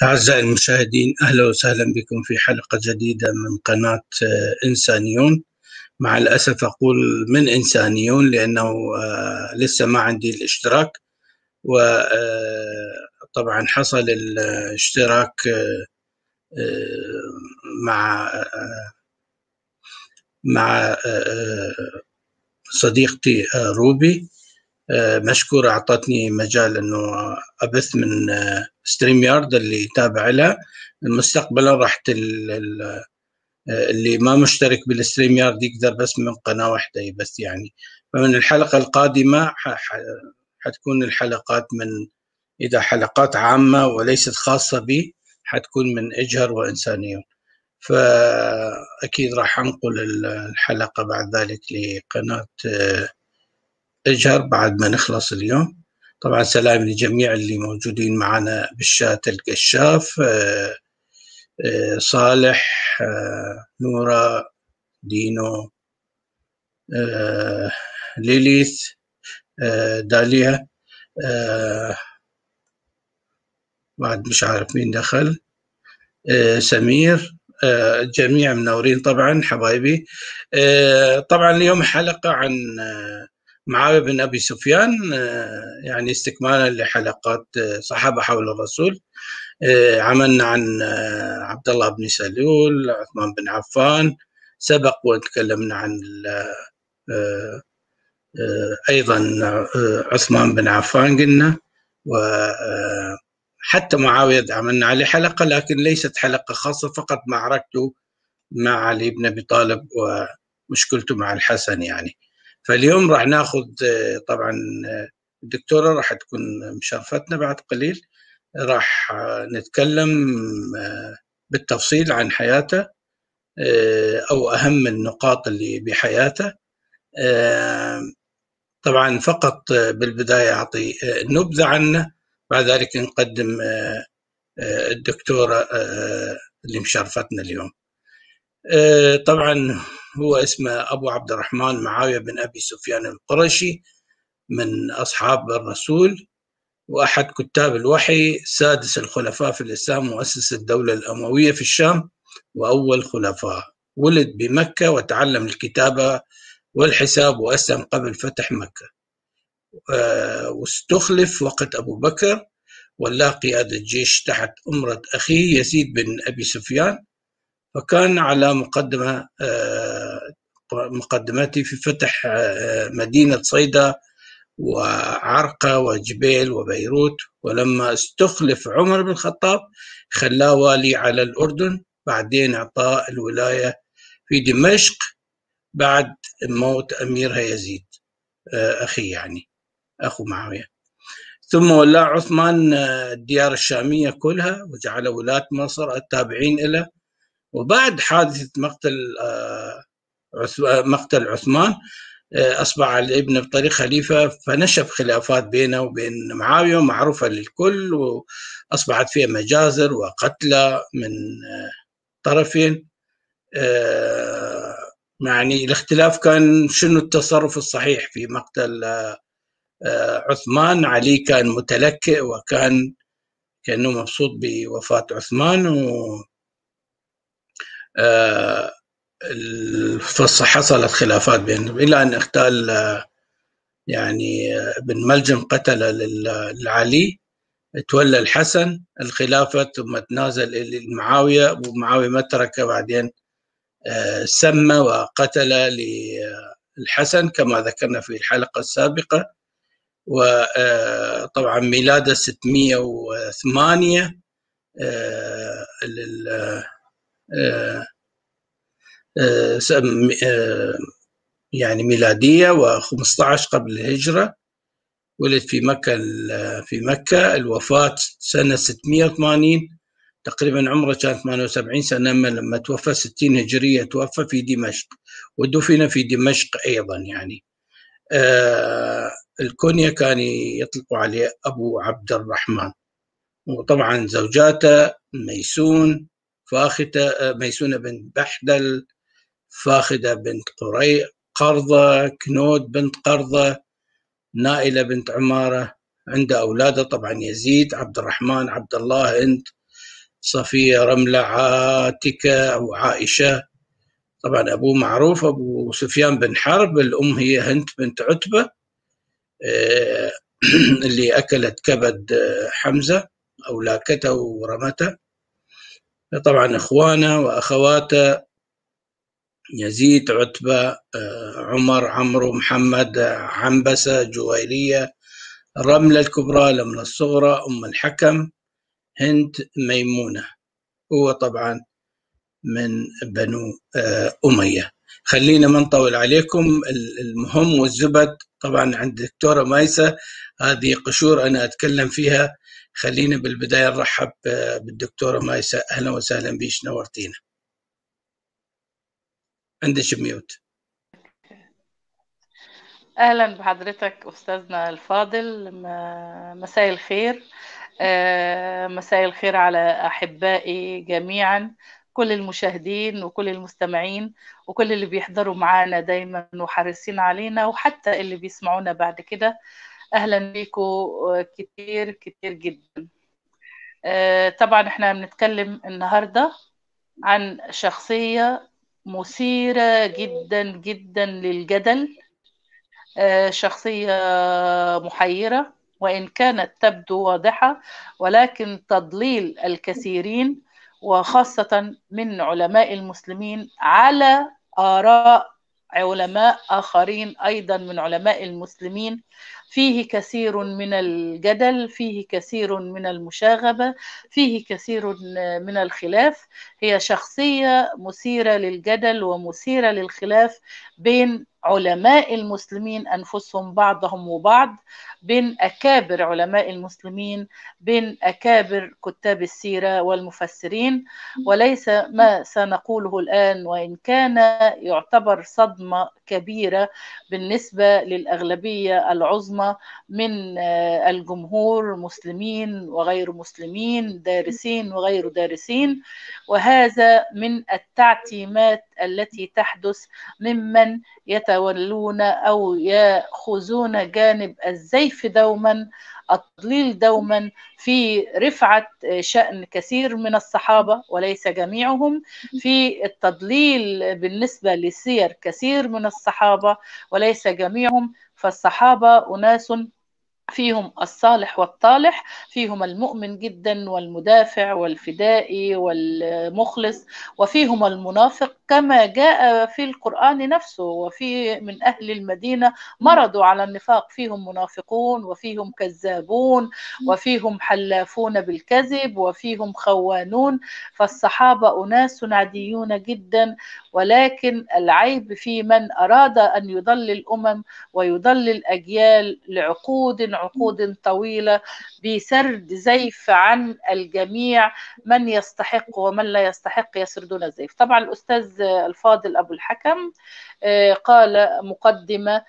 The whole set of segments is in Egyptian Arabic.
أعزائي المشاهدين أهلا وسهلا بكم في حلقة جديدة من قناة إنسانيون مع الأسف أقول من إنسانيون لأنه لسه ما عندي الاشتراك وطبعا حصل الاشتراك مع مع صديقتي روبي مشكورة أعطتني مجال أنه أبث من ستريم يارد اللي تابع لها مستقبلا راح اللي ما مشترك بالستريم يارد يقدر بس من قناة واحدة يبث يعني فمن الحلقة القادمة حتكون الحلقات من إذا حلقات عامة وليست خاصة بي حتكون من إجهر وإنسانيون فأكيد راح أنقل الحلقة بعد ذلك لقناة اجهر بعد ما نخلص اليوم طبعا سلام لجميع اللي موجودين معنا بالشات الكشاف صالح نورا دينو ليليث داليا بعد مش عارف مين دخل سمير جميع منورين طبعا حبايبي طبعا اليوم حلقة عن معاوية بن أبي سفيان يعني استكمالا لحلقات صحابة حول الرسول عملنا عن عبد الله بن سلول عثمان بن عفان سبق وتكلمنا عن أيضا عثمان بن عفان قلنا وحتى معاوية عملنا عليه حلقة لكن ليست حلقة خاصة فقط معركته مع علي بن أبي طالب ومشكلته مع الحسن يعني فاليوم راح ناخذ طبعا الدكتوره راح تكون مشرفتنا بعد قليل راح نتكلم بالتفصيل عن حياته او اهم النقاط اللي بحياته طبعا فقط بالبدايه اعطي نبذه عنه بعد ذلك نقدم الدكتوره اللي مشرفتنا اليوم طبعا هو اسمه أبو عبد الرحمن معاوية بن أبي سفيان القرشي من أصحاب الرسول وأحد كتاب الوحي سادس الخلفاء في الإسلام مؤسس الدولة الأموية في الشام وأول خلفاء ولد بمكة وتعلم الكتابة والحساب وأسلم قبل فتح مكة واستخلف وقت أبو بكر ولا قيادة جيش تحت أمرة أخيه يزيد بن أبي سفيان فكان على مقدمة مقدمتي في فتح مدينة صيدا وعرقة وجبيل وبيروت ولما استخلف عمر بن الخطاب خلاه والي على الأردن بعدين أعطاه الولاية في دمشق بعد موت أميرها يزيد أخي يعني أخو معاوية ثم ولى عثمان الديار الشامية كلها وجعل ولاة مصر التابعين له وبعد حادثة مقتل مقتل عثمان أصبح الابن بطريق خليفة فنشب خلافات بينه وبين معاوية معروفة للكل وأصبحت فيها مجازر وقتلى من طرفين يعني الاختلاف كان شنو التصرف الصحيح في مقتل عثمان علي كان متلكئ وكان كأنه مبسوط بوفاة عثمان و حصلت خلافات بينهم الى ان اغتال يعني بن ملجم قتل لعلي تولى الحسن الخلافة ثم تنازل لمعاوية ومعاوية ما تركه بعدين سمى وقتل للحسن كما ذكرنا في الحلقة السابقة وطبعا ميلاده 608 يعني ميلادية و15 قبل الهجرة ولد في مكة في مكة الوفاة سنة 680 تقريبا عمره كان 78 سنة لما توفى 60 هجرية توفى في دمشق ودفن في دمشق أيضا يعني آه الكونيا كان يطلقوا عليه أبو عبد الرحمن وطبعا زوجاته ميسون فاختة ميسونة بنت بحدل فاخدة بنت قري قرضة كنود بنت قرضة نائلة بنت عمارة عنده أولاده طبعا يزيد عبد الرحمن عبد الله هند صفية رملة عاتكة أو عائشة طبعا أبوه معروف أبو سفيان بن حرب الأم هي هند بنت عتبة آه، اللي أكلت كبد حمزة أو لاكته ورمته طبعا إخوانه وأخواته يزيد عتبة آه، عمر عمرو محمد عنبسة جويرية رملة الكبرى لملة الصغرى أم الحكم هند ميمونة هو طبعا من بنو آه، أمية خلينا ما نطول عليكم المهم والزبد طبعا عند الدكتورة مايسة هذه قشور أنا أتكلم فيها خلينا بالبداية نرحب آه، بالدكتورة مايسة أهلا وسهلا بيش نورتينا عندك ميوت اهلا بحضرتك استاذنا الفاضل مساء الخير آه، مساء الخير على احبائي جميعا كل المشاهدين وكل المستمعين وكل اللي بيحضروا معانا دايما وحريصين علينا وحتى اللي بيسمعونا بعد كده اهلا بيكم كتير كتير جدا آه، طبعا احنا بنتكلم النهارده عن شخصيه مثيره جدا جدا للجدل آه، شخصيه محيره وان كانت تبدو واضحه ولكن تضليل الكثيرين وخاصه من علماء المسلمين على اراء علماء اخرين ايضا من علماء المسلمين فيه كثير من الجدل فيه كثير من المشاغبه فيه كثير من الخلاف هي شخصيه مثيره للجدل ومثيره للخلاف بين علماء المسلمين انفسهم بعضهم وبعض بين اكابر علماء المسلمين بين اكابر كتاب السيره والمفسرين وليس ما سنقوله الان وان كان يعتبر صدمه كبيره بالنسبه للاغلبيه العظمى من الجمهور مسلمين وغير مسلمين دارسين وغير دارسين وهذا من التعتيمات التي تحدث ممن يتولون او ياخذون جانب الزيف دوما التضليل دوما في رفعه شان كثير من الصحابه وليس جميعهم في التضليل بالنسبه لسير كثير من الصحابه وليس جميعهم فالصحابه اناس فيهم الصالح والطالح فيهم المؤمن جدا والمدافع والفدائي والمخلص وفيهم المنافق كما جاء في القرآن نفسه وفي من أهل المدينة مرضوا على النفاق فيهم منافقون وفيهم كذابون وفيهم حلافون بالكذب وفيهم خوانون فالصحابة أناس عاديون جدا ولكن العيب في من أراد أن يضل الأمم ويضل الأجيال لعقود عقود طويلة بسرد زيف عن الجميع من يستحق ومن لا يستحق يسردون الزيف طبعا الأستاذ الفاضل أبو الحكم قال مقدمة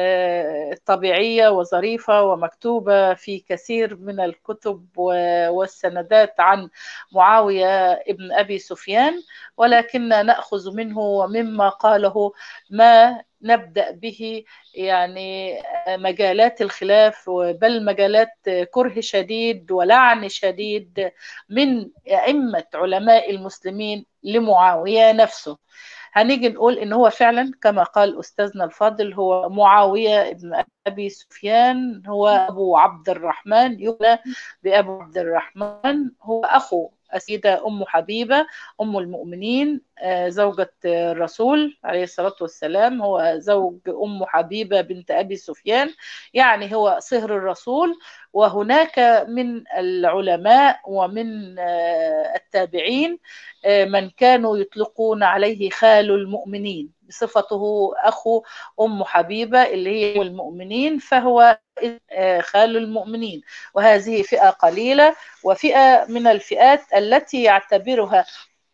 طبيعية وظريفة ومكتوبة في كثير من الكتب والسندات عن معاوية ابن أبي سفيان ولكن نأخذ منه ومما قاله ما نبدأ به يعني مجالات الخلاف بل مجالات كره شديد ولعن شديد من أئمة علماء المسلمين لمعاوية نفسه هنيجي نقول ان هو فعلا كما قال استاذنا الفاضل هو معاويه ابن ابي سفيان هو ابو عبد الرحمن يقول بابو عبد الرحمن هو اخو السيدة أم حبيبة أم المؤمنين زوجة الرسول عليه الصلاة والسلام هو زوج أم حبيبة بنت أبي سفيان يعني هو صهر الرسول وهناك من العلماء ومن التابعين من كانوا يطلقون عليه خال المؤمنين بصفته أخو أم حبيبة اللي هي المؤمنين فهو خال المؤمنين وهذه فئة قليلة وفئة من الفئات التي يعتبرها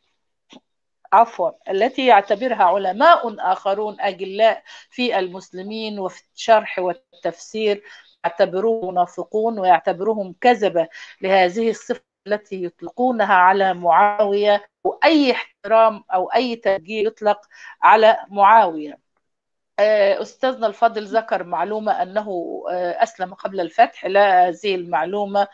عفوا التي يعتبرها علماء آخرون أجلاء في المسلمين وفي الشرح والتفسير يعتبروه منافقون ويعتبروهم كذبة لهذه الصفة التي يطلقونها على معاوية وأي احترام أو أي تسجيل يطلق على معاوية أستاذنا الفاضل ذكر معلومة أنه أسلم قبل الفتح لا هذه المعلومة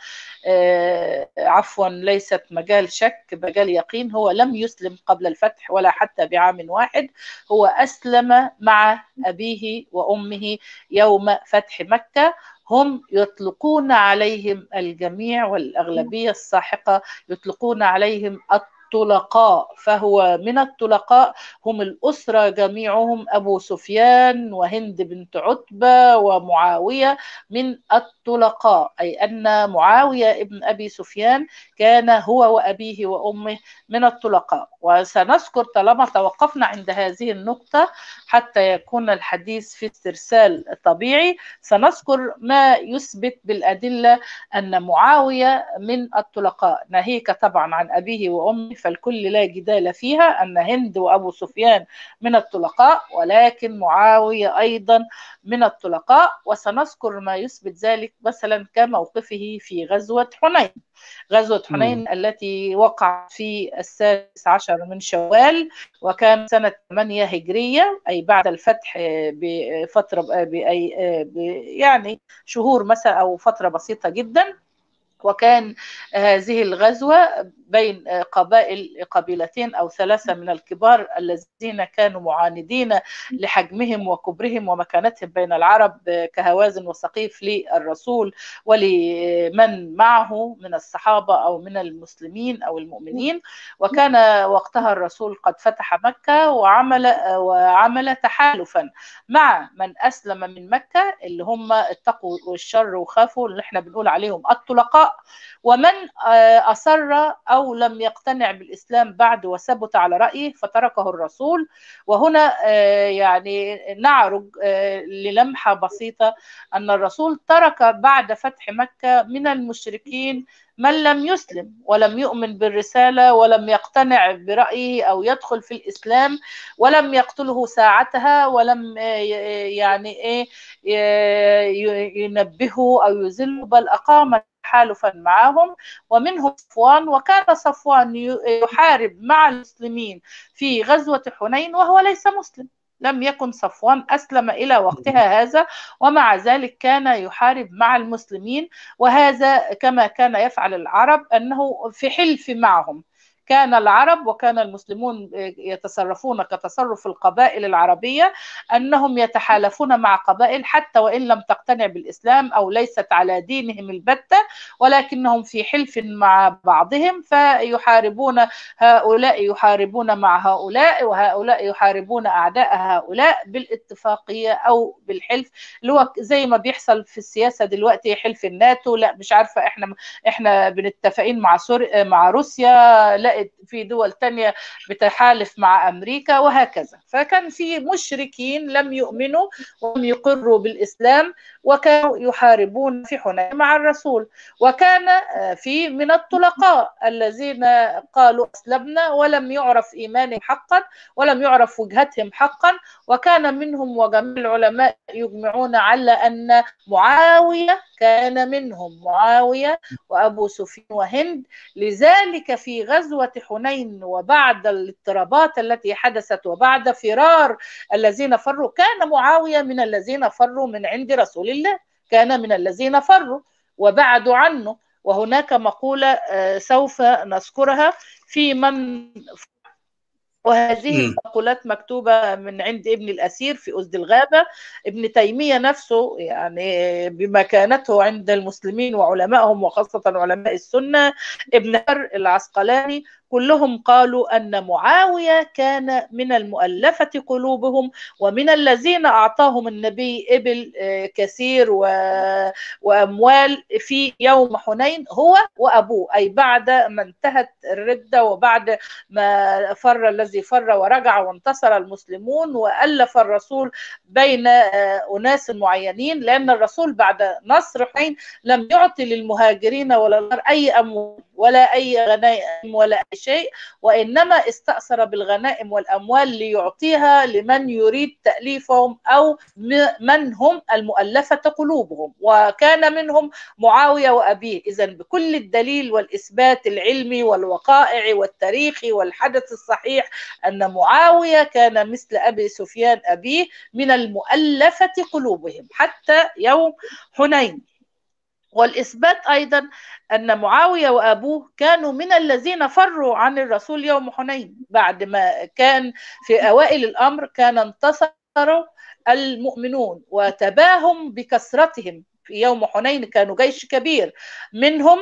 عفوا ليست مجال شك مجال يقين هو لم يسلم قبل الفتح ولا حتى بعام واحد هو أسلم مع أبيه وأمه يوم فتح مكة هم يطلقون عليهم الجميع والأغلبية الساحقة يطلقون عليهم الطلقاء فهو من الطلقاء هم الأسرة جميعهم أبو سفيان وهند بنت عتبة ومعاوية من الطلقاء أي أن معاوية ابن أبي سفيان كان هو وأبيه وأمه من الطلقاء وسنذكر طالما توقفنا عند هذه النقطة حتى يكون الحديث في استرسال طبيعي سنذكر ما يثبت بالأدلة أن معاوية من الطلقاء ناهيك طبعا عن أبيه وأمه فالكل لا جدال فيها أن هند وأبو سفيان من الطلقاء ولكن معاوية أيضا من الطلقاء وسنذكر ما يثبت ذلك مثلا كموقفه في غزوة حنين غزوة حنين م. التي وقعت في السادس عشر من شوال وكان سنة 8 هجرية أي بعد الفتح بفترة بأي يعني شهور مثلا أو فترة بسيطة جدا وكان هذه الغزوة بين قبائل قبيلتين أو ثلاثة من الكبار الذين كانوا معاندين لحجمهم وكبرهم ومكانتهم بين العرب كهوازن وسقيف للرسول ولمن معه من الصحابة أو من المسلمين أو المؤمنين وكان وقتها الرسول قد فتح مكة وعمل وعمل تحالفا مع من أسلم من مكة اللي هم اتقوا الشر وخافوا اللي احنا بنقول عليهم الطلقاء ومن أصر أو لم يقتنع بالإسلام بعد وثبت على رأيه فتركه الرسول وهنا يعني نعرج للمحة بسيطة أن الرسول ترك بعد فتح مكة من المشركين من لم يسلم ولم يؤمن بالرسالة ولم يقتنع برأيه أو يدخل في الإسلام ولم يقتله ساعتها ولم يعني إيه ينبهه أو يذله بل أقام تحالفا معهم ومنهم صفوان وكان صفوان يحارب مع المسلمين في غزوة حنين وهو ليس مسلم لم يكن صفوان أسلم إلى وقتها هذا ومع ذلك كان يحارب مع المسلمين وهذا كما كان يفعل العرب أنه في حلف معهم كان العرب وكان المسلمون يتصرفون كتصرف القبائل العربية أنهم يتحالفون مع قبائل حتى وإن لم تقتنع بالإسلام أو ليست على دينهم البتة ولكنهم في حلف مع بعضهم فيحاربون هؤلاء يحاربون مع هؤلاء وهؤلاء يحاربون أعداء هؤلاء بالاتفاقية أو بالحلف اللي هو زي ما بيحصل في السياسة دلوقتي حلف الناتو لا مش عارفة احنا احنا بنتفقين مع سور مع روسيا لا في دول تانية بتحالف مع أمريكا وهكذا فكان في مشركين لم يؤمنوا ولم يقروا بالإسلام وكانوا يحاربون في حنين مع الرسول وكان في من الطلقاء الذين قالوا أسلمنا ولم يعرف إيمانهم حقا ولم يعرف وجهتهم حقا وكان منهم وجميع العلماء يجمعون على أن معاوية كان منهم معاوية وأبو سفيان وهند لذلك في غزوة حنين وبعد الاضطرابات التي حدثت وبعد فرار الذين فروا كان معاوية من الذين فروا من عند رسول الله كان من الذين فروا وبعدوا عنه وهناك مقولة سوف نذكرها في من وهذه المقولات مكتوبة من عند ابن الأسير في أسد الغابة ابن تيمية نفسه يعني بمكانته عند المسلمين وعلمائهم وخاصة علماء السنة ابن هر العسقلاني كلهم قالوا أن معاوية كان من المؤلفة قلوبهم ومن الذين أعطاهم النبي إبل كثير و... وأموال في يوم حنين هو وأبوه أي بعد ما انتهت الردة وبعد ما فر الذي فر ورجع وانتصر المسلمون وألف الرسول بين أناس معينين لأن الرسول بعد نصر حنين لم يعطي للمهاجرين ولا أي أموال ولا أي غنائم ولا أي شيء وإنما استأثر بالغنائم والأموال ليعطيها لمن يريد تأليفهم أو من هم المؤلفة قلوبهم وكان منهم معاوية وأبيه إذا بكل الدليل والإثبات العلمي والوقائع والتاريخي والحدث الصحيح أن معاوية كان مثل أبي سفيان أبيه من المؤلفة قلوبهم حتى يوم حنين والإثبات أيضا أن معاوية وأبوه كانوا من الذين فروا عن الرسول يوم حنين بعد ما كان في أوائل الأمر كان انتصروا المؤمنون وتباهم بكثرتهم في يوم حنين كانوا جيش كبير منهم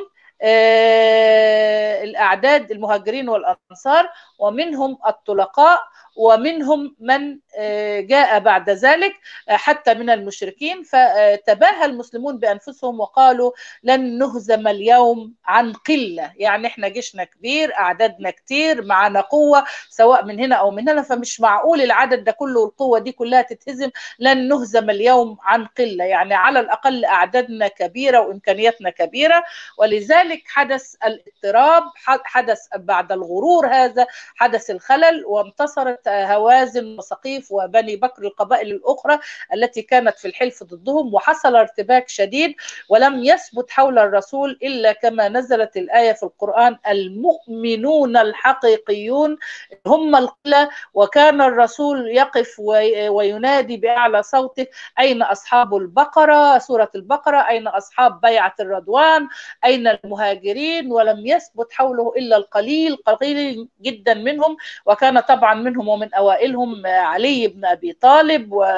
الأعداد المهاجرين والأنصار ومنهم الطلقاء ومنهم من جاء بعد ذلك حتى من المشركين فتباهى المسلمون بانفسهم وقالوا لن نهزم اليوم عن قله يعني احنا جيشنا كبير اعدادنا كتير معنا قوه سواء من هنا او من هنا فمش معقول العدد ده كله والقوه دي كلها تتهزم لن نهزم اليوم عن قله يعني على الاقل اعدادنا كبيره وامكانياتنا كبيره ولذلك حدث الاضطراب حدث بعد الغرور هذا حدث الخلل وانتصرت هوازن وسقيف وبني بكر القبائل الأخرى التي كانت في الحلف ضدهم وحصل ارتباك شديد ولم يثبت حول الرسول إلا كما نزلت الآية في القرآن المؤمنون الحقيقيون هم القلة وكان الرسول يقف وينادي بأعلى صوته أين أصحاب البقرة سورة البقرة أين أصحاب بيعة الرضوان أين المهاجرين ولم يثبت حوله إلا القليل قليل جدا منهم وكان طبعا منهم ومن أوائلهم علي بن أبي طالب و...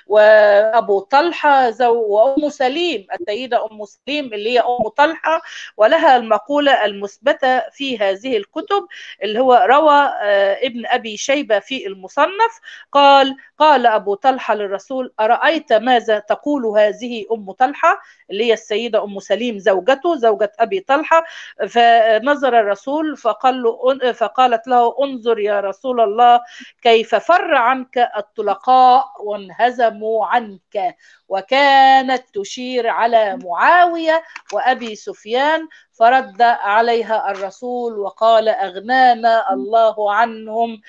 وأبو طلحة زو... وأم سليم السيدة أم سليم اللي هي أم طلحة ولها المقولة المثبتة في هذه الكتب اللي هو روى ابن أبي شيبة في المصنف قال قال أبو طلحة للرسول أرأيت ماذا تقول هذه أم طلحة اللي هي السيدة أم سليم زوجته زوجة أبي طلحة فنظر الرسول فقال له فقالت له انظر يا رسول الله كيف فر عنك الطلقاء وانهزموا عنك وكانت تشير على معاوية وأبي سفيان فرد عليها الرسول وقال أغنانا الله عنهم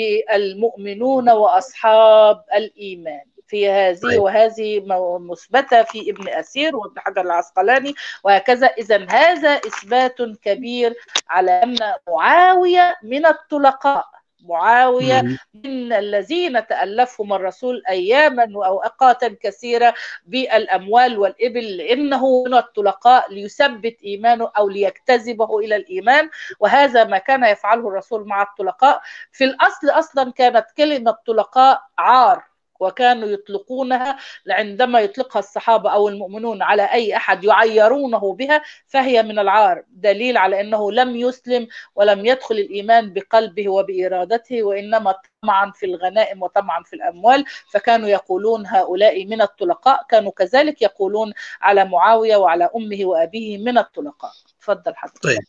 بالمؤمنون وأصحاب الإيمان في هذه طيب. وهذه مثبتة في ابن أسير وابن حجر العسقلاني وهكذا إذا هذا إثبات كبير على أن معاوية من الطلقاء معاوية من الذين تألفهم الرسول أياما وأوقاتا كثيرة بالأموال والإبل لأنه من الطلقاء ليثبت إيمانه أو ليجتذبه إلى الإيمان وهذا ما كان يفعله الرسول مع الطلقاء في الأصل أصلا كانت كلمة طلقاء عار وكانوا يطلقونها عندما يطلقها الصحابة أو المؤمنون على أي أحد يعيرونه بها فهي من العار دليل على أنه لم يسلم ولم يدخل الإيمان بقلبه وبإرادته وإنما طمعا في الغنائم وطمعا في الأموال فكانوا يقولون هؤلاء من الطلقاء كانوا كذلك يقولون على معاوية وعلى أمه وأبيه من الطلقاء تفضل حضرتك طيب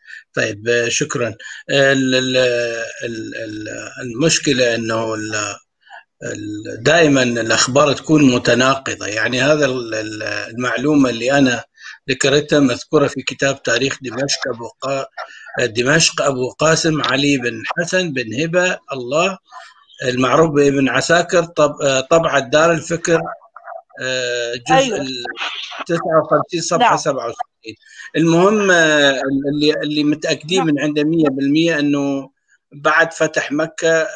طيب شكرا المشكلة أنه دائما الاخبار تكون متناقضه يعني هذا المعلومه اللي انا ذكرتها مذكوره في كتاب تاريخ دمشق ابو قا... دمشق ابو قاسم علي بن حسن بن هبه الله المعروف بابن عساكر طب... طبعة دار الفكر جزء أيوة. 59 صفحه نعم. 67 المهم اللي اللي متاكدين نعم. من عنده 100% انه بعد فتح مكه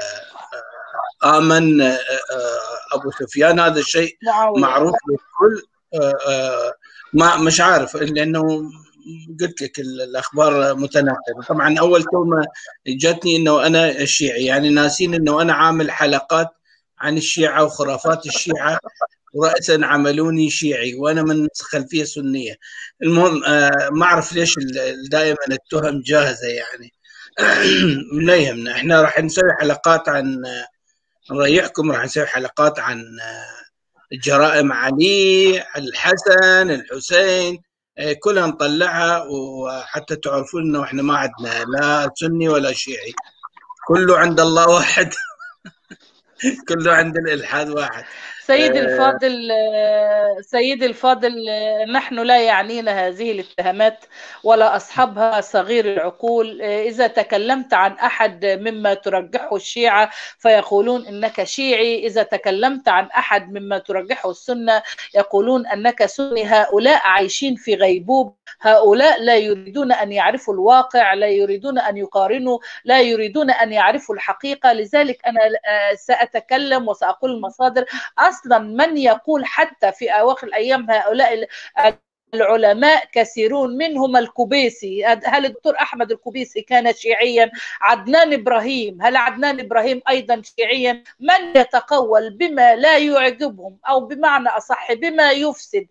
امن ابو سفيان هذا الشيء معروف للكل ما مش عارف لانه قلت لك الاخبار متناقضه طبعا اول كلمه جتني انه انا الشيعي يعني ناسين انه انا عامل حلقات عن الشيعه وخرافات الشيعه وراسا عملوني شيعي وانا من خلفيه سنيه المهم ما اعرف ليش دائما التهم جاهزه يعني لا يهمنا احنا راح نسوي حلقات عن نريحكم راح نسوي حلقات عن جرائم علي الحسن الحسين كلها نطلعها وحتى تعرفون انه احنا ما عندنا لا سني ولا شيعي كله عند الله واحد كله عند الالحاد واحد سيدي الفاضل سيدي الفاضل نحن لا يعنينا هذه الاتهامات ولا أصحابها صغير العقول إذا تكلمت عن أحد مما ترجحه الشيعة فيقولون إنك شيعي إذا تكلمت عن أحد مما ترجحه السنة يقولون أنك سني هؤلاء عايشين في غيبوب هؤلاء لا يريدون أن يعرفوا الواقع لا يريدون أن يقارنوا لا يريدون أن يعرفوا الحقيقة لذلك أنا سأتكلم وسأقول المصادر اصلا من يقول حتى في اواخر الايام هؤلاء العلماء كثيرون منهم الكوبيسي هل الدكتور احمد الكوبيسي كان شيعيا عدنان ابراهيم هل عدنان ابراهيم ايضا شيعيا من يتقول بما لا يعجبهم او بمعنى اصح بما يفسد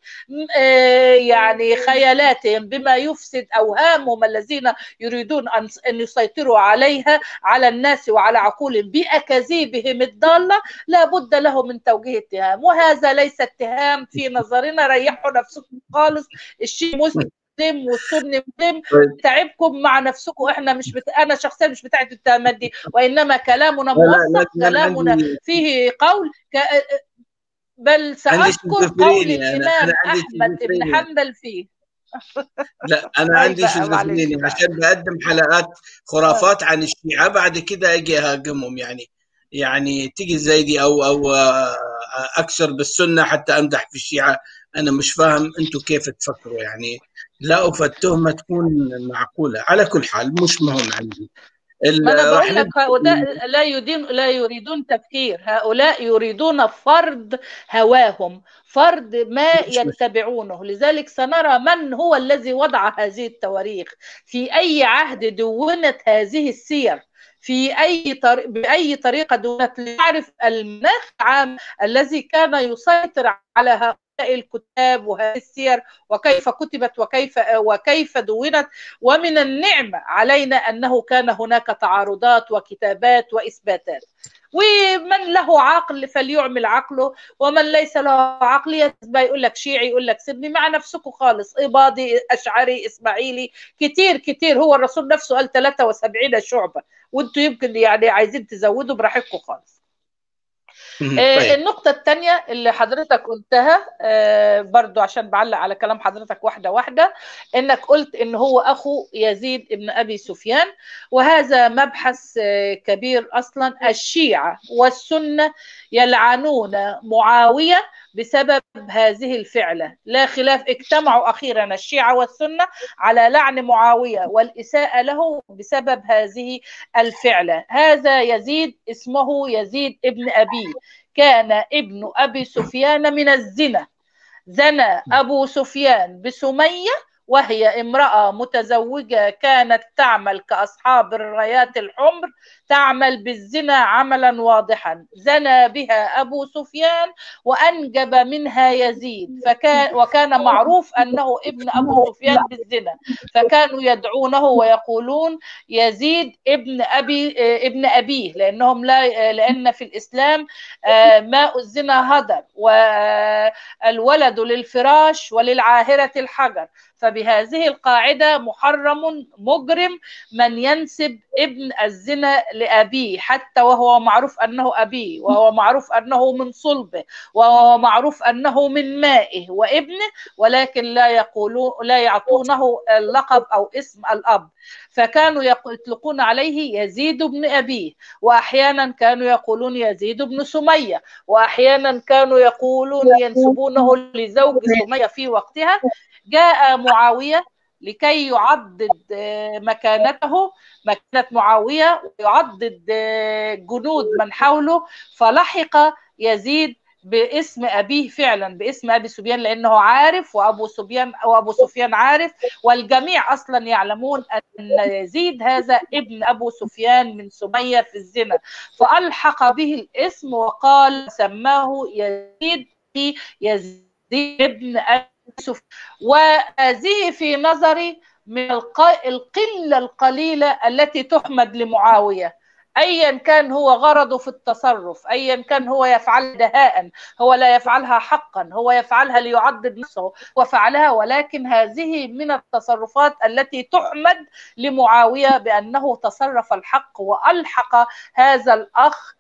يعني خيالاتهم بما يفسد اوهامهم الذين يريدون ان يسيطروا عليها على الناس وعلى عقولهم باكاذيبهم الضاله لا بد له من توجيه اتهام وهذا ليس اتهام في نظرنا ريحوا نفسكم خالص الشيء مسلم والسني مسلم تعبكم مع نفسكم احنا مش بت... انا شخصيا مش بتاعت التهمات دي وانما كلامنا موثق كلامنا فيه قول ك... بل ساذكر قول الامام احمد بن حنبل فيه لا انا عندي شيزوفرينيا عشان بقدم حلقات خرافات عن الشيعه بعد كده اجي اهاجمهم يعني يعني تيجي زي دي او او اكثر بالسنه حتى امدح في الشيعه انا مش فاهم انتم كيف تفكروا يعني لا التهمه تكون معقوله على كل حال مش مهم عندي ما انا بقول لك هؤلاء لا يدين لا يريدون تفكير هؤلاء يريدون فرض هواهم فرض ما يتبعونه لذلك سنرى من هو الذي وضع هذه التواريخ في اي عهد دونت هذه السير في اي طريق باي طريقه دونت ليعرف المناخ العام الذي كان يسيطر على هؤلاء الكتاب وهذه السير وكيف كتبت وكيف وكيف دونت ومن النعمة علينا أنه كان هناك تعارضات وكتابات وإثباتات ومن له عقل فليعمل عقله ومن ليس له عقل يتبع يقول لك شيعي يقول لك سني مع نفسكم خالص إباضي أشعري إسماعيلي كتير كتير هو الرسول نفسه قال 73 شعبة وانتم يمكن يعني عايزين تزودوا براحتكم خالص طيب. النقطة الثانية اللي حضرتك قلتها برضو عشان بعلق على كلام حضرتك واحدة واحدة انك قلت ان هو اخو يزيد ابن ابي سفيان وهذا مبحث كبير اصلا الشيعة والسنة يلعنون معاوية بسبب هذه الفعلة لا خلاف اجتمعوا أخيرا الشيعة والسنة على لعن معاوية والإساءة له بسبب هذه الفعلة هذا يزيد اسمه يزيد ابن أبي كان ابن أبي سفيان من الزنا زنى أبو سفيان بسمية وهي امرأة متزوجة كانت تعمل كأصحاب الرايات الحمر تعمل بالزنا عملا واضحا زنى بها أبو سفيان وأنجب منها يزيد فكان وكان معروف أنه ابن أبو سفيان بالزنا فكانوا يدعونه ويقولون يزيد ابن أبي ابن أبيه لأنهم لا لأن في الإسلام ماء الزنا هدر والولد للفراش وللعاهرة الحجر فبهذه القاعدة محرم مجرم من ينسب ابن الزنا لأبيه حتى وهو معروف أنه أبيه وهو معروف أنه من صلبه وهو معروف أنه من مائه وابنه ولكن لا يقولون لا يعطونه اللقب أو اسم الأب فكانوا يطلقون عليه يزيد بن أبيه وأحيانا كانوا يقولون يزيد بن سمية وأحيانا كانوا يقولون ينسبونه لزوج سمية في وقتها جاء معاوية لكي يعضد مكانته مكانة معاوية ويعضد جنود من حوله فلحق يزيد باسم ابيه فعلا باسم ابي سفيان لانه عارف وابو سفيان وابو سفيان عارف والجميع اصلا يعلمون ان يزيد هذا ابن ابو سفيان من سميه في الزنا فالحق به الاسم وقال سماه يزيد يزيد ابن ابي سفيان وهذه في نظري من القله القليله التي تحمد لمعاويه ايا كان هو غرضه في التصرف ايا كان هو يفعل دهاء هو لا يفعلها حقا هو يفعلها ليعضد نفسه وفعلها ولكن هذه من التصرفات التي تحمد لمعاويه بانه تصرف الحق والحق هذا الاخ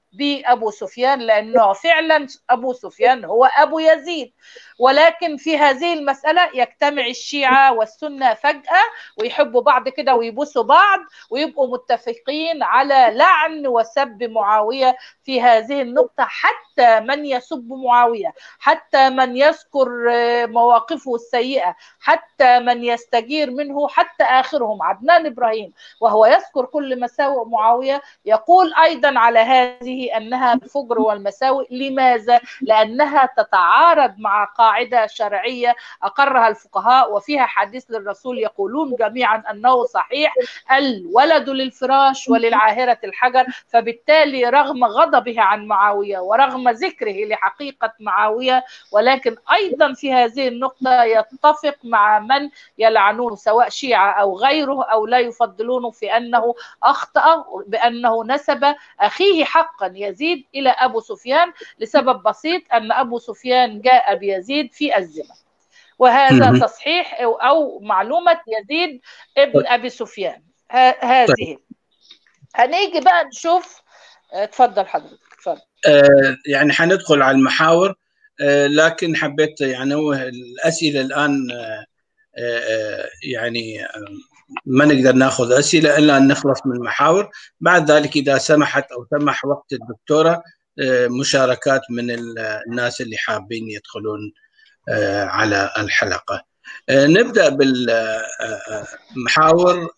بأبو سفيان لأنه فعلا أبو سفيان هو أبو يزيد ولكن في هذه المسألة يجتمع الشيعة والسنة فجأة ويحبوا بعض كده ويبوسوا بعض ويبقوا متفقين على لعن وسب معاوية في هذه النقطة حتى من يسب معاوية حتى من يذكر مواقفه السيئة حتى من يستجير منه حتى آخرهم عدنان إبراهيم وهو يذكر كل مساوئ معاوية يقول أيضا على هذه أنها الفجر والمساوئ لماذا؟ لأنها تتعارض مع قاعدة شرعية أقرها الفقهاء وفيها حديث للرسول يقولون جميعا أنه صحيح الولد للفراش وللعاهرة الحجر فبالتالي رغم غضبه عن معاوية ورغم ذكره لحقيقة معاوية ولكن أيضا في هذه النقطة يتفق مع من يلعنونه سواء شيعة أو غيره أو لا يفضلونه في أنه أخطأ بأنه نسب أخيه حقا يزيد إلى أبو سفيان لسبب بسيط أن أبو سفيان جاء بيزيد في الزنا وهذا تصحيح أو, أو معلومة يزيد ابن أبي سفيان هذه هنيجي بقى نشوف اتفضل حضرتك اتفضل آه يعني حندخل على المحاور آه لكن حبيت يعني الأسئلة الآن آه يعني ما نقدر ناخذ اسئله الا ان نخلص من المحاور بعد ذلك اذا سمحت او سمح وقت الدكتوره مشاركات من الناس اللي حابين يدخلون على الحلقه نبدا بالمحاور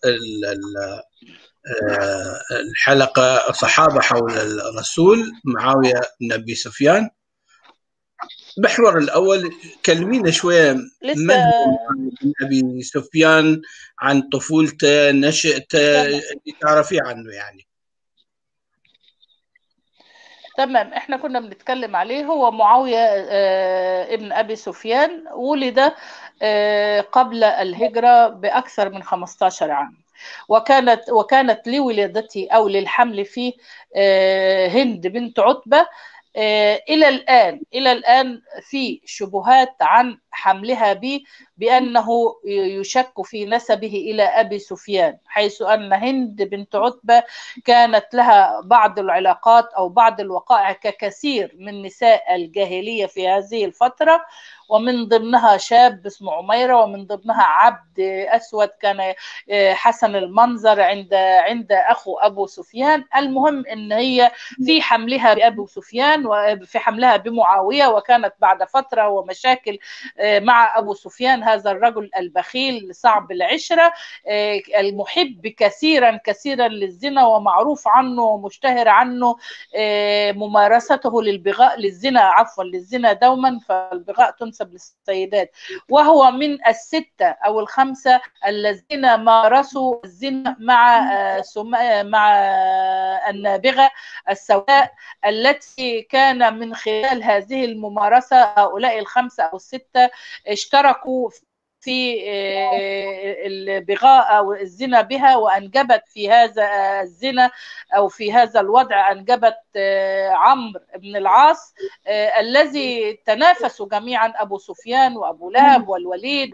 الحلقه صحابه حول الرسول معاويه بن ابي سفيان المحور الاول كلمينا شويه من هو بن ابي سفيان عن طفولته نشأته اللي تعرفيه عنه يعني تمام احنا كنا بنتكلم عليه هو معاويه اه ابن ابي سفيان ولد اه قبل الهجره باكثر من 15 عام وكانت وكانت لولادته او للحمل فيه اه هند بنت عتبه الى الان الى الان في شبهات عن حملها به بانه يشك في نسبه الى ابي سفيان حيث ان هند بنت عتبه كانت لها بعض العلاقات او بعض الوقائع ككثير من نساء الجاهليه في هذه الفتره ومن ضمنها شاب اسمه عميره ومن ضمنها عبد اسود كان حسن المنظر عند عند اخو ابو سفيان المهم ان هي في حملها بابو سفيان وفي حملها بمعاويه وكانت بعد فتره ومشاكل مع ابو سفيان هذا الرجل البخيل صعب العشره المحب كثيرا كثيرا للزنا ومعروف عنه ومشتهر عنه ممارسته للبغاء للزنا عفوا للزنا دوما فالبغاء تنسب للسيدات وهو من الستة أو الخمسة الذين مارسوا الزنا مع مع النابغة السوداء التي كان من خلال هذه الممارسة هؤلاء الخمسة أو الستة اشتركوا في البغاء او الزنا بها وانجبت في هذا الزنا او في هذا الوضع انجبت عمرو بن العاص الذي تنافسوا جميعا ابو سفيان وابو لهب والوليد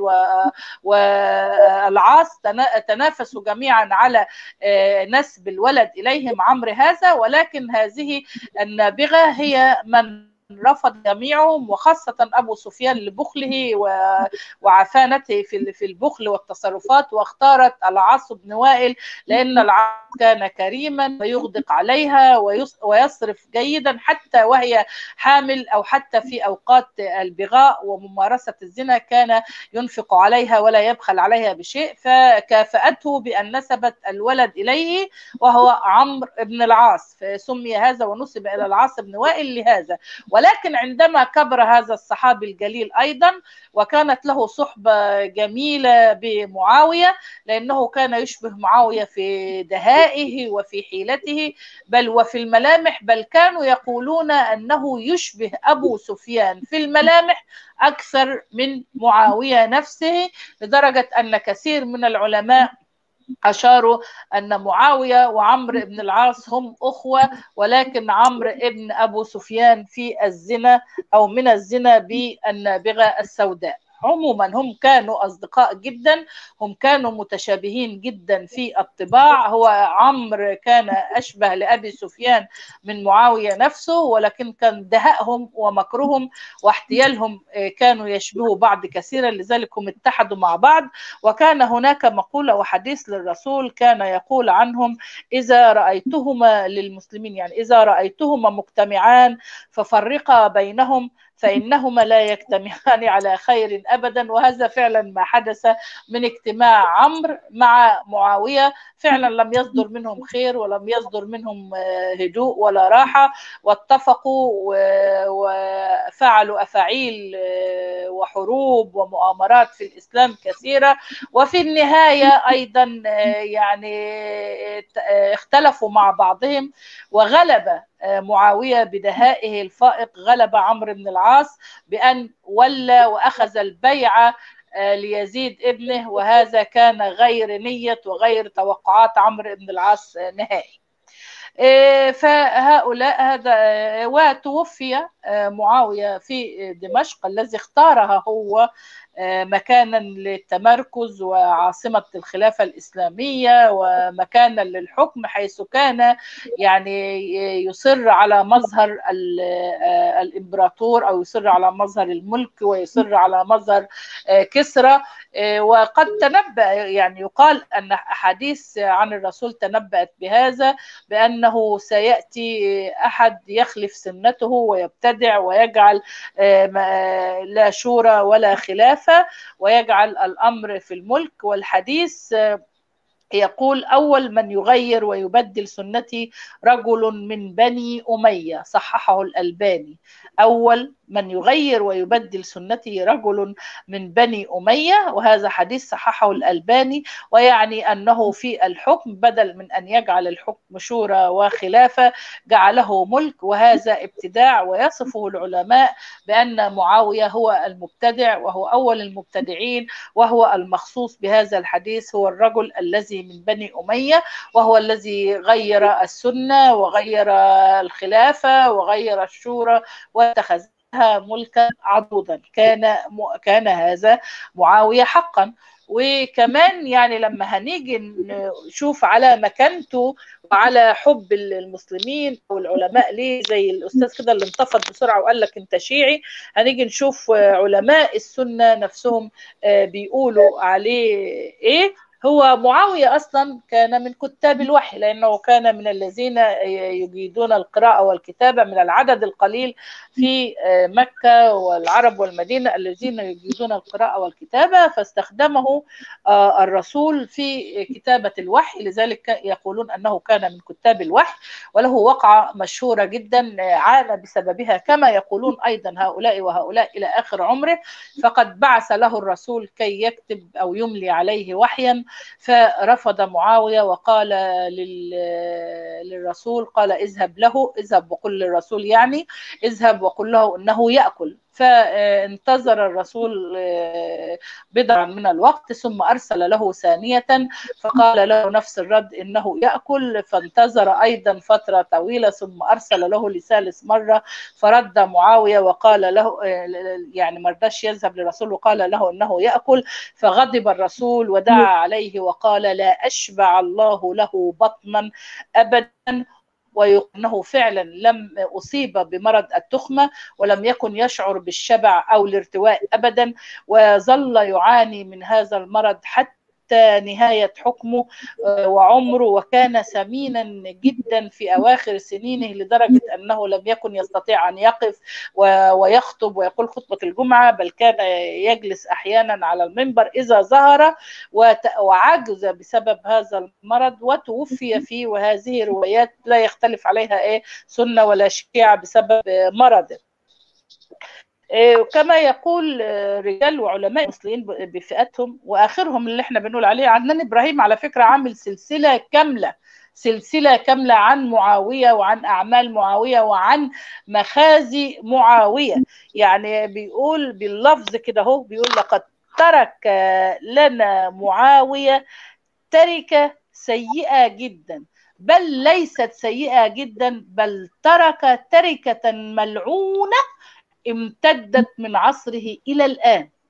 والعاص تنافسوا جميعا على نسب الولد اليهم عمرو هذا ولكن هذه النابغه هي من رفض جميعهم وخاصة أبو سفيان لبخله وعفانته في في البخل والتصرفات واختارت العاص بن وائل لأن العاص كان كريما ويغدق عليها ويصرف جيدا حتى وهي حامل أو حتى في أوقات البغاء وممارسة الزنا كان ينفق عليها ولا يبخل عليها بشيء فكافأته بأن نسبت الولد إليه وهو عمرو بن العاص فسمي هذا ونسب إلى العاص بن وائل لهذا ولكن عندما كبر هذا الصحابي الجليل ايضا وكانت له صحبه جميله بمعاويه لانه كان يشبه معاويه في دهائه وفي حيلته بل وفي الملامح بل كانوا يقولون انه يشبه ابو سفيان في الملامح اكثر من معاويه نفسه لدرجه ان كثير من العلماء أشاروا أن معاوية وعمرو بن العاص هم أخوة ولكن عمرو ابن أبو سفيان في الزنا أو من الزنا بالنابغة السوداء عموما هم كانوا أصدقاء جدا هم كانوا متشابهين جدا في الطباع هو عمرو كان أشبه لأبي سفيان من معاوية نفسه ولكن كان دهائهم ومكرهم واحتيالهم كانوا يشبهوا بعض كثيرا لذلك هم اتحدوا مع بعض وكان هناك مقولة وحديث للرسول كان يقول عنهم إذا رأيتهما للمسلمين يعني إذا رأيتهما مجتمعان ففرقا بينهم فإنهما لا يجتمعان على خير أبدا وهذا فعلا ما حدث من اجتماع عمرو مع معاوية فعلا لم يصدر منهم خير ولم يصدر منهم هدوء ولا راحة واتفقوا وفعلوا أفاعيل وحروب ومؤامرات في الإسلام كثيرة وفي النهاية أيضا يعني اختلفوا مع بعضهم وغلب معاوية بدهائه الفائق غلب عمرو بن العاص بأن ولى وأخذ البيعة ليزيد ابنه وهذا كان غير نية وغير توقعات عمرو بن العاص نهائي فهؤلاء هذا وتوفي معاوية في دمشق الذي اختارها هو مكانا للتمركز وعاصمة الخلافة الإسلامية ومكانا للحكم حيث كان يعني يصر على مظهر الإمبراطور أو يصر على مظهر الملك ويصر على مظهر كسرى وقد تنبأ يعني يقال أن أحاديث عن الرسول تنبأت بهذا بأنه سيأتي أحد يخلف سنته ويبتدع ويجعل لا شورى ولا خلاف ويجعل الامر في الملك والحديث يقول أول من يغير ويبدل سنتي رجل من بني أمية صححه الألباني أول من يغير ويبدل سنتي رجل من بني أمية وهذا حديث صححه الألباني ويعني أنه في الحكم بدل من أن يجعل الحكم شورى وخلافة جعله ملك وهذا ابتداع ويصفه العلماء بأن معاوية هو المبتدع وهو أول المبتدعين وهو المخصوص بهذا الحديث هو الرجل الذي من بني أمية وهو الذي غير السنة وغير الخلافة وغير الشورى واتخذها ملكا عضوضا كان كان هذا معاويه حقا وكمان يعني لما هنيجي نشوف على مكانته وعلى حب المسلمين والعلماء ليه زي الاستاذ كده اللي انتفض بسرعه وقال لك انت شيعي هنيجي نشوف علماء السنه نفسهم بيقولوا عليه ايه هو معاوية أصلا كان من كتاب الوحي لأنه كان من الذين يجيدون القراءة والكتابة من العدد القليل في مكة والعرب والمدينة الذين يجيدون القراءة والكتابة فاستخدمه الرسول في كتابة الوحي لذلك يقولون أنه كان من كتاب الوحي وله وقعة مشهورة جدا عانى بسببها كما يقولون أيضا هؤلاء وهؤلاء إلى آخر عمره فقد بعث له الرسول كي يكتب أو يملي عليه وحيا فرفض معاوية وقال للرسول قال اذهب له اذهب وقل للرسول يعني اذهب وقل له انه يأكل فانتظر الرسول بضعا من الوقت ثم أرسل له ثانية فقال له نفس الرد إنه يأكل فانتظر أيضا فترة طويلة ثم أرسل له لثالث مرة فرد معاوية وقال له يعني ما رضاش يذهب للرسول وقال له إنه يأكل فغضب الرسول ودعا عليه وقال لا أشبع الله له بطنا أبدا وأنه فعلا لم أصيب بمرض التخمة ولم يكن يشعر بالشبع أو الارتواء أبدا وظل يعاني من هذا المرض حتى نهاية حكمه وعمره وكان سمينا جدا في أواخر سنينه لدرجة أنه لم يكن يستطيع أن يقف ويخطب ويقول خطبة الجمعة بل كان يجلس أحيانا على المنبر إذا ظهر وعجز بسبب هذا المرض وتوفي فيه وهذه روايات لا يختلف عليها إيه سنة ولا شيعة بسبب مرضه كما يقول رجال وعلماء المسلمين بفئاتهم واخرهم اللي احنا بنقول عليه عدنان ابراهيم على فكره عامل سلسله كامله سلسله كامله عن معاويه وعن اعمال معاويه وعن مخازي معاويه يعني بيقول باللفظ كده اهو بيقول لقد ترك لنا معاويه تركه سيئه جدا بل ليست سيئه جدا بل ترك تركه ملعونه امتدت من عصره الى الان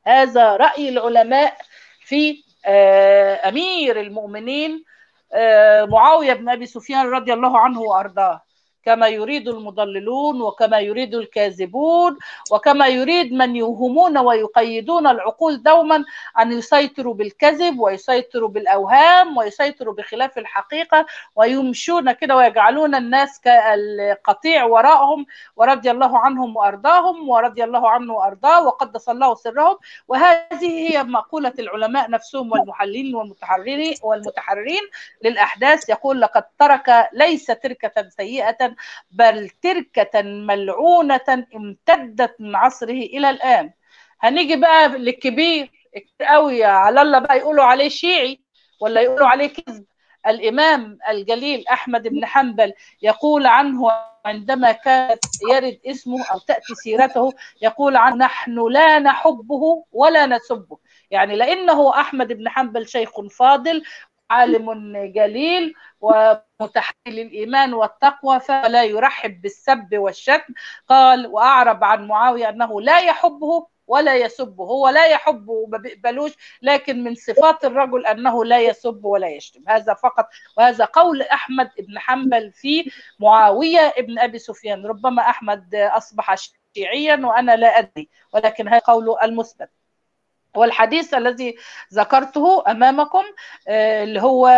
هذا رأي العلماء في أمير المؤمنين معاوية بن أبي سفيان رضي الله عنه وأرضاه كما يريد المضللون وكما يريد الكاذبون وكما يريد من يوهمون ويقيدون العقول دوما أن يسيطروا بالكذب ويسيطروا بالأوهام ويسيطروا بخلاف الحقيقة ويمشون كده ويجعلون الناس كالقطيع وراءهم ورضي الله عنهم وأرضاهم ورضي الله عنه وأرضاه وقدس الله سرهم وهذه هي مقولة العلماء نفسهم والمحللين والمتحررين والمتحررين للأحداث يقول لقد ترك ليس تركة سيئة بل تركة ملعونة امتدت من عصره إلى الآن هنيجي بقى للكبير قوي على الله بقى يقولوا عليه شيعي ولا يقولوا عليه كذب الإمام الجليل أحمد بن حنبل يقول عنه عندما كانت يرد اسمه أو تأتي سيرته يقول عنه نحن لا نحبه ولا نسبه يعني لأنه أحمد بن حنبل شيخ فاضل عالم جليل ومتحلل الإيمان والتقوى فلا يرحب بالسب والشتم قال وأعرب عن معاوية أنه لا يحبه ولا يسبه هو لا يحبه وما بيقبلوش لكن من صفات الرجل أنه لا يسب ولا يشتم هذا فقط وهذا قول أحمد بن حنبل في معاوية ابن أبي سفيان ربما أحمد أصبح شيعيا وأنا لا أدري ولكن هذا قوله المثبت والحديث الذي ذكرته امامكم اللي هو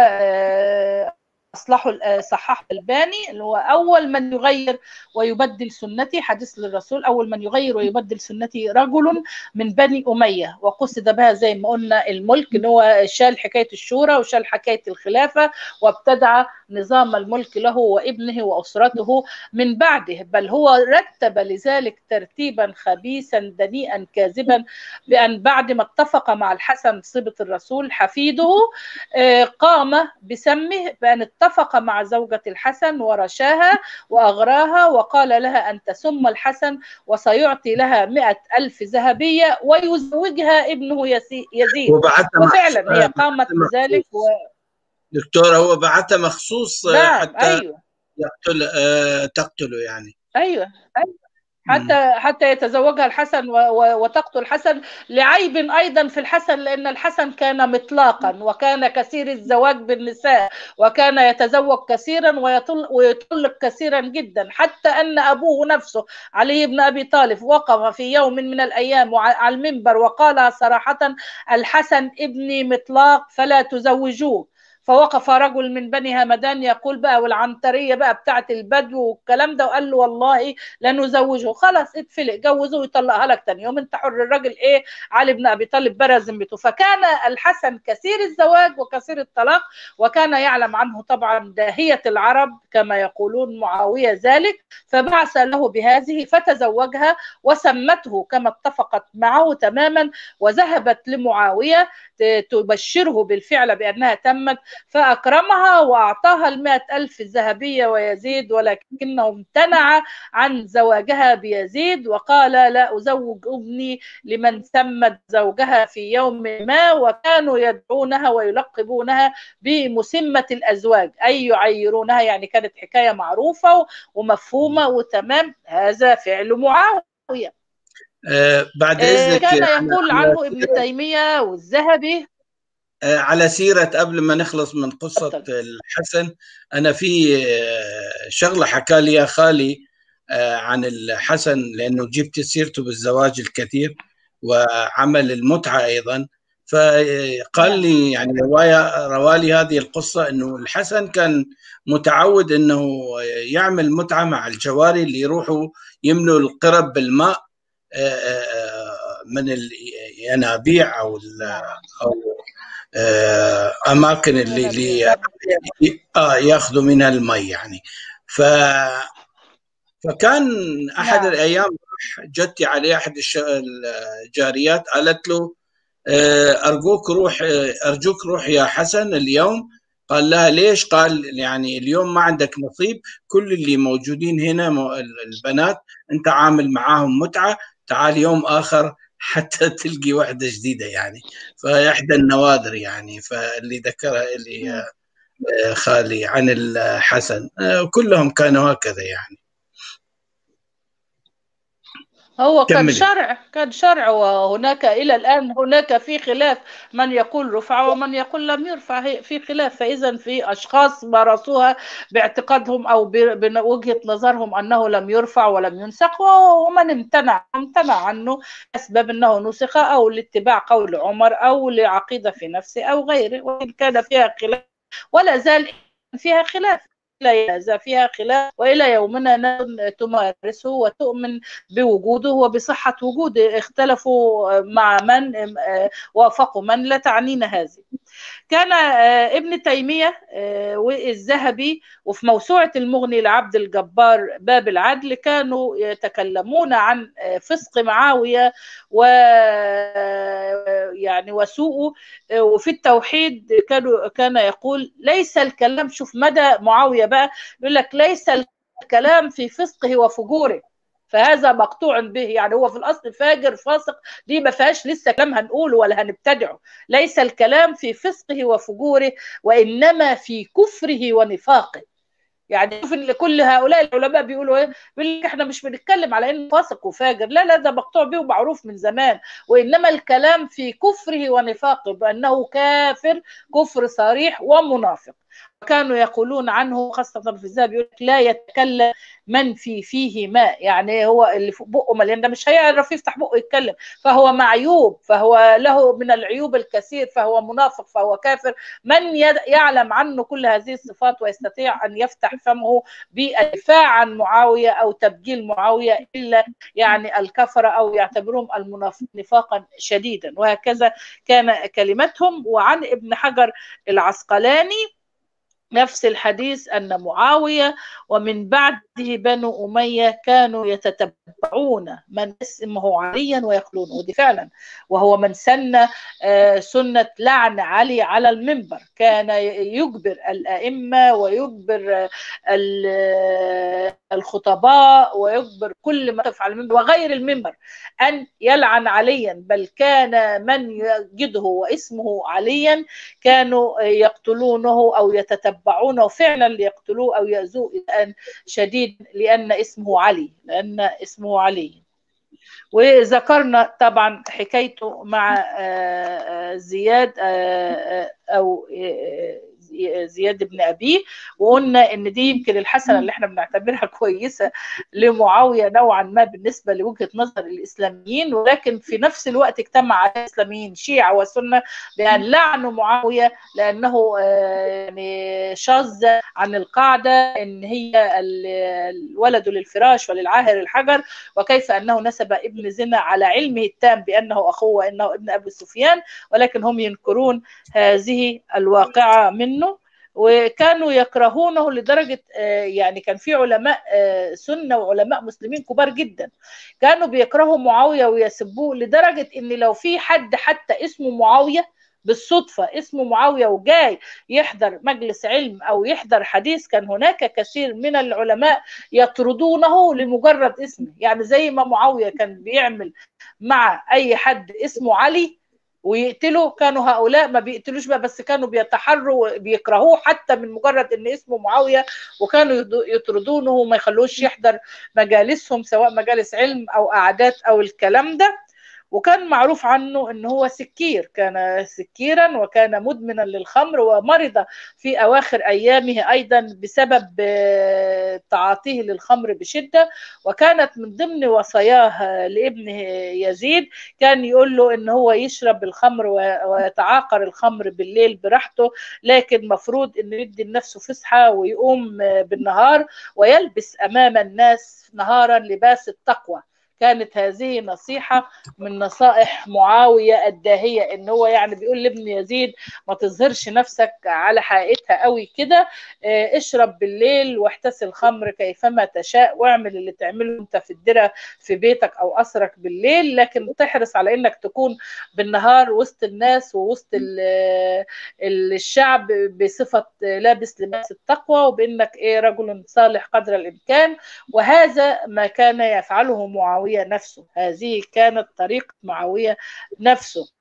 اصلحه صححه الباني اللي هو اول من يغير ويبدل سنتي حديث للرسول اول من يغير ويبدل سنتي رجل من بني اميه وقصد بها زي ما قلنا الملك ان هو شال حكايه الشورى وشال حكايه الخلافه وابتدع نظام الملك له وابنه واسرته من بعده بل هو رتب لذلك ترتيبا خبيثا دنيئا كاذبا بان بعد ما اتفق مع الحسن صبه الرسول حفيده قام بسمه بان اتفق مع زوجة الحسن ورشاها وأغراها وقال لها أن تسم الحسن وسيعطي لها مئة ألف ذهبية ويزوجها ابنه يزيد وفعلا هي قامت بذلك و... دكتورة هو بعتها مخصوص نعم حتى أيوة. يقتل آه تقتله يعني أيوة, أيوة. حتى حتى يتزوجها الحسن وتقتل الحسن لعيب ايضا في الحسن لان الحسن كان مطلاقا وكان كثير الزواج بالنساء وكان يتزوج كثيرا ويطلق كثيرا جدا حتى ان ابوه نفسه علي بن ابي طالب وقف في يوم من الايام على المنبر وقال صراحه الحسن ابني مطلاق فلا تزوجوه فوقف رجل من بني همدان يقول بقى والعنتريه بقى بتاعه البدو والكلام ده وقال له والله لا نزوجه خلاص اتفلق جوزه ويطلقها لك تاني يوم انت حر الراجل ايه علي بن ابي طالب برى ذمته فكان الحسن كثير الزواج وكثير الطلاق وكان يعلم عنه طبعا داهيه العرب كما يقولون معاويه ذلك فبعث له بهذه فتزوجها وسمته كما اتفقت معه تماما وذهبت لمعاويه تبشره بالفعل بأنها تمت فأكرمها وأعطاها المائة ألف الذهبية ويزيد ولكنه امتنع عن زواجها بيزيد وقال لا أزوج ابني لمن سمت زوجها في يوم ما وكانوا يدعونها ويلقبونها بمسمة الأزواج أي يعيرونها يعني كانت حكاية معروفة ومفهومة وتمام هذا فعل معاوية آه بعد اذنك كان يقول عنه ابن تيميه والذهبي آه على سيره قبل ما نخلص من قصه الحسن انا في آه شغله حكى لي خالي آه عن الحسن لانه جبت سيرته بالزواج الكثير وعمل المتعه ايضا فقال لي يعني روايه روالي هذه القصه انه الحسن كان متعود انه يعمل متعه مع الجواري اللي يروحوا يملوا القرب بالماء من الينابيع او او اماكن اللي اللي اه ياخذوا منها المي يعني ف فكان احد نعم. الايام جتي عليه احد الجاريات قالت له ارجوك روح ارجوك روح يا حسن اليوم قال لها ليش؟ قال يعني اليوم ما عندك نصيب كل اللي موجودين هنا البنات انت عامل معاهم متعه تعال يوم اخر حتى تلقي واحده جديده يعني فاحدى النوادر يعني فاللي ذكرها اللي خالي عن الحسن كلهم كانوا هكذا يعني هو كان كملي. شرع كان شرع وهناك إلى الآن هناك في خلاف من يقول رفع ومن يقول لم يرفع هي- في خلاف فإذا في أشخاص مارسوها باعتقادهم أو ب- بوجهة نظرهم أنه لم يرفع ولم ينسخ و- ومن امتنع امتنع عنه أسباب أنه نسخ أو لاتباع قول عمر أو لعقيدة في نفسه أو غيره وإن كان فيها خلاف ولا زال فيها خلاف لا يزال فيها خلاف والى يومنا ناس تمارسه وتؤمن بوجوده وبصحه وجوده اختلفوا مع من آه، وافقوا من لا تعنينا هذه كان آه، ابن تيميه آه، والذهبي وفي موسوعه المغني لعبد الجبار باب العدل كانوا يتكلمون عن آه، فسق معاويه و يعني وسوءه آه، وفي التوحيد كانوا كان يقول ليس الكلام شوف مدى معاويه بقى يقول لك ليس الكلام في فسقه وفجوره فهذا مقطوع به يعني هو في الاصل فاجر فاسق دي ما فيهاش لسه كلام هنقوله ولا هنبتدعه ليس الكلام في فسقه وفجوره وانما في كفره ونفاقه يعني شوف إن كل هؤلاء العلماء بيقولوا ايه بيقول لك احنا مش بنتكلم على انه فاسق وفاجر لا لا ده مقطوع به ومعروف من زمان وانما الكلام في كفره ونفاقه بانه كافر كفر صريح ومنافق كانوا يقولون عنه خاصة في الذهب يقول لك لا يتكلم من في فيه ماء يعني هو اللي في بقه مليان ده مش هيعرف يفتح بقه يتكلم فهو معيوب فهو له من العيوب الكثير فهو منافق فهو كافر من يد- يعلم عنه كل هذه الصفات ويستطيع أن يفتح فمه بالدفاع عن معاوية أو تبجيل معاوية إلا يعني الكفرة أو يعتبرهم المنافق نفاقا شديدا وهكذا كان كلمتهم وعن ابن حجر العسقلاني نفس الحديث أن معاوية ومن بعده بنو أمية كانوا يتتبعون من اسمه عليا ويخلونه ودي فعلا وهو من سن آه، سنة لعن علي على المنبر كان يجبر الأئمة ويجبر آه، ال- آه، الخطباء ويجبر كل ما يقف على المنبر وغير المنبر أن يلعن عليا بل كان من يجده واسمه عليا كانوا يقتلونه او يتتبعونه فعلا ليقتلوه او يأذوه إذى شديد لان اسمه علي لان اسمه علي وذكرنا طبعا حكايته مع آه، آه، زياد آه، آه، او آه، زياد بن ابيه وقلنا ان دي يمكن الحسنه اللي احنا بنعتبرها كويسه لمعاويه نوعا ما بالنسبه لوجهه نظر الاسلاميين ولكن في نفس الوقت اجتمع على الاسلاميين شيعه وسنه بان لعنوا معاويه لانه آه، يعني شاذ عن القاعده ان هي ال- الولد للفراش وللعاهر الحجر وكيف انه نسب ابن زنا على علمه التام بانه اخوه وانه ابن ابي سفيان ولكن هم ينكرون هذه الواقعه منه وكانوا يكرهونه لدرجه آه، يعني كان في علماء آه، سنه وعلماء مسلمين كبار جدا كانوا بيكرهوا معاويه ويسبوه لدرجه ان لو في حد حتى اسمه معاويه بالصدفه اسمه معاويه وجاي يحضر مجلس علم او يحضر حديث كان هناك كثير من العلماء يطردونه لمجرد اسمه يعني زي ما معاويه كان بيعمل مع اي حد اسمه علي ويقتلوا كانوا هؤلاء ما بيقتلوش بقى بس كانوا بيتحروا بيكرهوه حتى من مجرد ان اسمه معاويه وكانوا يض- يطردونه وما يخلوش يحضر مجالسهم سواء مجالس علم او قعدات او الكلام ده وكان معروف عنه ان هو سكير كان سكيرا وكان مدمنا للخمر ومرض في اواخر ايامه ايضا بسبب آه، تعاطيه للخمر بشده وكانت من ضمن وصاياه لابنه يزيد كان يقول له ان هو يشرب الخمر و- ويتعاقر الخمر بالليل براحته لكن مفروض انه يدي لنفسه فسحه ويقوم بالنهار ويلبس امام الناس نهارا لباس التقوى كانت هذه نصيحة من نصائح معاوية الداهية ان هو يعني بيقول لابن يزيد ما تظهرش نفسك على حقيقتها قوي كده آه، اشرب بالليل واحتسي الخمر كيفما تشاء واعمل اللي تعمله انت في الدرة في بيتك او قصرك بالليل لكن تحرص على انك تكون بالنهار وسط الناس ووسط ال- ال- الشعب بصفة لابس لباس التقوى وبانك ايه رجل صالح قدر الامكان وهذا ما كان يفعله معاوية نفسه هذه كانت طريقة معاوية نفسه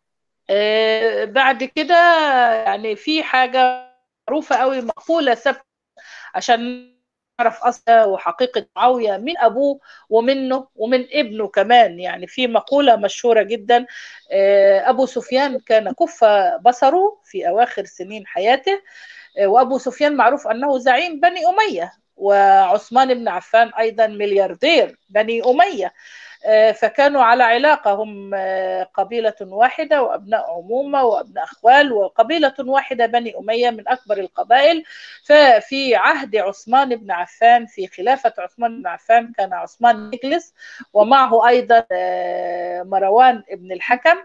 آه، بعد كده يعني في حاجة معروفة قوي مقولة ثابتة عشان نعرف أصلا وحقيقة معاوية من أبوه ومنه ومن ابنه كمان يعني في مقولة مشهورة جدا أبو سفيان كان كف بصره في أواخر سنين حياته وأبو سفيان معروف أنه زعيم بني أمية وعثمان بن عفان أيضا ملياردير بني أمية فكانوا على علاقة هم قبيلة واحدة وأبناء عمومة وأبناء أخوال وقبيلة واحدة بني أمية من أكبر القبائل ففي عهد عثمان بن عفان في خلافة عثمان بن عفان كان عثمان يجلس ومعه أيضا مروان بن الحكم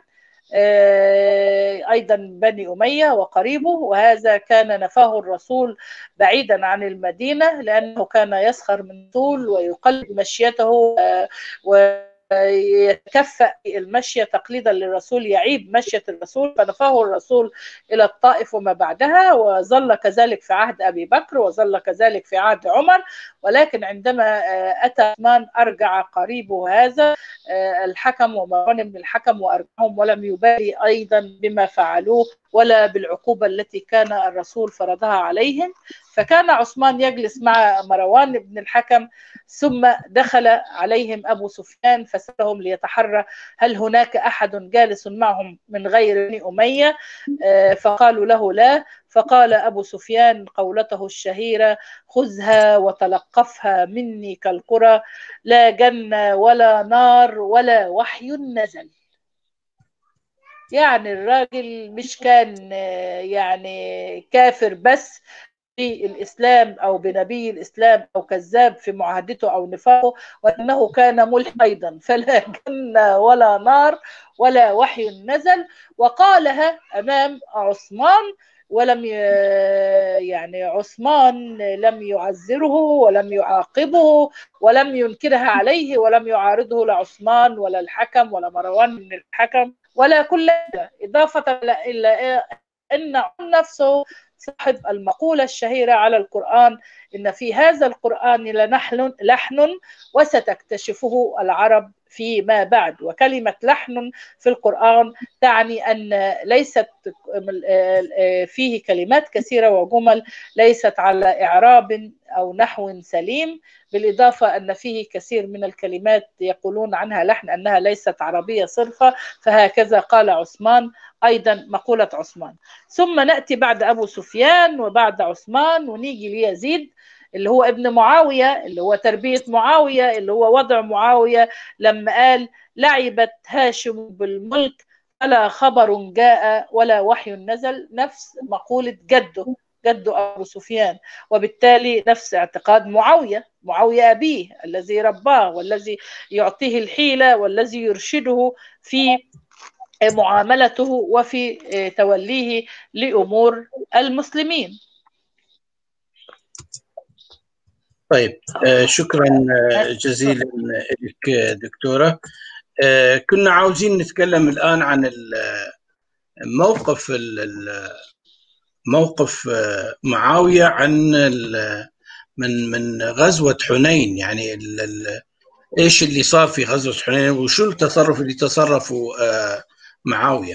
أيضا بني أمية وقريبه وهذا كان نفاه الرسول بعيدا عن المدينة لأنه كان يسخر من طول ويقلد مشيته و يتكفأ المشية تقليدا للرسول يعيب مشية الرسول فنفاه الرسول إلى الطائف وما بعدها وظل كذلك في عهد أبي بكر وظل كذلك في عهد عمر ولكن عندما أتى عثمان أرجع قريبه هذا الحكم ومروان بن الحكم وأرجعهم ولم يبالي أيضا بما فعلوه ولا بالعقوبة التي كان الرسول فرضها عليهم فكان عثمان يجلس مع مروان بن الحكم ثم دخل عليهم أبو سفيان فسألهم ليتحرى هل هناك أحد جالس معهم من غير بني أمية فقالوا له لا فقال أبو سفيان قولته الشهيرة خذها وتلقفها مني كالقرى لا جنة ولا نار ولا وحي نزل يعني الراجل مش كان يعني كافر بس في الإسلام أو بنبي الإسلام أو كذاب في معاهدته أو نفاقه وأنه كان ملحد أيضا فلا جنة ولا نار ولا وحي نزل وقالها أمام عثمان ولم يعني عثمان لم يعزره ولم يعاقبه ولم ينكرها عليه ولم يعارضه لعثمان ولا الحكم ولا مروان بن الحكم ولا كل إضافة إلى أن نفسه صاحب المقولة الشهيرة على القرآن إن في هذا القرآن لنحن لحن وستكتشفه العرب فيما بعد وكلمة لحن في القرآن تعني أن ليست فيه كلمات كثيرة وجمل ليست على إعراب أو نحو سليم بالإضافة أن فيه كثير من الكلمات يقولون عنها لحن أنها ليست عربية صرفة فهكذا قال عثمان أيضا مقولة عثمان ثم نأتي بعد أبو سفيان وبعد عثمان ونيجي ليزيد اللي هو ابن معاوية اللي هو تربية معاوية اللي هو وضع معاوية لما قال لعبت هاشم بالملك فلا خبر جاء ولا وحي نزل نفس مقولة جده جده أبو سفيان وبالتالي نفس اعتقاد معاوية معاوية أبيه الذي رباه والذي يعطيه الحيلة والذي يرشده في معاملته وفي توليه لأمور المسلمين طيب شكرا جزيلا لك دكتورة كنا عاوزين نتكلم الآن عن موقف موقف معاوية عن من من غزوة حنين يعني ايش اللي صار في غزوة حنين وشو التصرف اللي تصرفوا معاوية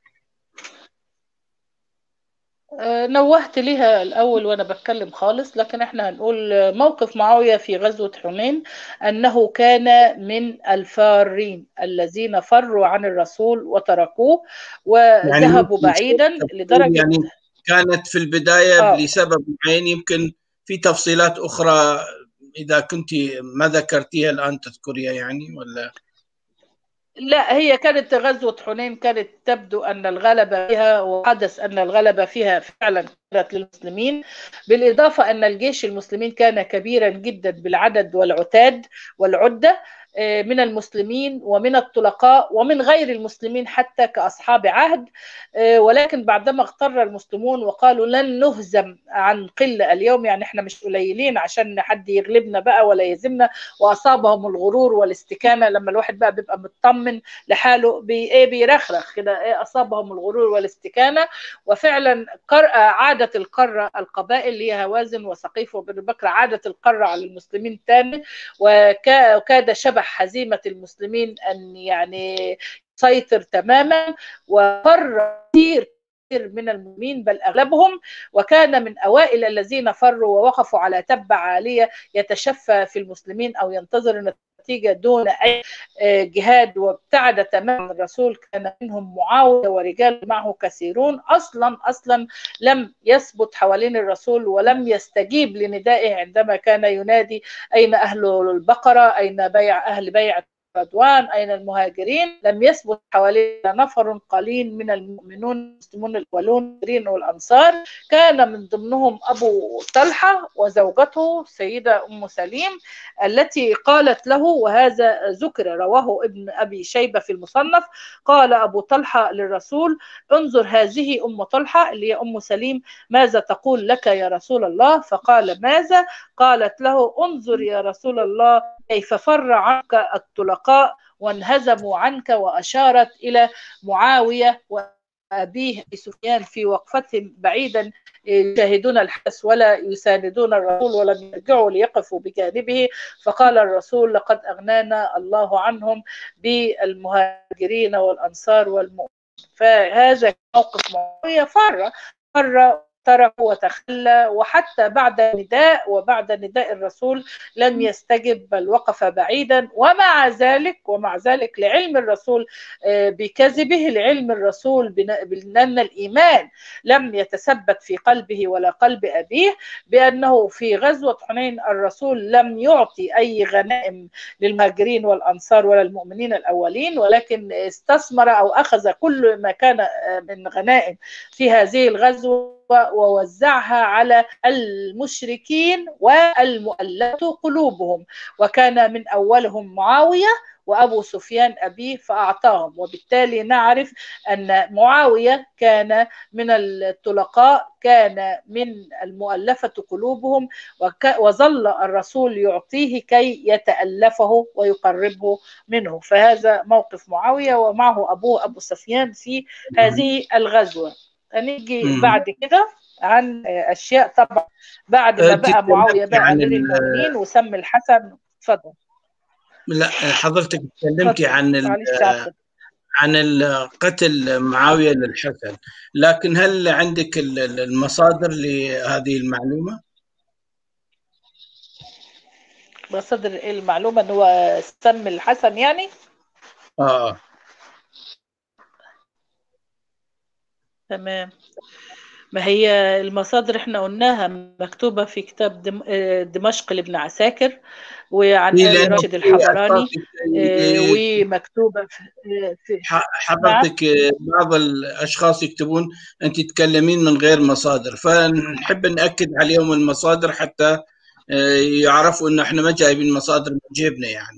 نوهت لها الأول وأنا بتكلم خالص لكن احنا هنقول موقف معاوية في غزوة حنين أنه كان من الفارين الذين فروا عن الرسول وتركوه وذهبوا يعني بعيدا لدرجة يعني كانت في البداية آه. لسبب معين يمكن في تفصيلات أخرى إذا كنت ما ذكرتيها الآن تذكريها يعني ولا لا هي كانت غزوة حنين كانت تبدو أن الغلبة فيها وحدث أن الغلبة فيها فعلا كانت للمسلمين بالإضافة أن الجيش المسلمين كان كبيرا جدا بالعدد والعتاد والعدة من المسلمين ومن الطلقاء ومن غير المسلمين حتى كأصحاب عهد ولكن بعدما اغتر المسلمون وقالوا لن نهزم عن قلة اليوم يعني احنا مش قليلين عشان حد يغلبنا بقى ولا يهزمنا وأصابهم الغرور والاستكانة لما الواحد بقى بيبقى مطمن لحاله بي ايه بيرخرخ كده ايه أصابهم الغرور والاستكانة وفعلا عادت القارة القبائل اللي هي هوازن وسقيف وبن بكر عادت القارة على المسلمين تاني وكاد شبه هزيمة المسلمين أن يعني يسيطر تماما وقر كثير من المؤمنين بل اغلبهم وكان من اوائل الذين فروا ووقفوا على تبع عاليه يتشفى في المسلمين او ينتظر النتيجه دون اي جهاد وابتعد تماما الرسول كان منهم معاويه ورجال معه كثيرون اصلا اصلا لم يثبت حوالين الرسول ولم يستجيب لندائه عندما كان ينادي اين اهل البقره اين بيع اهل بيعه رضوان أين المهاجرين لم يثبت حوالي نفر قليل من المؤمنون المسلمون الأولون والأنصار كان من ضمنهم أبو طلحة وزوجته سيدة أم سليم التي قالت له وهذا ذكر رواه ابن أبي شيبة في المصنف قال أبو طلحة للرسول انظر هذه أم طلحة اللي هي أم سليم ماذا تقول لك يا رسول الله فقال ماذا قالت له انظر يا رسول الله كيف فر عنك الطلقاء وانهزموا عنك وأشارت إلى معاوية وأبيه سفيان في وقفتهم بعيدا يشاهدون الحدث ولا يساندون الرسول ولم يرجعوا ليقفوا بجانبه فقال الرسول لقد أغنانا الله عنهم بالمهاجرين والأنصار والمؤمنين فهذا موقف معاوية فر فر ترك وتخلى وحتى بعد النداء وبعد نداء الرسول لم يستجب بل وقف بعيدا ومع ذلك ومع ذلك لعلم الرسول بكذبه لعلم الرسول بأن الإيمان لم يتثبت في قلبه ولا قلب أبيه بأنه في غزوة حنين الرسول لم يعطي أي غنائم للمهاجرين والأنصار ولا المؤمنين الأولين ولكن استثمر أو أخذ كل ما كان من غنائم في هذه الغزوة ووزعها على المشركين والمؤلفة قلوبهم وكان من أولهم معاوية وأبو سفيان أبيه فأعطاهم وبالتالي نعرف أن معاوية كان من الطلقاء كان من المؤلفة قلوبهم وظل الرسول يعطيه كي يتألفه ويقربه منه فهذا موقف معاوية ومعه أبوه أبو سفيان في هذه الغزوة هنيجي مم. بعد كده عن اشياء طبعا بعد ما أنت بقى معاويه بقى عن امير ال- المؤمنين وسمي الحسن اتفضل لا حضرتك تكلمتي اتفضل عن ال- معلش عفوا عن ال- قتل معاوية للحسن لكن هل عندك ال- ال- المصادر لهذه المعلومة؟ مصدر إيه المعلومه ان هو سمي الحسن يعني آه تمام ما هي المصادر احنا قلناها مكتوبه في كتاب دم... آه، دمشق لابن عساكر وعن إيه آل لأنه راشد في الحضراني أشخاص آه، ي- ومكتوبه في آه، في ح- نعم حضرتك بعض الأشخاص يكتبون أنت تتكلمين من غير مصادر فنحب نأكد عليهم المصادر حتى آه، يعرفوا إن إحنا ما جايبين مصادر من جيبنا يعني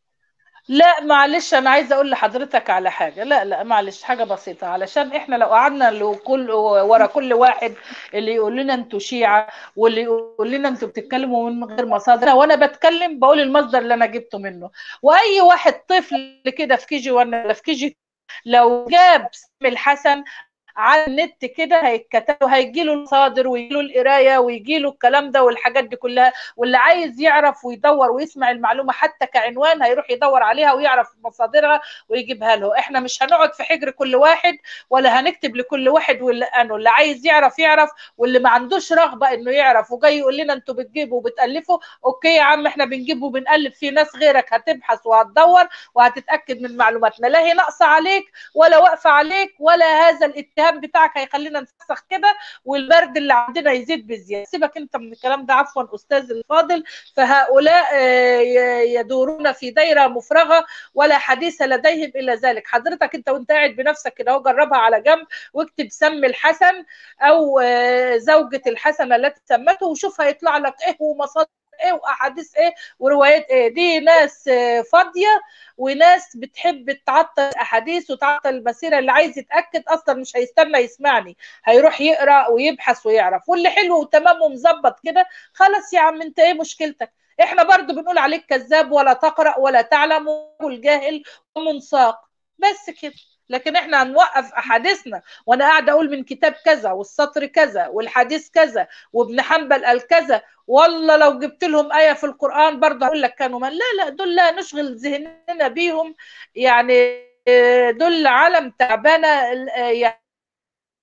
لا معلش انا عايزه اقول لحضرتك على حاجه لا لا معلش حاجه بسيطه علشان احنا لو قعدنا لو كل ورا كل واحد اللي يقول لنا انتوا شيعه واللي يقول لنا انتوا بتتكلموا من غير مصادر وانا بتكلم بقول المصدر اللي انا جبته منه واي واحد طفل كده في كي جي ولا في كي جي لو جاب اسم الحسن على النت كده هيتكتب وهيجي له المصادر ويجي له القرايه ويجي له الكلام ده والحاجات دي كلها واللي عايز يعرف ويدور ويسمع المعلومه حتى كعنوان هيروح يدور عليها ويعرف مصادرها ويجيبها له احنا مش هنقعد في حجر كل واحد ولا هنكتب لكل واحد واللي انه اللي عايز يعرف يعرف واللي ما عندوش رغبه انه يعرف وجاي يقول لنا انتوا بتجيبوا وبتالفوا اوكي يا عم احنا بنجيب وبنالف في ناس غيرك هتبحث وهتدور وهتتاكد من معلوماتنا لا هي ناقصه عليك ولا واقفه عليك ولا هذا الاتهام بتاعك هيخلينا نفسخ كده والبرد اللي عندنا يزيد بزياده سيبك انت من الكلام ده عفوا استاذ الفاضل فهؤلاء آه، ي- يدورون في دايره مفرغه ولا حديث لديهم الا ذلك حضرتك انت وانت قاعد بنفسك كده اهو جربها على جنب واكتب سم الحسن او آه، زوجة الحسن التي سمته وشوف هيطلع لك ايه ومصادر ايه واحاديث ايه وروايات ايه دي ناس آه، فاضيه وناس بتحب تعطل الاحاديث وتعطل المسيره اللي عايز يتاكد اصلا مش هيستنى يسمعني هيروح يقرا ويبحث ويعرف واللي حلو وتمام ومظبط كده خلاص يا عم انت ايه مشكلتك احنا برضو بنقول عليك كذاب ولا تقرا ولا تعلم والجاهل ومنساق بس كده لكن احنا هنوقف احاديثنا وانا قاعده اقول من كتاب كذا والسطر كذا والحديث كذا وابن حنبل قال كذا والله لو جبت لهم ايه في القران برضه هقول لك كانوا من لا لا دول لا نشغل ذهننا بيهم يعني آه، دول عالم تعبانه آه، يعني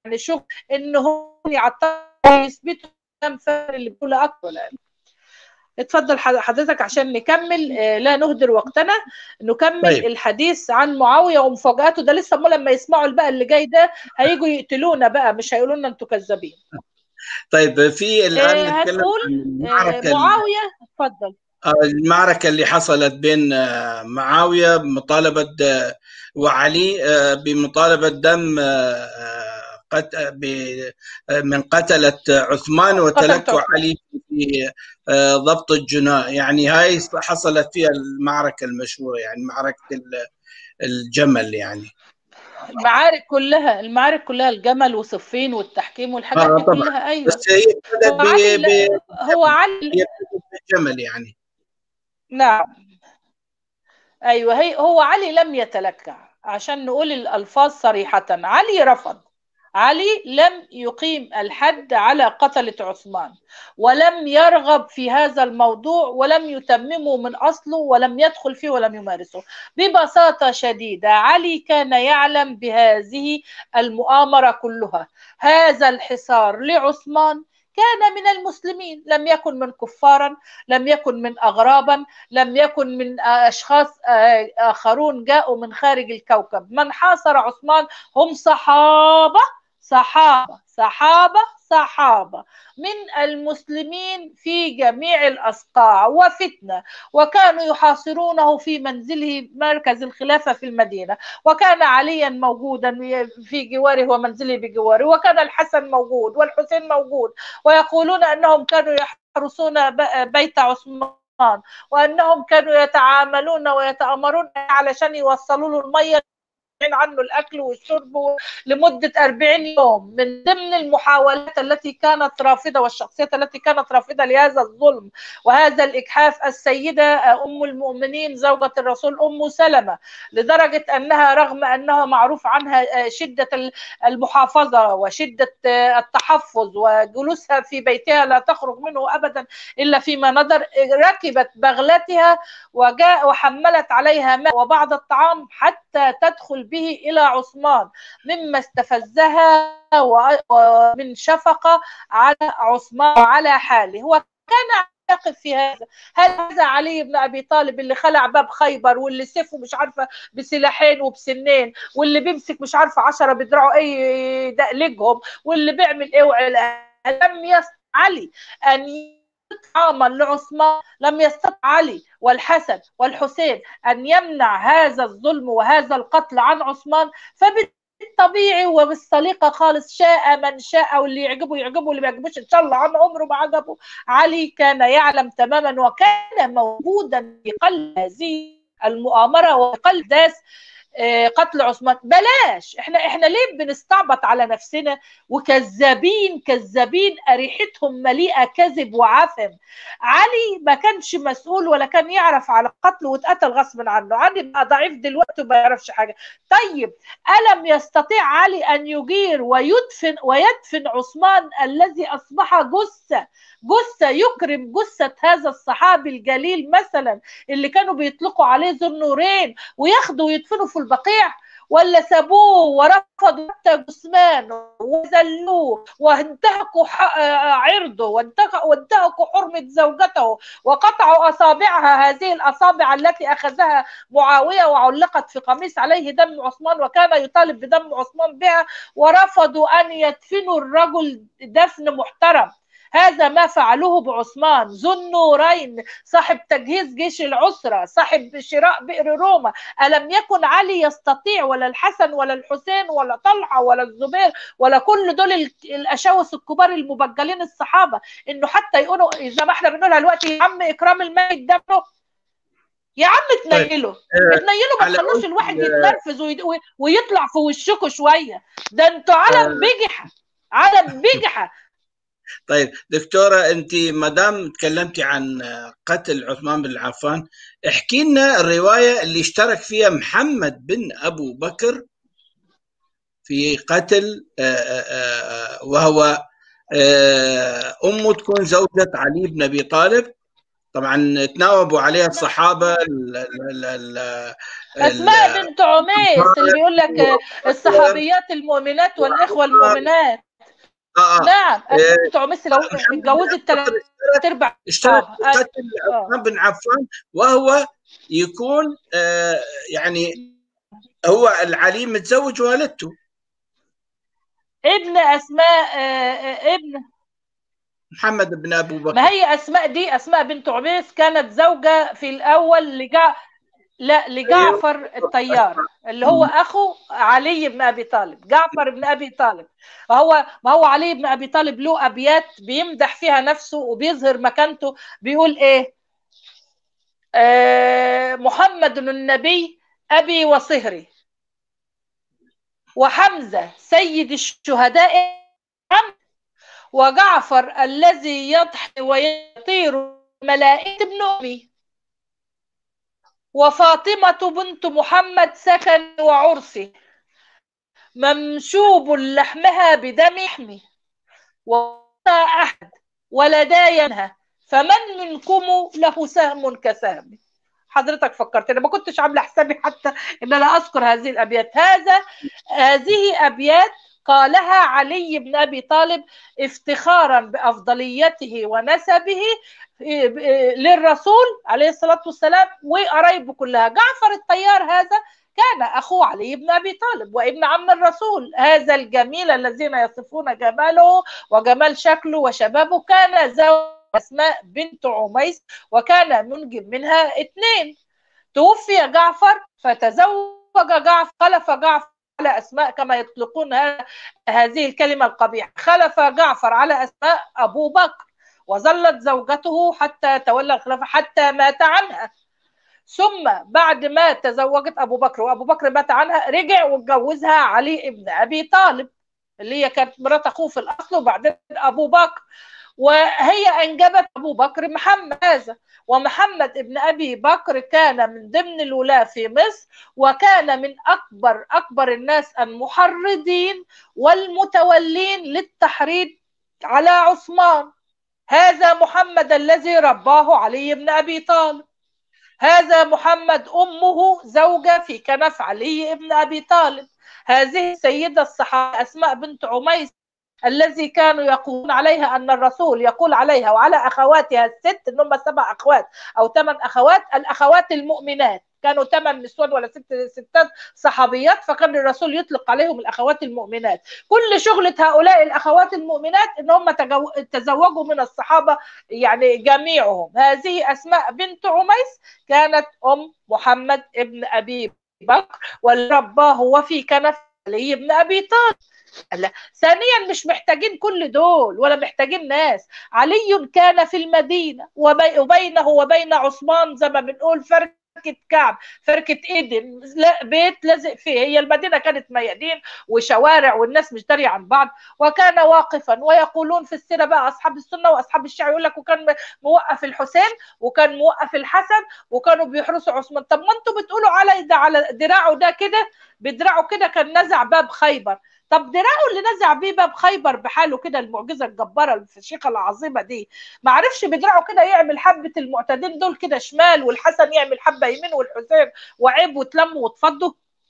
يعني شوف انه هم يعطلوا يثبتوا كلام اللي بيقوله اكتر اتفضل حضرتك عشان نكمل لا نهدر وقتنا نكمل طيب. الحديث عن معاويه ومفاجاته ده لسه لما يسمعوا بقى اللي جاي ده هيجوا يقتلونا بقى مش هيقولوا لنا انتوا كذابين طيب في الان آه هنقول معاويه اتفضل المعركة اللي حصلت بين معاوية بمطالبة وعلي بمطالبة دم من قتلة عثمان وتلك علي في ضبط الجناء يعني هاي حصلت فيها المعركة المشهورة يعني معركة الجمل يعني المعارك كلها المعارك كلها الجمل وصفين والتحكيم والحاجات آه دي كلها ايوه بس هي هو علي, هو علي الجمل يعني نعم ايوه هي هو علي لم يتلكع عشان نقول الالفاظ صريحه علي رفض علي لم يقيم الحد على قتلة عثمان ولم يرغب في هذا الموضوع ولم يتممه من أصله ولم يدخل فيه ولم يمارسه ببساطة شديدة علي كان يعلم بهذه المؤامرة كلها هذا الحصار لعثمان كان من المسلمين لم يكن من كفارا لم يكن من أغرابا لم يكن من أشخاص آخرون جاءوا من خارج الكوكب من حاصر عثمان هم صحابة صحابة صحابة صحابة من المسلمين في جميع الأصقاع وفتنة وكانوا يحاصرونه في منزله مركز الخلافة في المدينة وكان عليا موجودا في جواره ومنزله بجواره وكان الحسن موجود والحسين موجود ويقولون أنهم كانوا يحرسون بيت عثمان وأنهم كانوا يتعاملون ويتأمرون علشان يوصلوا له المية عنه الاكل والشرب لمده 40 يوم من ضمن المحاولات التي كانت رافضه والشخصيات التي كانت رافضه لهذا الظلم وهذا الاجحاف السيده ام المؤمنين زوجه الرسول ام سلمه لدرجه انها رغم انها معروف عنها شده المحافظه وشده التحفظ وجلوسها في بيتها لا تخرج منه ابدا الا فيما نظر ركبت بغلتها وجاء وحملت عليها ماء وبعض الطعام حتى تدخل به إلى عثمان مما استفزها ومن شفقة على عثمان وعلى حاله هو كان يقف في هذا هل هذا علي بن ابي طالب اللي خلع باب خيبر واللي سيفه مش عارفه بسلاحين وبسنين واللي بيمسك مش عارفه عشرة بدراعه اي يدقلقهم واللي بيعمل ايه لم يستطع علي ان طعاما لعثمان لم يستطع علي والحسن والحسين أن يمنع هذا الظلم وهذا القتل عن عثمان فبالطبيعي وبالسليقة خالص شاء من شاء واللي يعجبه يعجبه واللي ما يعجبوش إن شاء الله عن عمره ما عجبه علي كان يعلم تماما وكان موجودا في قلب هذه المؤامرة وقلب داس قتل عثمان بلاش احنا احنا ليه بنستعبط على نفسنا وكذابين كذابين اريحتهم مليئه كذب وعفن علي ما كانش مسؤول ولا كان يعرف على قتله واتقتل غصب عنه علي بقى ضعيف دلوقتي وما يعرفش حاجه طيب الم يستطيع علي ان يجير ويدفن ويدفن عثمان الذي اصبح جثه جثه يكرم جثه هذا الصحابي الجليل مثلا اللي كانوا بيطلقوا عليه ذو النورين وياخدوا ويدفنوا في البقيع ولا سابوه ورفضوا حتى جثمانه وذلوه وانتهكوا عرضه وانتهكوا حرمة زوجته وقطعوا أصابعها هذه الأصابع التي أخذها معاوية وعلقت في قميص عليه دم عثمان وكان يطالب بدم عثمان بها ورفضوا أن يدفنوا الرجل دفن محترم هذا ما فعلوه بعثمان ذو النورين صاحب تجهيز جيش العسرة صاحب شراء بئر روما ألم يكن علي يستطيع ولا الحسن ولا الحسين ولا طلحة ولا الزبير ولا كل دول الأشاوس الكبار المبجلين الصحابة إنه حتى يقولوا زي ما احنا بنقولها دلوقتي يا عم إكرام الميت دمه يا عم تنيله تنيله ما تخلوش الواحد يتنرفز ويطلع في وشكوا شويه ده انتوا علم بجحه علم بجحه طيب دكتورة أنت ما دام تكلمتي عن قتل عثمان بن عفان احكي لنا الرواية اللي اشترك فيها محمد بن أبو بكر في قتل وهو أمه تكون زوجة علي بن أبي طالب طبعا تناوبوا عليها الصحابه ال ال ال اسماء بنت عميس اللي بيقول لك الصحابيات المؤمنات والاخوه المؤمنات آه آه. نعم بنت عميس لو اتجوزت ثلاث ارباع اشترط آه. قتل عثمان بن عفان وهو يكون آه يعني هو العلي متزوج والدته ابن اسماء آه، ابن محمد بن ابو بكر ما هي اسماء دي اسماء بنت عميس كانت زوجة في الاول لجع لا لجعفر الطيار اللي هو اخو علي بن ابي طالب جعفر بن ابي طالب هو ما هو علي بن ابي طالب له ابيات بيمدح فيها نفسه وبيظهر مكانته بيقول ايه آه محمد النبي ابي وصهري وحمزه سيد الشهداء وجعفر الذي يضحي ويطير ملائكة ابن أمي وفاطمة بنت محمد سكن وعرسي ممشوب لحمها بدم يحمي ولا أحد ولا داينها فمن منكم له سهم كسهمي حضرتك فكرت انا ما كنتش عامله حسابي حتى ان انا اذكر هذه الابيات هذا هذه ابيات قالها علي بن ابي طالب افتخارا بافضليته ونسبه للرسول عليه الصلاه والسلام وقرايبه كلها جعفر الطيار هذا كان اخو علي بن ابي طالب وابن عم الرسول هذا الجميل الذين يصفون جماله وجمال شكله وشبابه كان زوج اسماء بنت عميس وكان منجب منها اثنين توفي جعفر فتزوج جعفر خلف جعفر على اسماء كما يطلقون هذه الكلمه القبيحه خلف جعفر على اسماء ابو بكر وظلت زوجته حتى تولى الخلافه حتى مات عنها ثم بعد ما تزوجت ابو بكر وابو بكر مات عنها رجع واتجوزها علي ابن ابي طالب اللي هي كانت مرات اخوه في الاصل وبعدين ابو بكر وهي انجبت ابو بكر محمد هذا ومحمد ابن ابي بكر كان من ضمن الولاة في مصر وكان من اكبر اكبر الناس المحرضين والمتولين للتحريض على عثمان هذا محمد الذي رباه علي بن ابي طالب هذا محمد امه زوجه في كنف علي بن ابي طالب هذه السيده الصحابه اسماء بنت عميس الذي كانوا يقولون عليها ان الرسول يقول عليها وعلى اخواتها الست ان هم سبع اخوات او ثمان اخوات الاخوات المؤمنات كانوا ثمان نسوان ولا ست ستات صحابيات فكان الرسول يطلق عليهم الاخوات المؤمنات كل شغله هؤلاء الاخوات المؤمنات ان هم تزوجوا من الصحابه يعني جميعهم هذه اسماء بنت عميس كانت ام محمد ابن ابي بكر ورباه وفي كنف علي بن ابي طالب لا ثانيا مش محتاجين كل دول ولا محتاجين ناس علي كان في المدينة وبينه وبين عثمان زي ما بنقول فرق فركة كعب فركة ايدن لا بيت لازق فيه هي المدينة كانت ميادين وشوارع والناس مش دارية عن بعض وكان واقفا ويقولون في السيرة بقى أصحاب السنة وأصحاب الشيعة يقول لك وكان موقف الحسين وكان موقف الحسن وكانوا بيحرسوا عثمان طب ما انتوا بتقولوا على ده على دراعه ده كده بدراعه كده كان نزع باب خيبر طب دراعه اللي نزع بيه باب خيبر بحاله كده المعجزه الجباره الفشيخه العظيمه دي ما عرفش بدراعه كده يعمل حبه المعتدين دول كده شمال والحسن يعمل حبه يمين والحسين وعيب وتلموا وتفضوا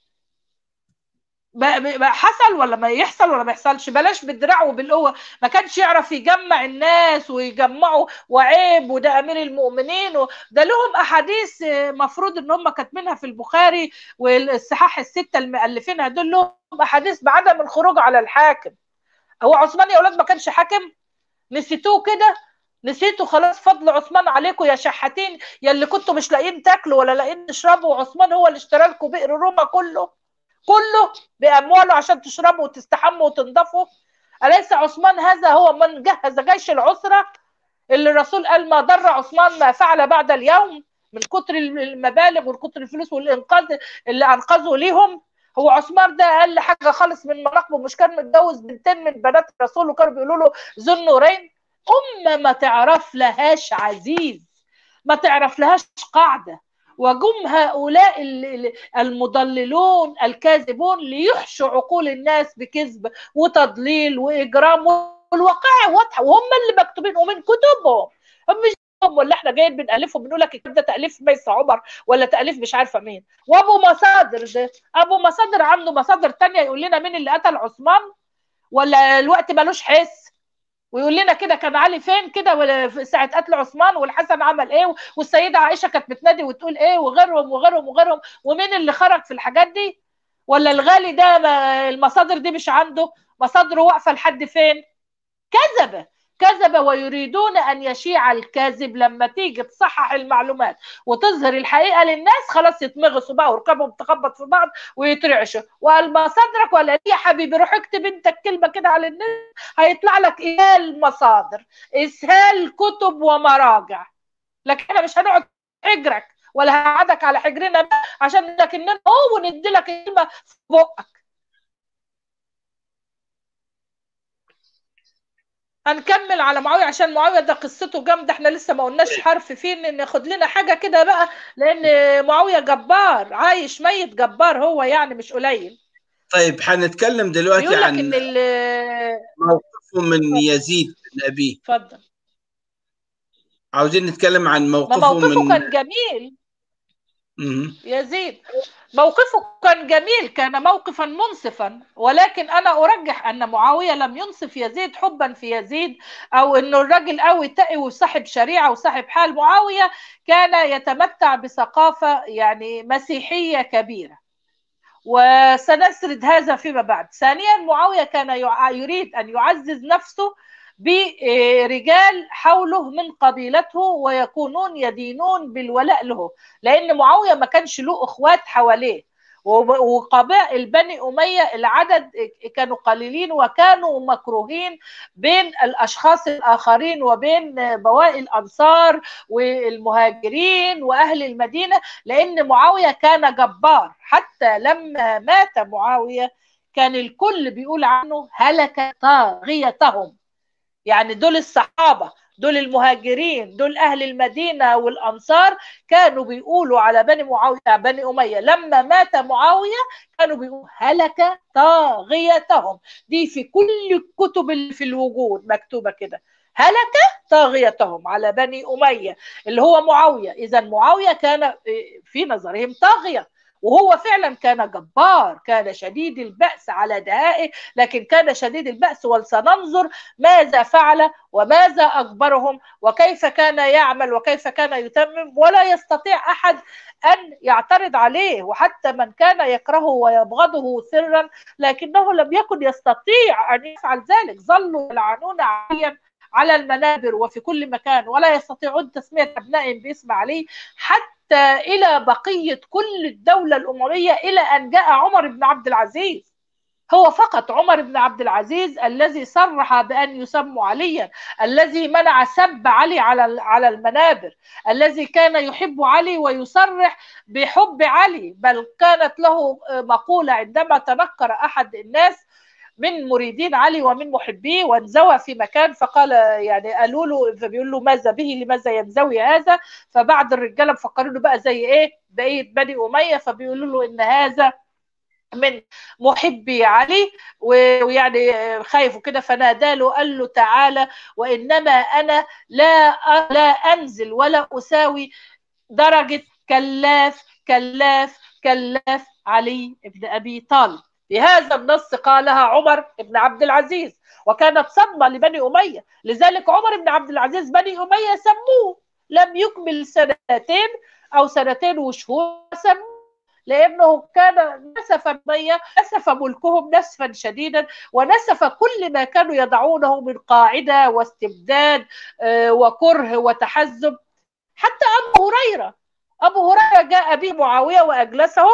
حصل ولا ما يحصل ولا ما يحصلش بلاش بالدراع وبالقوه ما كانش يعرف يجمع الناس ويجمعوا وعيب وده امير المؤمنين وده لهم احاديث مفروض ان هم كاتبينها في البخاري والصحاح السته المؤلفينها دول لهم احاديث بعدم الخروج على الحاكم هو عثمان يا اولاد ما كانش حاكم نسيتوه كده نسيتوا خلاص فضل عثمان عليكم يا شحاتين يا اللي كنتوا مش لاقيين تاكلوا ولا لاقيين تشربوا وعثمان هو اللي اشترى لكم بئر روما كله كله بامواله عشان تشربوا وتستحموا وتنضفوا اليس عثمان هذا هو من جهز جيش العسره اللي الرسول قال ما ضر عثمان ما فعل بعد اليوم من كتر المبالغ وكتر الفلوس والانقاذ اللي انقذوا ليهم هو عثمان ده اقل حاجه خالص من مناقبه مش كان متجوز بنتين من بنات الرسول وكانوا بيقولوا له ذو النورين امه ما تعرف لهاش عزيز ما تعرف لهاش قاعده وجم هؤلاء المضللون الكاذبون ليحشوا عقول الناس بكذب وتضليل واجرام والواقع واضحه وهم اللي مكتوبين ومن كتبهم هم مش ولا احنا جايين بنالفهم بنقول لك الكتاب ده تاليف ميس عمر ولا تاليف مش عارفه مين وابو مصادر ده ابو مصادر عنده مصادر تانية يقول لنا مين اللي قتل عثمان ولا الوقت ملوش حس ويقول لنا كده كان علي فين كده في ساعه قتل عثمان والحسن عمل ايه والسيده عائشه كانت بتنادي وتقول ايه وغيرهم وغيرهم وغيرهم ومين اللي خرج في الحاجات دي ولا الغالي ده المصادر دي مش عنده مصادره واقفه لحد فين كذبه كذب ويريدون ان يشيع الكاذب لما تيجي تصحح المعلومات وتظهر الحقيقه للناس خلاص يتمغصوا بقى وركبهم تخبط في بعض ويترعشوا وقال ما صدرك ولا يا حبيبي روح اكتب انت الكلمه كده على النت هيطلع لك اسهال مصادر اسهال كتب ومراجع لكن احنا مش هنقعد حجرك ولا هقعدك على حجرنا عشان لكننا هو وندي لك كلمه في بقك هنكمل على معاويه عشان معاويه ده قصته جامده احنا لسه ما قلناش حرف فيه ناخد لنا حاجه كده بقى لان معاويه جبار عايش ميت جبار هو يعني مش قليل طيب حنتكلم دلوقتي يقول لك عن ان موقفه من يزيد بن ابي اتفضل عاوزين نتكلم عن ما موقفه موقفه من كان جميل مم. يزيد موقفه كان جميل كان موقفا منصفا ولكن انا ارجح ان معاويه لم ينصف يزيد حبا في يزيد او انه الراجل قوي تقي وصاحب شريعه وصاحب حال معاويه كان يتمتع بثقافه يعني مسيحيه كبيره وسنسرد هذا فيما بعد ثانيا معاويه كان يع- يريد ان يعزز نفسه برجال حوله من قبيلته ويكونون يدينون بالولاء له لان معاويه ما كانش له اخوات حواليه وب- وقبائل بني اميه العدد كانوا قليلين وكانوا مكروهين بين الاشخاص الاخرين وبين بواقي الانصار والمهاجرين واهل المدينه لان معاويه كان جبار حتى لما مات معاويه كان الكل بيقول عنه هلك طاغيتهم يعني دول الصحابة دول المهاجرين دول أهل المدينة والأنصار كانوا بيقولوا على بني معاوية بني أمية لما مات معاوية كانوا بيقولوا هلك طاغيتهم دي في كل الكتب اللي في الوجود مكتوبة كده هلك طاغيتهم على بني أمية اللي هو معاوية إذا معاوية كان في نظرهم طاغية وهو فعلا كان جبار كان شديد البأس على دهائه لكن كان شديد البأس وسننظر ماذا فعل وماذا أجبرهم وكيف كان يعمل وكيف كان يتمم ولا يستطيع أحد أن يعترض عليه وحتى من كان يكرهه ويبغضه سرا لكنه لم يكن يستطيع أن يفعل ذلك ظلوا يلعنون عليا على المنابر وفي كل مكان ولا يستطيعون تسمية أبنائهم باسم علي حتى إلى بقية كل الدولة الأموية إلى أن جاء عمر بن عبد العزيز هو فقط عمر بن عبد العزيز الذي صرح بأن يسموا عليا الذي منع سب علي على على المنابر الذي كان يحب علي ويصرح بحب علي بل كانت له مقولة عندما تنكر أحد الناس من مريدين علي ومن محبيه وانزوى في مكان فقال يعني قالوا له فبيقول له ماذا به لماذا ينزوي هذا فبعد الرجاله مفكرين له بقى زي ايه بقيه بني اميه فبيقولوا له ان هذا من محبي علي ويعني خايف وكده فنادى له قال له تعالى وانما انا لا لا انزل ولا اساوي درجه كلاف كلاف كلاف علي بن ابي طالب بهذا النص قالها عمر بن عبد العزيز وكانت صدمة لبني أمية لذلك عمر بن عبد العزيز بني أمية سموه لم يكمل سنتين أو سنتين وشهور سموه لأنه كان نسف أمية نسف ملكهم نسفا شديدا ونسف كل ما كانوا يضعونه من قاعدة واستبداد وكره وتحزب حتى أبو هريرة أبو هريرة جاء به معاوية وأجلسه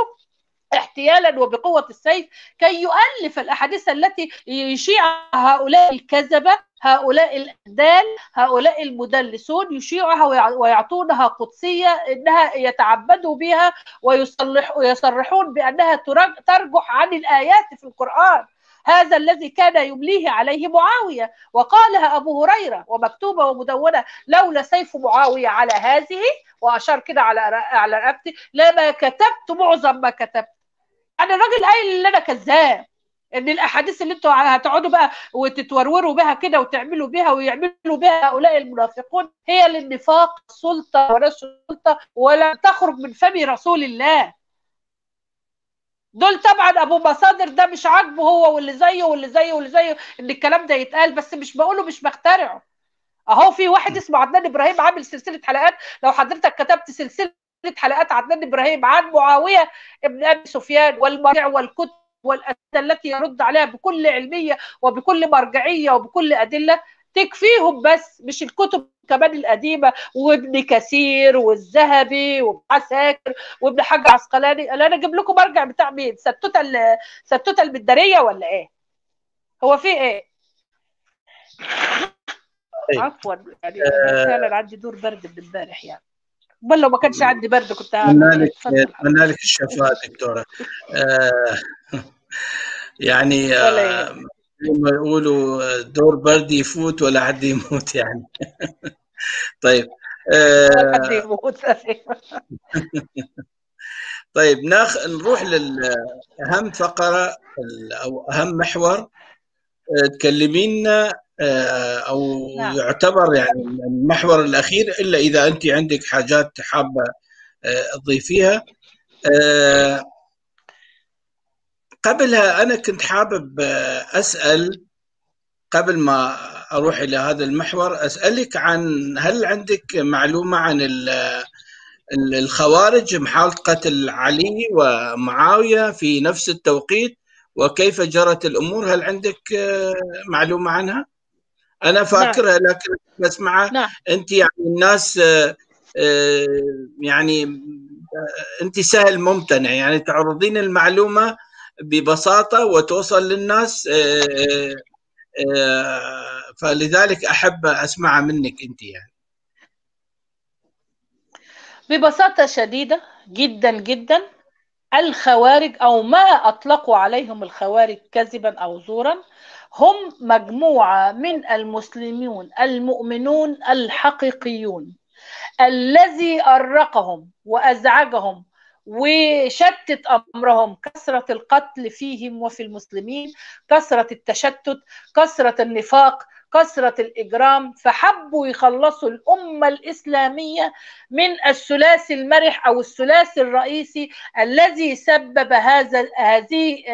احتيالا وبقوة السيف كي يؤلف الأحاديث التي يشيع هؤلاء الكذبة هؤلاء الأدال هؤلاء المدلسون يشيعها ويعطونها قدسية إنها يتعبدوا بها ويصلح ويصرحون بأنها ترجح عن الآيات في القرآن هذا الذي كان يمليه عليه معاوية وقالها أبو هريرة ومكتوبة ومدونة لولا سيف معاوية على هذه وأشار كده على على رقبتي لما كتبت معظم ما كتبت يعني الراجل قايل ان انا كذاب ان الاحاديث اللي انتوا هتقعدوا بقى وتتوروروا بها كده وتعملوا بها ويعملوا بها هؤلاء المنافقون هي للنفاق السلطه ونشر السلطه ولم تخرج من فم رسول الله دول طبعا ابو مصادر ده مش عاجبه هو واللي زيه واللي زيه واللي زيه ان الكلام ده يتقال بس مش بقوله مش بخترعه اهو في واحد اسمه عدنان ابراهيم عامل سلسله حلقات لو حضرتك كتبت سلسله حلقات عدنان ابراهيم عن معاويه ابن ابي سفيان والمرجع والكتب والادله التي يرد عليها بكل علميه وبكل مرجعيه وبكل ادله تكفيهم بس مش الكتب كمان القديمه وابن كثير والذهبي وابن عساكر وابن حاج عسقلاني انا اجيب لكم مرجع بتاع مين ستوته ستوته البدريه ولا ايه هو في ايه عفوا يعني فعلا عندي دور برد من امبارح يعني امال لو ما كانش عندي برد كنت اتمنى لك اتمنى لك الشفاء دكتوره آه يعني آه ما يقولوا دور برد يفوت ولا حد يموت يعني طيب آه حد يموت طيب ناخ نروح لاهم فقره او اهم محور تكلمينا او نعم. يعتبر يعني المحور الاخير الا اذا انت عندك حاجات حابه تضيفيها قبلها انا كنت حابب اسال قبل ما اروح الى هذا المحور اسالك عن هل عندك معلومه عن الخوارج محاولة قتل علي ومعاويه في نفس التوقيت وكيف جرت الامور هل عندك معلومه عنها؟ انا فاكرها نعم. لكن بسمعها نعم. انت يعني الناس يعني انت سهل ممتنع يعني تعرضين المعلومه ببساطه وتوصل للناس فلذلك احب اسمعها منك انت يعني ببساطه شديده جدا جدا الخوارج او ما اطلقوا عليهم الخوارج كذبا او زورا هم مجموعه من المسلمون المؤمنون الحقيقيون الذي ارقهم وازعجهم وشتت امرهم كثره القتل فيهم وفي المسلمين كثره التشتت كثره النفاق كثرة الإجرام فحبوا يخلصوا الأمة الإسلامية من الثلاثي المرح أو الثلاثي الرئيسي الذي سبب هذا هذه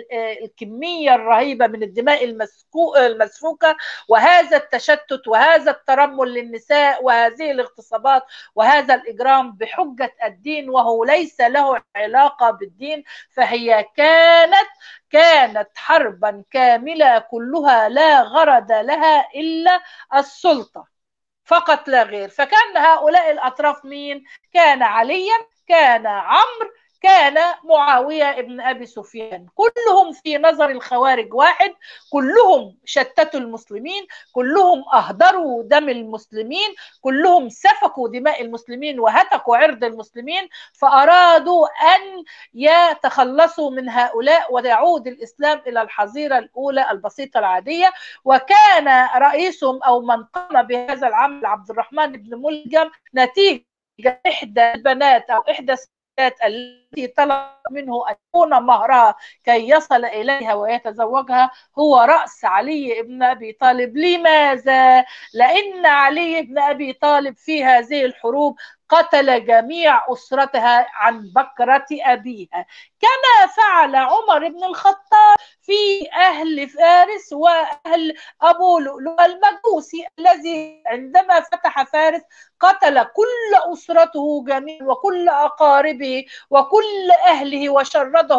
الكمية الرهيبة من الدماء المسفوكة وهذا التشتت وهذا الترمل للنساء وهذه الاغتصابات وهذا الإجرام بحجة الدين وهو ليس له علاقة بالدين فهي كانت كانت حربا كامله كلها لا غرض لها الا السلطه فقط لا غير فكان هؤلاء الاطراف مين كان عليا كان عمرو كان معاوية ابن أبي سفيان كلهم في نظر الخوارج واحد كلهم شتتوا المسلمين كلهم أهدروا دم المسلمين كلهم سفكوا دماء المسلمين وهتكوا عرض المسلمين فأرادوا أن يتخلصوا من هؤلاء ويعود الإسلام إلى الحظيرة الأولى البسيطة العادية وكان رئيسهم أو من قام بهذا العمل عبد الرحمن بن ملجم نتيجة إحدى البنات أو إحدى التي طلب منه أن يكون مهرها كي يصل إليها ويتزوجها هو رأس علي بن أبي طالب لماذا؟ لأن علي بن أبي طالب في هذه الحروب قتل جميع أسرتها عن بكرة أبيها كما فعل عمر بن الخطاب في أهل فارس وأهل أبو لؤلؤ المجوسي الذي عندما فتح فارس قتل كل أسرته جميعا وكل أقاربه وكل أهله وشرده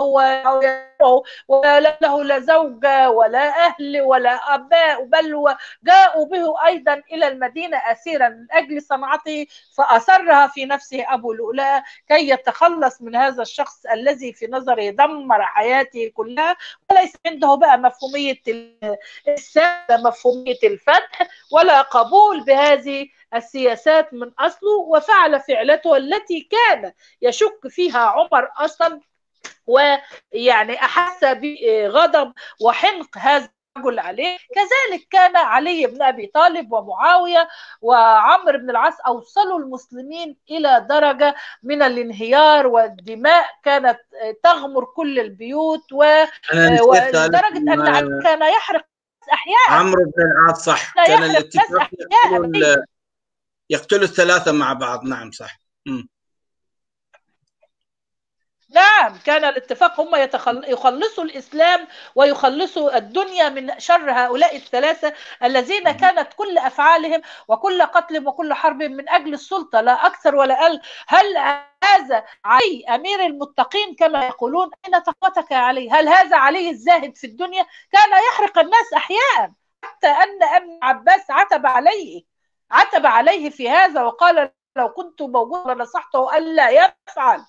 ولا له لا زوجة ولا أهل ولا أباء بل وجاءوا به أيضا إلى المدينة أسيرا من أجل صنعته فأسرها في نفسه أبو لؤلؤة كي يتخلص من هذا الشخص الذي في نظره دمر حياته كلها وليس عنده بقى مفهومية السادة مفهومية الفتح ولا قبول بهذه السياسات من أصله وفعل فعلته التي كان يشك فيها عمر أصلا ويعني أحس بغضب وحنق هذا رجل عليه كذلك كان علي بن ابي طالب ومعاويه وعمرو بن العاص اوصلوا المسلمين الى درجه من الانهيار والدماء كانت تغمر كل البيوت ولدرجه ان كان يحرق احياء عمرو بن العاص صح كان الاتفاق يقتلوا يقتلوا الثلاثه مع بعض نعم صح م. نعم كان الاتفاق هم يخلصوا الإسلام ويخلصوا الدنيا من شر هؤلاء الثلاثة الذين كانت كل أفعالهم وكل قتل وكل حرب من أجل السلطة لا أكثر ولا أقل هل هذا علي أمير المتقين كما يقولون أين تقوتك يا علي هل هذا علي الزاهد في الدنيا كان يحرق الناس أحياء حتى أن ابن عباس عتب عليه عتب عليه في هذا وقال لو كنت موجودا لنصحته ألا يفعل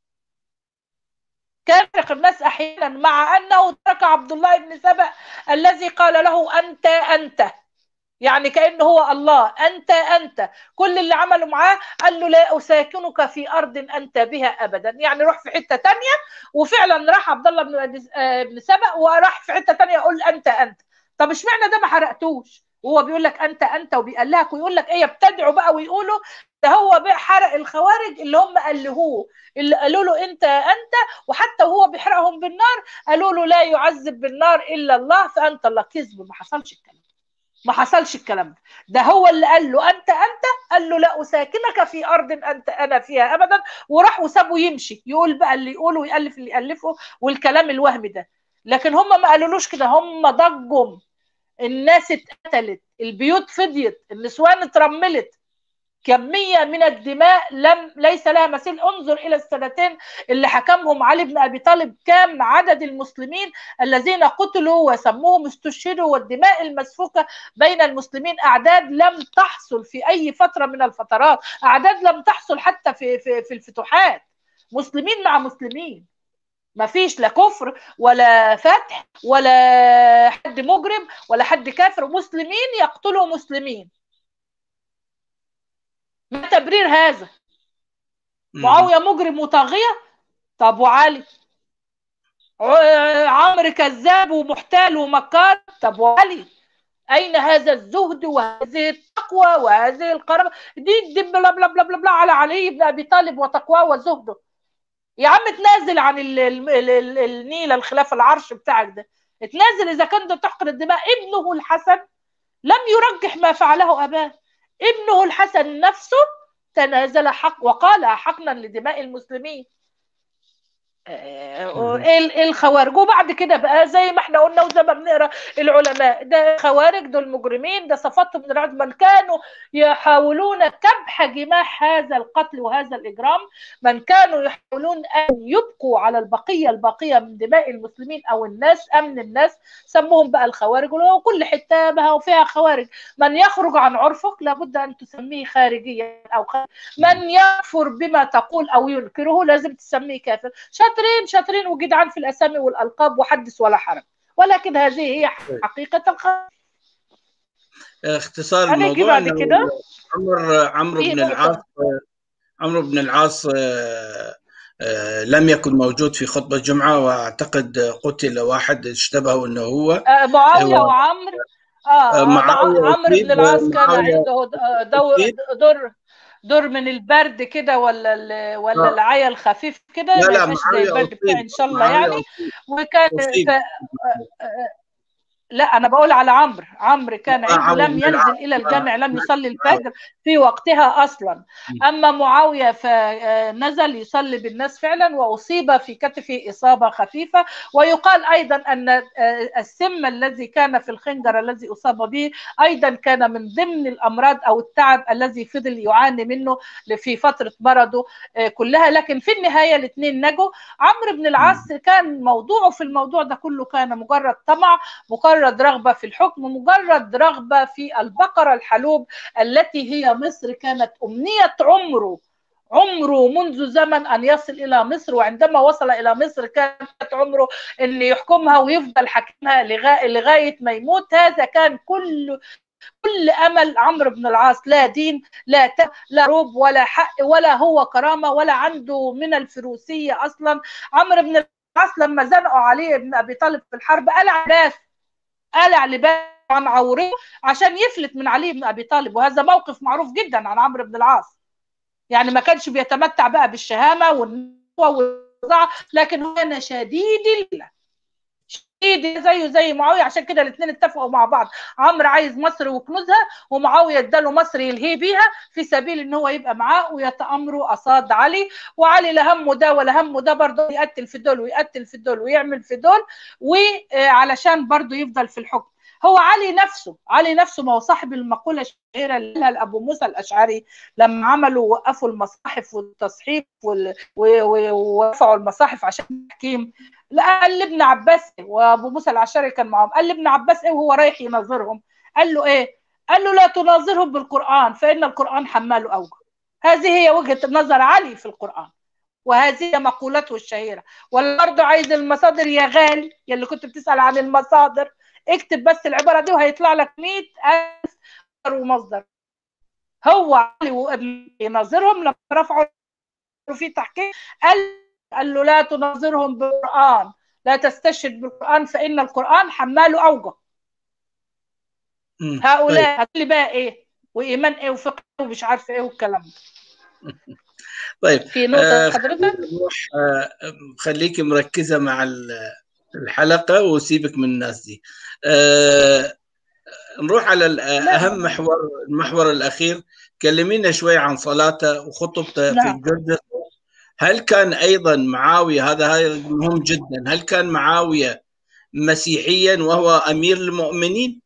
كان الناس احيانا مع انه ترك عبد الله بن سبأ الذي قال له انت انت يعني كانه هو الله انت انت كل اللي عمله معاه قال له لا اساكنك في ارض انت بها ابدا يعني روح في حته تانية وفعلا راح عبد الله بن بن سبأ وراح في حته تانية يقول انت انت طب اشمعنى ده ما حرقتوش وهو بيقول لك انت انت وبيقلهك ويقول لك ايه يبتدعوا بقى ويقولوا ده هو بقى حرق الخوارج اللي هم قلهوه اللي قالوا له انت انت وحتى وهو بيحرقهم بالنار قالوا له لا يعذب بالنار الا الله فانت الله كذب ما حصلش الكلام ما حصلش الكلام ده ده هو اللي قال له انت انت قال له لا اساكنك في ارض انت انا فيها ابدا وراح وسابه يمشي يقول بقى اللي يقوله ويالف اللي يالفه والكلام الوهمي ده لكن هم ما قالولوش كده هم ضجوا الناس اتقتلت البيوت فضيت النسوان اترملت كمية من الدماء لم ليس لها مثيل انظر إلى السنتين اللي حكمهم علي بن أبي طالب كم عدد المسلمين الذين قتلوا وسموهم استشهدوا والدماء المسفوكة بين المسلمين أعداد لم تحصل في أي فترة من الفترات أعداد لم تحصل حتى في, في, في الفتوحات مسلمين مع مسلمين ما فيش لا كفر ولا فتح ولا حد مجرم ولا حد كافر مسلمين يقتلوا مسلمين ما تبرير هذا معاوية مجرم وطاغية طب وعلي عمرو كذاب ومحتال ومكار طب وعلي أين هذا الزهد وهذه التقوى وهذه القرابة دي دب بلا بلا بلا بلا, بلا على علي بن أبي طالب وتقواه وزهده يا عم تنازل عن ال ال ال ال النيل الخلاف العرش بتاعك ده اتنازل إذا كنت تحقر الدماء ابنه الحسن لم يرجح ما فعله أباه ابنه الحسن نفسه تنازل حق وقال حقنا لدماء المسلمين الخوارج وبعد كده بقى زي ما احنا قلنا وزي ما بنقرا العلماء ده خوارج دول مجرمين ده صفاتهم من العدل من كانوا يحاولون كبح جماح هذا القتل وهذا الاجرام من كانوا يحاولون ان يبقوا على البقيه الباقيه من دماء المسلمين او الناس امن الناس سموهم بقى الخوارج وكل حته بها وفيها خوارج من يخرج عن عرفك لابد ان تسميه خارجيا او خارج. من يكفر بما تقول او ينكره لازم تسميه كافر شاطرين شاطرين وجدعان في الاسامي والالقاب وحدث ولا حرج ولكن هذه هي حقيقه الخ... اختصار الموضوع بعد كده عمرو عمرو بن العاص عمرو بن العاص لم يكن موجود في خطبه الجمعه واعتقد قتل واحد اشتبهه انه هو معاويه وعمرو اه عمرو بن العاص كان عنده دور دور دور من البرد كده ولا ال ولا آه. العيا الخفيف كده لا لا ما زي البرد بتاعي ان شاء الله يعني وكان ف... لا انا بقول على عمرو عمرو كان عنده لم ينزل الى الجامع لم يصلي الفجر في وقتها اصلا اما معاويه فنزل يصلي بالناس فعلا واصيب في كتفه اصابه خفيفه ويقال ايضا ان السم الذي كان في الخنجر الذي اصاب به ايضا كان من ضمن الامراض او التعب الذي فضل يعاني منه في فتره مرضه كلها لكن في النهايه الاثنين نجوا عمرو بن العاص كان موضوعه في الموضوع ده كله كان مجرد طمع مجرد رغبه في الحكم مجرد رغبه في البقره الحلوب التي هي مصر كانت امنيه عمره عمره منذ زمن ان يصل الى مصر وعندما وصل الى مصر كانت عمره ان يحكمها ويفضل حاكمها لغايه ما يموت هذا كان كل كل امل عمرو بن العاص لا دين لا ت... لا روب ولا حق ولا هو كرامه ولا عنده من الفروسيه اصلا عمرو بن العاص لما زنقوا عليه ابن ابي طالب في الحرب قال عباس قلع لباس عن عورته عشان يفلت من علي بن ابي طالب وهذا موقف معروف جدا عن عمرو بن العاص يعني ما كانش بيتمتع بقى بالشهامه والنبوه لكن هو كان شديد الله شديد زيه زي معاويه عشان كده الاثنين اتفقوا مع بعض عمرو عايز مصر وكنوزها ومعاويه اداله مصر يلهي بيها في سبيل ان هو يبقى معاه ويتامروا قصاد علي وعلي لا همه ده ولا همه ده برضه يقتل في دول ويقتل في دول ويعمل في دول وعلشان برضه يفضل في الحكم هو علي نفسه علي نفسه ما هو صاحب المقوله الشهيره اللي قالها لابو موسى الاشعري لما عملوا وقفوا المصاحف والتصحيف ورفعوا المصاحف عشان التحكيم لا قال لابن عباس وابو موسى الاشعري كان معاهم قال لابن عباس ايه وهو رايح يناظرهم قال له ايه قال له لا تناظرهم بالقران فان القران حمال اوجه هذه هي وجهه نظر علي في القران وهذه مقولته الشهيره ولا برضه عايز المصادر يا غالي يلي كنت بتسال عن المصادر اكتب بس العباره دي وهيطلع لك 100000 ومصدر هو علي وابن يناظرهم لما رفعوا في تحقيق قال قال له لا تناظرهم بالقران لا تستشهد بالقران فان القران حمال اوجه هؤلاء هتقول بقى ايه وايمان ايه وفقه ومش عارفه ايه والكلام ده طيب في نقطه آه حضرتك آه خليكي مركزه مع الحلقه وسيبك من الناس دي آه نروح على اهم محور المحور الاخير كلمينا شوي عن صلاته وخطبته نعم. في الجردة هل كان ايضا معاويه هذا هذا مهم جدا هل كان معاويه مسيحيا وهو امير المؤمنين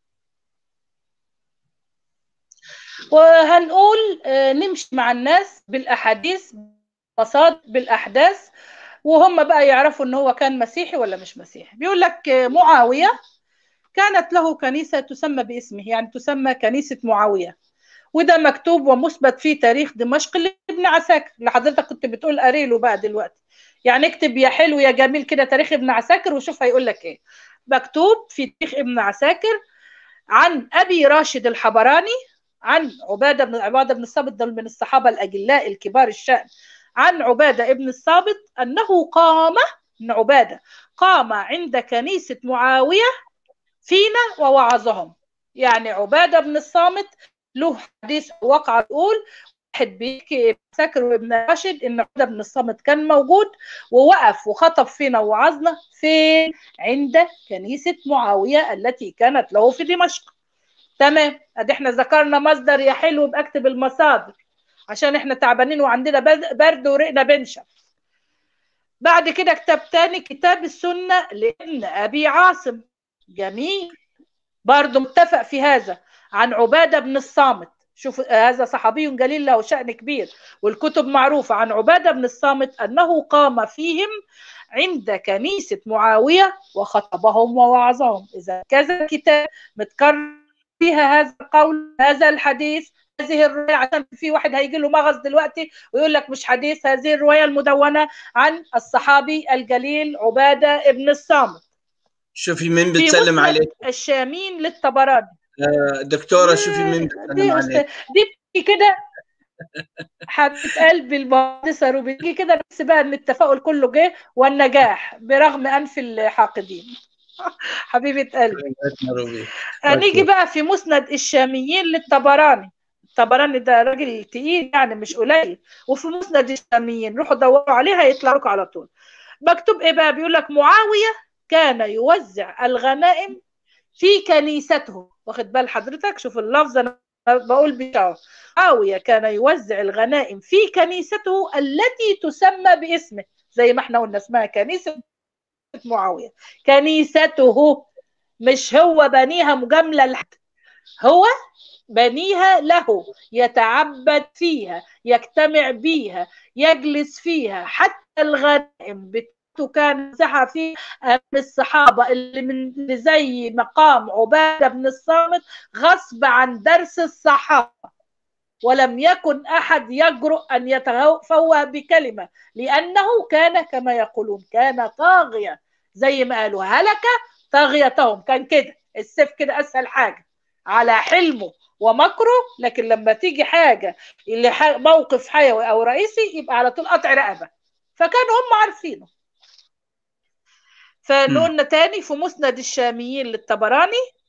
وهنقول نمشي مع الناس بالاحاديث مصادر بالاحداث وهم بقى يعرفوا ان هو كان مسيحي ولا مش مسيحي بيقول لك معاويه كانت له كنيسه تسمى باسمه يعني تسمى كنيسه معاويه وده مكتوب ومثبت في تاريخ دمشق لابن عساكر اللي حضرتك كنت بتقول قاريله بقى دلوقتي يعني اكتب يا حلو يا جميل كده تاريخ ابن عساكر وشوف هيقول لك ايه مكتوب في تاريخ ابن عساكر عن ابي راشد الحبراني عن عباده بن عباده بن الصامت ده من الصحابه الاجلاء الكبار الشان عن عباده ابن الصامت انه قام ابن عباده قام عند كنيسه معاويه فينا ووعظهم يعني عباده بن الصامت له حديث وقع يقول واحد بيحكي ساكر وابن راشد ان عباده بن الصامت كان موجود ووقف وخطب فينا ووعظنا فين عند كنيسه معاويه التي كانت له في دمشق تمام ادي احنا ذكرنا مصدر يا حلو باكتب المصادر عشان احنا تعبانين وعندنا برد ورقنا بنشف بعد كده كتاب تاني كتاب السنة لابن أبي عاصم جميل برضه متفق في هذا عن عبادة بن الصامت شوف هذا صحابي جليل له شأن كبير والكتب معروفة عن عبادة بن الصامت أنه قام فيهم عند كنيسة معاوية وخطبهم ووعظهم إذا كذا كتاب متكرر فيها هذا القول هذا الحديث هذه الرواية عشان في واحد هيجي له مغص دلوقتي ويقول لك مش حديث هذه الرواية المدونة عن الصحابي الجليل عبادة ابن الصامت شوفي مين بتسلم عليك الشامين للطبراني آه دكتورة شوفي مين بتسلم عليك دي كده حبيبة قلبي المهندسة روبي دي كده بس بقى ان التفاؤل كله جه والنجاح برغم انف الحاقدين حبيبة قلبي نيجي بقى في مسند الشاميين للطبراني الطبراني ده راجل تقيل يعني مش قليل وفي مسند الشاميين روحوا دوروا عليه هيطلع لكم على طول مكتوب ايه بقى بيقول لك معاويه كان يوزع الغنائم في كنيسته واخد بال حضرتك شوف اللفظ انا بقول بشعر معاويه كان يوزع الغنائم في كنيسته التي تسمى باسمه زي ما احنا قلنا اسمها كنيسه معاويه كنيسته مش هو بنيها مجامله لحد هو بنيها له يتعبد فيها يجتمع بيها يجلس فيها حتى الغنائم بتاعته كان مساحة فيه الصحابة اللي من زي مقام عبادة بن الصامت غصب عن درس الصحابة ولم يكن أحد يجرؤ أن يتفوه بكلمة لأنه كان كما يقولون كان طاغية زي ما قالوا هلك طاغيتهم كان كده السيف كده أسهل حاجة على حلمه ومكره لكن لما تيجي حاجة اللي موقف حيوي أو رئيسي يبقى على طول قطع رقبة فكانوا هم عارفينه فنقولنا تاني في مسند الشاميين للطبراني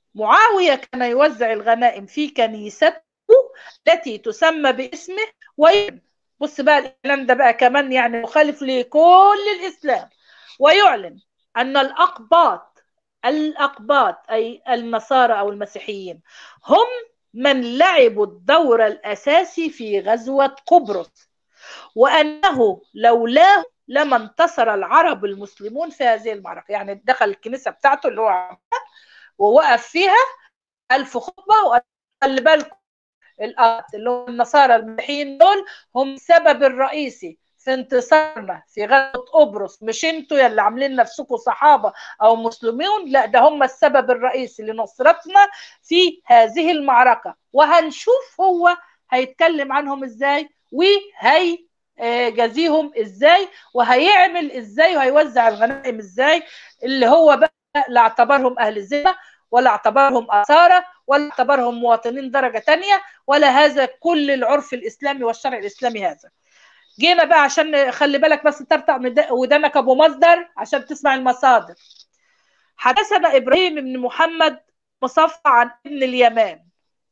معاوية كان يوزع الغنائم في كنيسته التي تسمى باسمه ويعلن بص بقى الإعلان ده بقى كمان يعني مخالف لكل الإسلام ويعلن أن الأقباط الأقباط أي النصارى أو المسيحيين هم من لعبوا الدور الأساسي في غزوة قبرص وأنه لولاه لما انتصر العرب المسلمون في هذه المعركة يعني دخل الكنيسة بتاعته اللي هو ووقف فيها ألف خطبة وخلي بالكم اللي هم النصارى المسيحيين دول هم السبب الرئيسي في انتصارنا في غزوة قبرص مش انتوا يلي عاملين نفسكم صحابة او مسلمون لا ده هم السبب الرئيسي لنصرتنا في هذه المعركة وهنشوف هو هيتكلم عنهم ازاي وهي جازيهم ازاي وهيعمل ازاي وهيوزع الغنائم ازاي اللي هو بقى لا اعتبرهم اهل الذمه ولا اعتبرهم أسارة ولا اعتبرهم مواطنين درجة تانية ولا هذا كل العرف الإسلامي والشرع الإسلامي هذا جينا بقى عشان خلي بالك بس ترتع ودانك أبو مصدر عشان تسمع المصادر حدثنا إبراهيم بن محمد مصفى عن ابن اليمان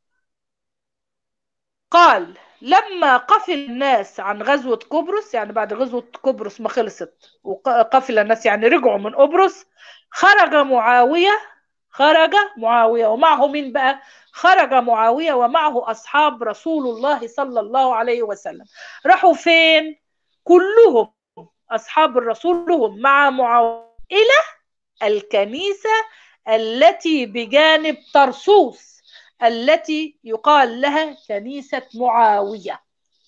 قال لما قفل الناس عن غزوة قبرص يعني بعد غزوة قبرص ما خلصت وقفل الناس يعني رجعوا من قبرص خرج معاوية خرج معاوية ومعه مين بقى خرج معاوية ومعه أصحاب رسول الله صلى الله عليه وسلم راحوا فين كلهم أصحاب الرسول لهم مع معاوية إلى الكنيسة التي بجانب طرسوس التي يقال لها كنيسة معاوية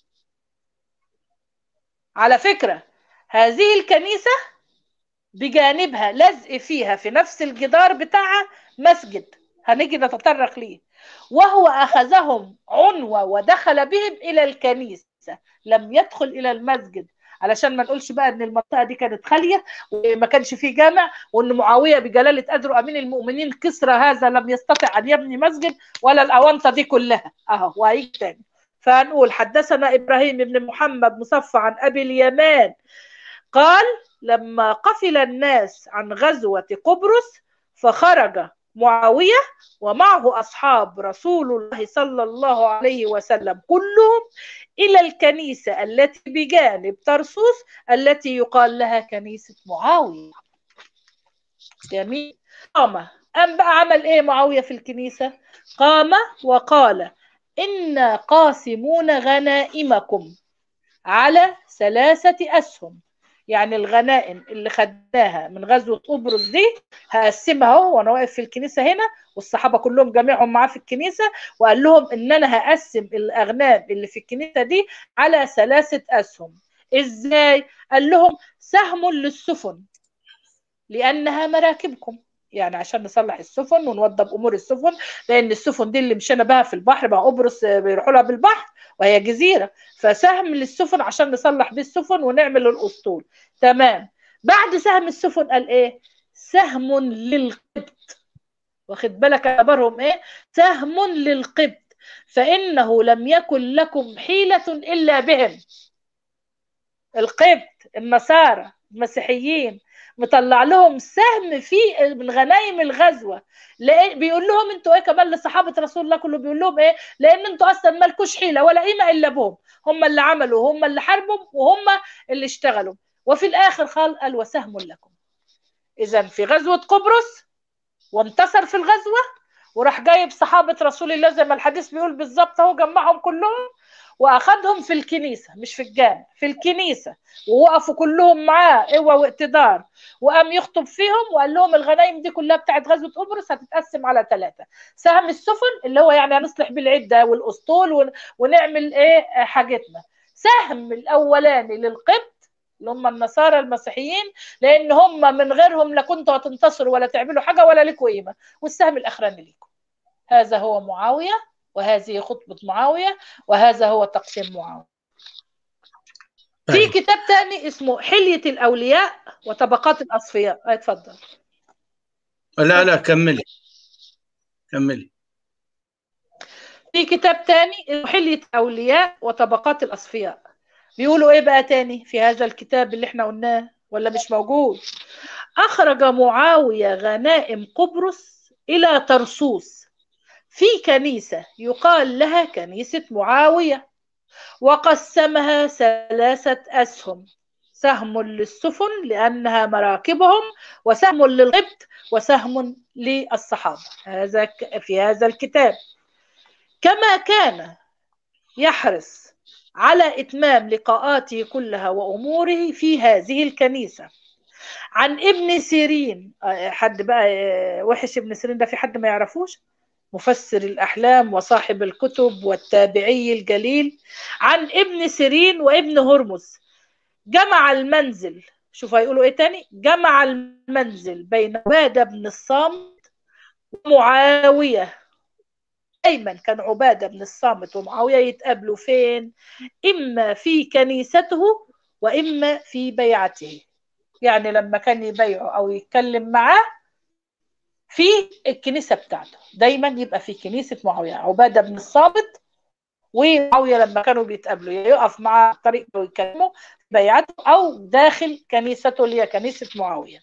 على فكرة هذه الكنيسة بجانبها لزق فيها في نفس الجدار بتاعها مسجد هنيجي نتطرق ليه وهو أخذهم عنوة ودخل بهم إلى الكنيسة لم يدخل إلى المسجد علشان ما نقولش بقى ان المنطقه دي كانت خاليه وما كانش في جامع وان معاويه بجلاله قدره امين المؤمنين كسرى هذا لم يستطع ان يبني مسجد ولا الاونطه دي كلها اهو وهيجي تاني فهنقول حدثنا ابراهيم بن محمد مصفى عن ابي اليمان قال لما قفل الناس عن غزوه قبرص فخرج معاوية ومعه أصحاب رسول الله صلى الله عليه وسلم كلهم إلى الكنيسة التي بجانب طرسوس التي يقال لها كنيسة معاوية جميل قام أم بقى عمل إيه معاوية في الكنيسة قام وقال إنا قاسمون غنائمكم على ثلاثة أسهم يعني الغنائم اللي خدناها من غزوة قبرص دي هقسمها اهو وانا واقف في الكنيسة هنا والصحابة كلهم جميعهم معاه في الكنيسة وقال لهم ان انا هقسم الاغنام اللي في الكنيسة دي على ثلاثة اسهم ازاي قال لهم سهم للسفن لانها مراكبكم يعني عشان نصلح السفن ونوضب امور السفن لان السفن دي اللي مشينا بها في البحر بقى قبرص بيروحوا لها بالبحر وهي جزيره فسهم للسفن عشان نصلح بيه السفن ونعمل الاسطول تمام بعد سهم السفن قال ايه سهم للقبط واخد بالك اعتبرهم ايه سهم للقبط فانه لم يكن لكم حيله الا بهم القبط النصارى المسيحيين مطلع لهم سهم في من غنايم الغزوه بيقول لهم انتوا ايه كمان لصحابه رسول الله كله بيقول لهم ايه لان انتوا اصلا مالكوش حيله ولا قيمه الا بهم هم اللي عملوا هم اللي حاربوا وهم اللي اشتغلوا وفي الاخر قال قال وسهم لكم اذا في غزوه قبرص وانتصر في الغزوه وراح جايب صحابه رسول الله زي ما الحديث بيقول بالظبط اهو جمعهم كلهم واخدهم في الكنيسه مش في الجامع في الكنيسه ووقفوا كلهم معاه قوه واقتدار وقام يخطب فيهم وقال لهم الغنايم دي كلها بتاعت غزوه قبرص هتتقسم على ثلاثه سهم السفن اللي هو يعني هنصلح بالعده والاسطول ونعمل ايه حاجتنا سهم الاولاني للقبط اللي هم النصارى المسيحيين لان هم من غيرهم لا كنتوا هتنتصروا ولا تعملوا حاجه ولا لكم قيمه والسهم الاخراني ليكم هذا هو معاويه وهذه خطبة معاوية وهذا هو تقسيم معاوية في كتاب تاني اسمه حلية الأولياء وطبقات الأصفياء اتفضل لا لا كملي كملي في كتاب تاني حلية الأولياء وطبقات الأصفياء بيقولوا ايه بقى تاني في هذا الكتاب اللي احنا قلناه ولا مش موجود أخرج معاوية غنائم قبرص إلى طرسوس في كنيسة يقال لها كنيسة معاوية وقسمها ثلاثة أسهم سهم للسفن لأنها مراكبهم وسهم للغبط وسهم للصحابة هذا في هذا الكتاب كما كان يحرص على إتمام لقاءاته كلها وأموره في هذه الكنيسة عن ابن سيرين حد بقى وحش ابن سيرين ده في حد ما يعرفوش مفسر الأحلام وصاحب الكتب والتابعي الجليل عن ابن سيرين وابن هرمز جمع المنزل شوف هيقولوا ايه تاني جمع المنزل بين عبادة بن الصامت ومعاوية دايما كان عبادة بن الصامت ومعاوية يتقابلوا فين إما في كنيسته وإما في بيعته يعني لما كان يبيعه أو يتكلم معاه في الكنيسة بتاعته دايما يبقى في كنيسة معاوية عبادة بن الصامت ومعاوية لما كانوا بيتقابلوا يقف مع الطريق ويكلموا بيعته أو داخل كنيسته اللي هي كنيسة معاوية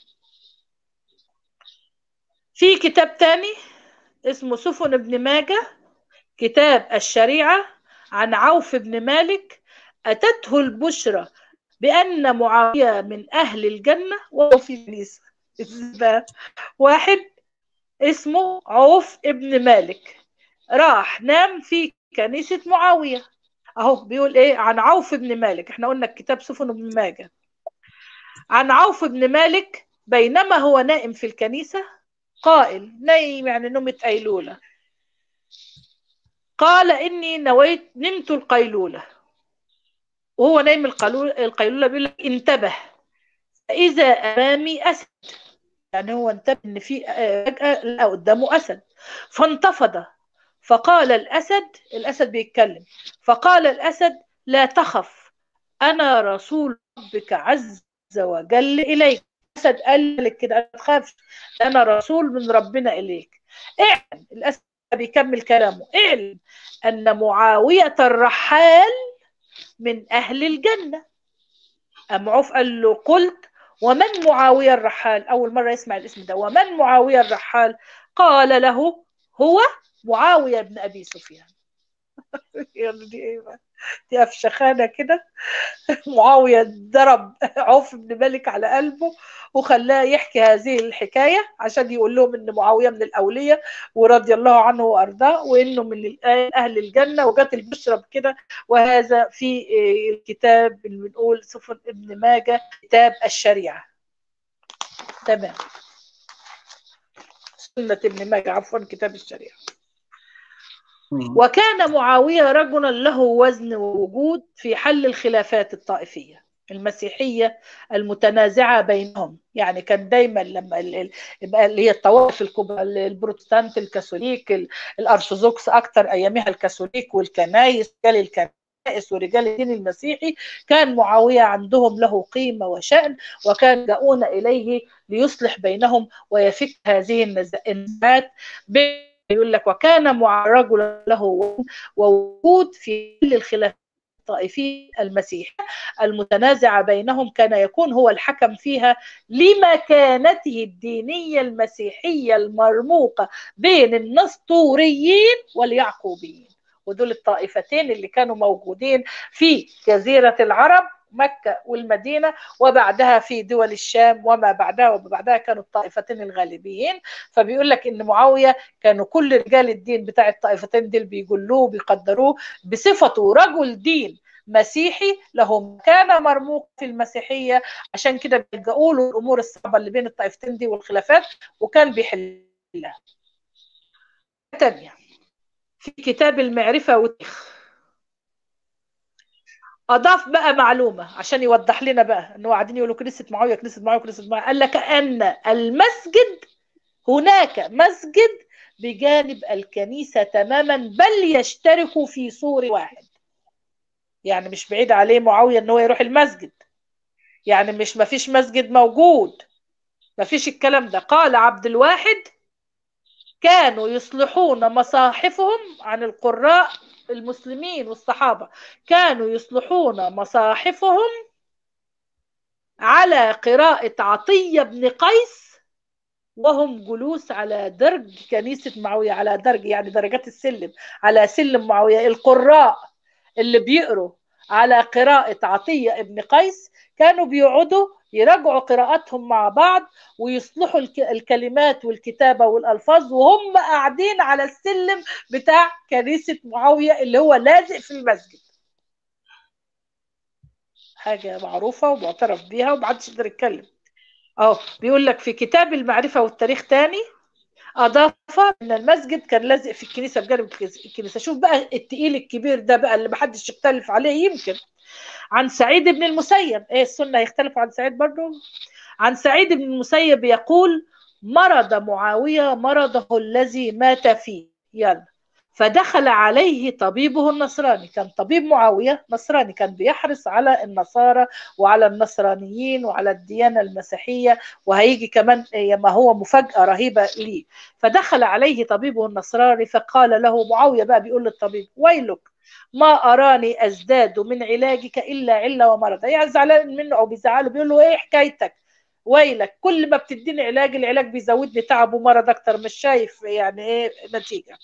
في كتاب تاني اسمه سفن ابن ماجه كتاب الشريعة عن عوف بن مالك أتته البشرى بأن معاوية من أهل الجنة وهو في كنيسة واحد اسمه عوف ابن مالك راح نام في كنيسة معاوية اهو بيقول ايه عن عوف بن مالك احنا قلنا الكتاب سفن ابن ماجه عن عوف بن مالك بينما هو نائم في الكنيسة قائل نايم يعني نومة قيلولة قال إني نويت نمت القيلولة وهو نايم القيلولة بيقول لك انتبه فإذا أمامي أسد يعني هو انتبه إن في فجأة لقى قدامه أسد فانتفض فقال الأسد الأسد بيتكلم فقال الأسد لا تخف أنا رسول ربك عز وجل إليك الأسد قال لك كده ما تخافش أنا رسول من ربنا إليك اعلم الأسد بيكمل كلامه اعلم أن معاوية الرحال من أهل الجنة أم عوف قال له قلت ومن معاوية الرحال أول مرة يسمع الاسم ده ومن معاوية الرحال قال له هو معاوية بن أبي سفيان دي ايه بقى دي افشخانه كده معاويه ضرب عوف بن مالك على قلبه وخلاه يحكي هذه الحكايه عشان يقول لهم ان معاويه من الاوليه ورضي الله عنه وارضاه وانه من اهل الجنه وجات البشرى بكده وهذا في الكتاب اللي بنقول سفن ابن ماجه كتاب الشريعه تمام سنه ابن ماجه عفوا كتاب الشريعه وكان معاوية رجلا له وزن ووجود في حل الخلافات الطائفية المسيحية المتنازعة بينهم يعني كان دايما لما اللي هي الطوائف الكبرى البروتستانت الكاثوليك الأرثوذكس أكثر أيامها الكاثوليك والكنايس رجال الكنائس ورجال الدين المسيحي كان معاوية عندهم له قيمة وشأن وكان يجاؤون إليه ليصلح بينهم ويفك هذه النزاعات يقول لك وكان مع رجل له ووجود في كل الخلافات الطائفية المسيحية المتنازعة بينهم كان يكون هو الحكم فيها لمكانته الدينية المسيحية المرموقة بين النسطوريين واليعقوبيين ودول الطائفتين اللي كانوا موجودين في جزيرة العرب مكة والمدينة وبعدها في دول الشام وما بعدها وما بعدها كانوا الطائفتين الغالبيين فبيقول لك ان معاوية كانوا كل رجال الدين بتاع الطائفتين دول بيجلوه وبيقدروه بصفته رجل دين مسيحي له مكانة مرموق في المسيحية عشان كده بيلجأوا له الأمور الصعبة اللي بين الطائفتين دي والخلافات وكان بيحلها تانية في كتاب المعرفة والتاريخ اضاف بقى معلومه عشان يوضح لنا بقى انه قاعدين يقولوا كنيسه معاويه كنيسه معاويه كنيسه معاويه قال لك ان المسجد هناك مسجد بجانب الكنيسه تماما بل يشتركوا في سور واحد يعني مش بعيد عليه معاويه ان هو يروح المسجد يعني مش ما فيش مسجد موجود ما فيش الكلام ده قال عبد الواحد كانوا يصلحون مصاحفهم عن القراء المسلمين والصحابة كانوا يصلحون مصاحفهم على قراءة عطية بن قيس وهم جلوس على درج كنيسة معاوية على درج يعني درجات السلم على سلم معاوية القراء اللي بيقروا على قراءة عطية ابن قيس كانوا بيقعدوا يراجعوا قراءاتهم مع بعض ويصلحوا الكلمات والكتابة والألفاظ وهم قاعدين على السلم بتاع كنيسة معاوية اللي هو لازق في المسجد حاجة معروفة ومعترف بيها ومحدش يقدر يتكلم اه بيقول لك في كتاب المعرفة والتاريخ تاني أضاف أن المسجد كان لازق في الكنيسة بجانب الكنيسة شوف بقى التقيل الكبير ده بقى اللي محدش يختلف عليه يمكن عن سعيد بن المسيب ايه السنة يختلف عن سعيد برضو عن سعيد بن المسيب يقول مرض معاوية مرضه الذي مات فيه يلا فدخل عليه طبيبه النصراني كان طبيب معاوية نصراني كان بيحرص على النصارى وعلى النصرانيين وعلى الديانة المسيحية وهيجي كمان ما هو مفاجأة رهيبة ليه فدخل عليه طبيبه النصراني فقال له معاوية بقى بيقول للطبيب ويلك ما أراني أزداد من علاجك إلا علة ومرض يعني زعلان منه أو بيزعله بيقول له إيه حكايتك ويلك كل ما بتديني علاج العلاج بيزودني تعب ومرض أكتر مش شايف يعني إيه نتيجة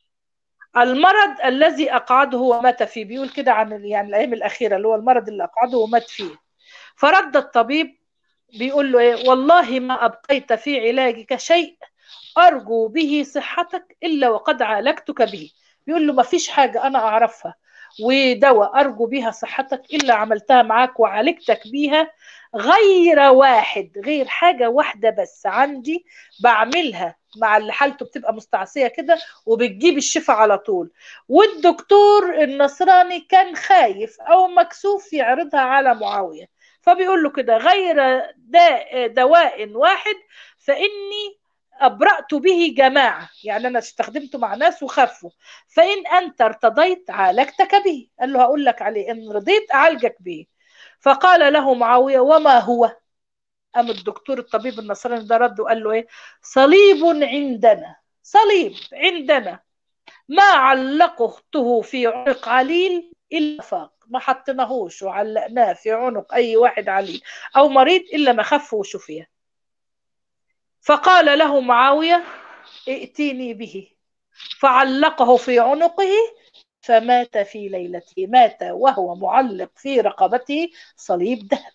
المرض الذي أقعده ومات فيه بيقول كده عن يعني الأيام الأخيرة اللي هو المرض اللي أقعده ومات فيه فرد الطبيب بيقول له إيه والله ما أبقيت في علاجك شيء أرجو به صحتك إلا وقد عالجتك به بيقول له ما فيش حاجة أنا أعرفها ودواء أرجو بيها صحتك إلا عملتها معاك وعالجتك بيها غير واحد غير حاجة واحدة بس عندي بعملها مع اللي حالته بتبقى مستعصية كده وبتجيب الشفاء على طول والدكتور النصراني كان خايف أو مكسوف يعرضها على معاوية فبيقول له كده غير داء دواء واحد فإني أبرأت به جماعة يعني أنا استخدمته مع ناس وخفوا فإن أنت ارتضيت عالجتك به قال له هقول لك عليه إن رضيت أعالجك به فقال له معاوية وما هو قام الدكتور الطبيب النصراني ده رد وقال له ايه صليب عندنا صليب عندنا ما علقته في عنق عليل الا فاق ما حطيناهوش وعلقناه في عنق اي واحد عليل او مريض الا ما خف وشفيه فقال له معاويه ائتيني به فعلقه في عنقه فمات في ليلته مات وهو معلق في رقبته صليب ذهب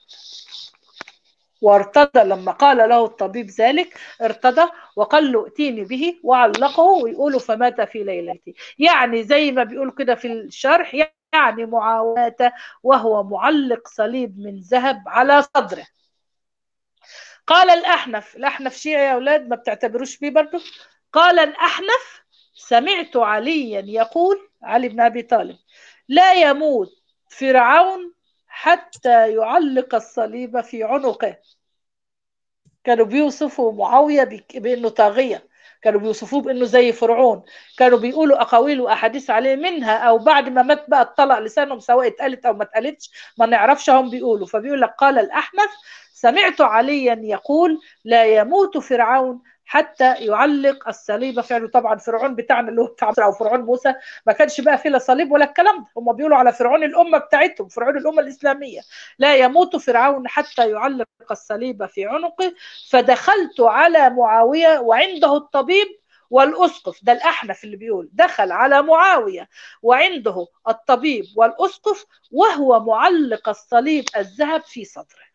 وارتضى لما قال له الطبيب ذلك ارتضى وقال له ائتيني به وعلقه ويقولوا فمات في ليلته يعني زي ما بيقول كده في الشرح يعني معاوية وهو معلق صليب من ذهب على صدره قال الأحنف الأحنف شيعي يا أولاد ما بتعتبروش بيه برضه قال الأحنف سمعت عليا يقول علي بن أبي طالب لا يموت فرعون حتى يعلق الصليب في عنقه كانوا بيوصفوا معاوية بأنه طاغية كانوا بيوصفوه بأنه زي فرعون كانوا بيقولوا أقاويل وأحاديث عليه منها أو بعد ما مات بقى اتطلق لسانهم سواء اتقالت أو ما اتقالتش ما نعرفش هم بيقولوا فبيقول لك قال الأحنف سمعت عليا يقول لا يموت فرعون حتى يعلق الصليب فعله طبعا فرعون بتاعنا اللي هو بتاع او فرعون موسى ما كانش بقى فيه لا صليب ولا الكلام ده هم بيقولوا على فرعون الامه بتاعتهم فرعون الامه الاسلاميه لا يموت فرعون حتى يعلق الصليب في عنقه فدخلت على معاويه وعنده الطبيب والاسقف ده الاحنف اللي بيقول دخل على معاويه وعنده الطبيب والاسقف وهو معلق الصليب الذهب في صدره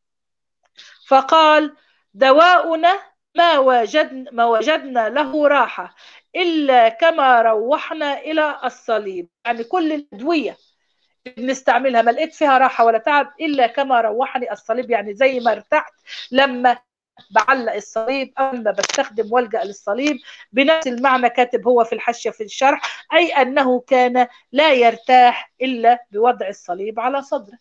فقال دواؤنا ما وجدنا ما وجدنا له راحه الا كما روحنا الى الصليب يعني كل الادويه بنستعملها ما لقيت فيها راحه ولا تعب الا كما روحني الصليب يعني زي ما ارتحت لما بعلق الصليب او لما بستخدم والجا للصليب بنفس المعنى كاتب هو في الحاشيه في الشرح اي انه كان لا يرتاح الا بوضع الصليب على صدره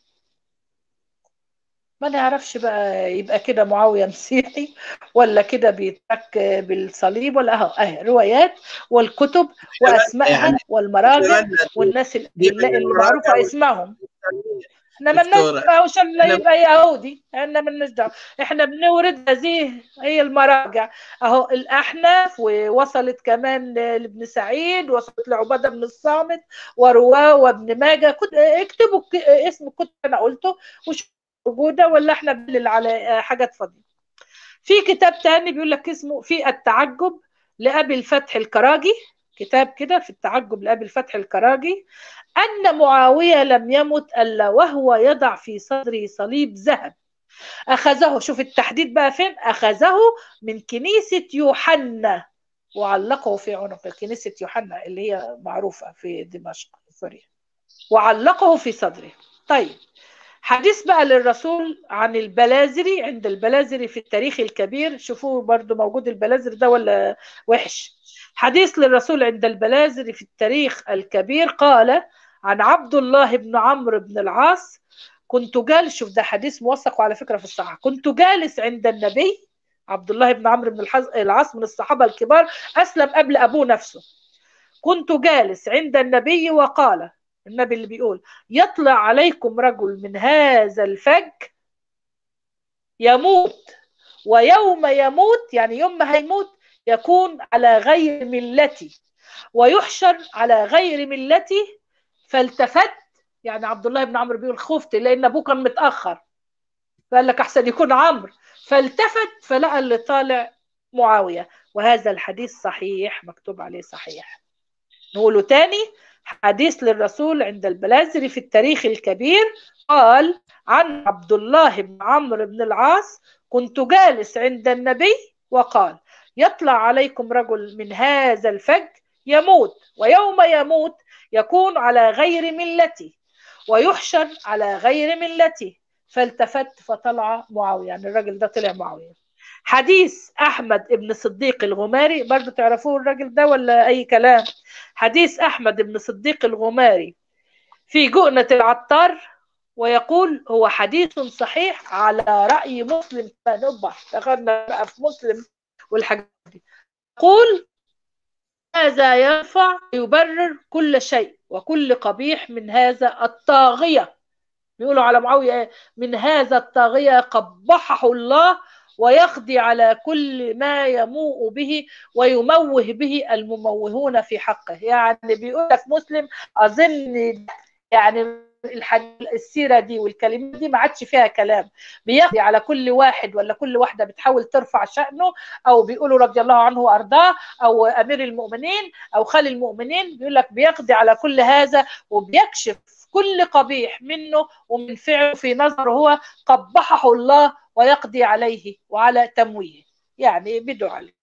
ما نعرفش بقى يبقى كده معاوية مسيحي ولا كده بيترك بالصليب ولا اهو اهي روايات والكتب واسمائها يعني والمراجع والناس اللي معروفة اسمهم احنا مالناش دعوه عشان يبقى يهودي احنا مالناش دعوه احنا بنورد هذه هي المراجع اهو الاحناف ووصلت كمان لابن سعيد وصلت لعباده بن الصامت ورواه وابن ماجه اكتبوا اسم الكتب انا قلته وش موجوده ولا احنا بندلل على حاجات فاضيه في كتاب تاني بيقول لك اسمه في التعجب لأبي الفتح الكراجي كتاب كده في التعجب لأبي الفتح الكراجي أن معاوية لم يمت إلا وهو يضع في صدره صليب ذهب أخذه شوف التحديد بقى فين أخذه من كنيسة يوحنا وعلقه في عنقه كنيسة يوحنا اللي هي معروفة في دمشق سوريا وعلقه في صدره طيب حديث بقى للرسول عن البلازري عند البلازري في التاريخ الكبير شوفوا برضو موجود البلازري ده ولا وحش حديث للرسول عند البلازري في التاريخ الكبير قال عن عبد الله بن عمرو بن العاص كنت جالس شوف ده حديث موثق وعلى فكرة في الصحة كنت جالس عند النبي عبد الله بن عمرو بن العاص من الصحابة الكبار أسلم قبل أبوه نفسه كنت جالس عند النبي وقال النبي اللي بيقول يطلع عليكم رجل من هذا الفج يموت ويوم يموت يعني يوم ما هيموت يكون على غير ملتي ويحشر على غير ملتي فالتفت يعني عبد الله بن عمرو بيقول خفت لان ابوه كان متاخر فقال لك احسن يكون عمرو فالتفت فلقى اللي طالع معاويه وهذا الحديث صحيح مكتوب عليه صحيح نقوله تاني حديث للرسول عند البلازري في التاريخ الكبير قال عن عبد الله بن عمرو بن العاص كنت جالس عند النبي وقال يطلع عليكم رجل من هذا الفج يموت ويوم يموت يكون على غير ملتي ويحشر على غير ملتي فالتفت فطلع معاوية يعني الراجل ده طلع معاوية حديث أحمد ابن صديق الغماري برضو تعرفوه الراجل ده ولا أي كلام حديث أحمد ابن صديق الغماري في جؤنة العطار ويقول هو حديث صحيح على رأي مسلم فنبع دخلنا بقى في مسلم والحاجات دي يقول هذا يرفع يبرر كل شيء وكل قبيح من هذا الطاغية بيقولوا على معاوية من هذا الطاغية قبحه الله ويقضي على كل ما يموء به ويموه به المموهون في حقه يعني بيقول لك مسلم أظن يعني السيرة دي والكلمات دي ما عادش فيها كلام بيقضي على كل واحد ولا كل واحدة بتحاول ترفع شأنه أو بيقولوا رضي الله عنه وأرضاه أو أمير المؤمنين أو خالي المؤمنين بيقول لك بيقضي على كل هذا وبيكشف كل قبيح منه ومن فعله في نظره هو قبحه الله ويقضي عليه وعلى تمويه يعني بدعو عليه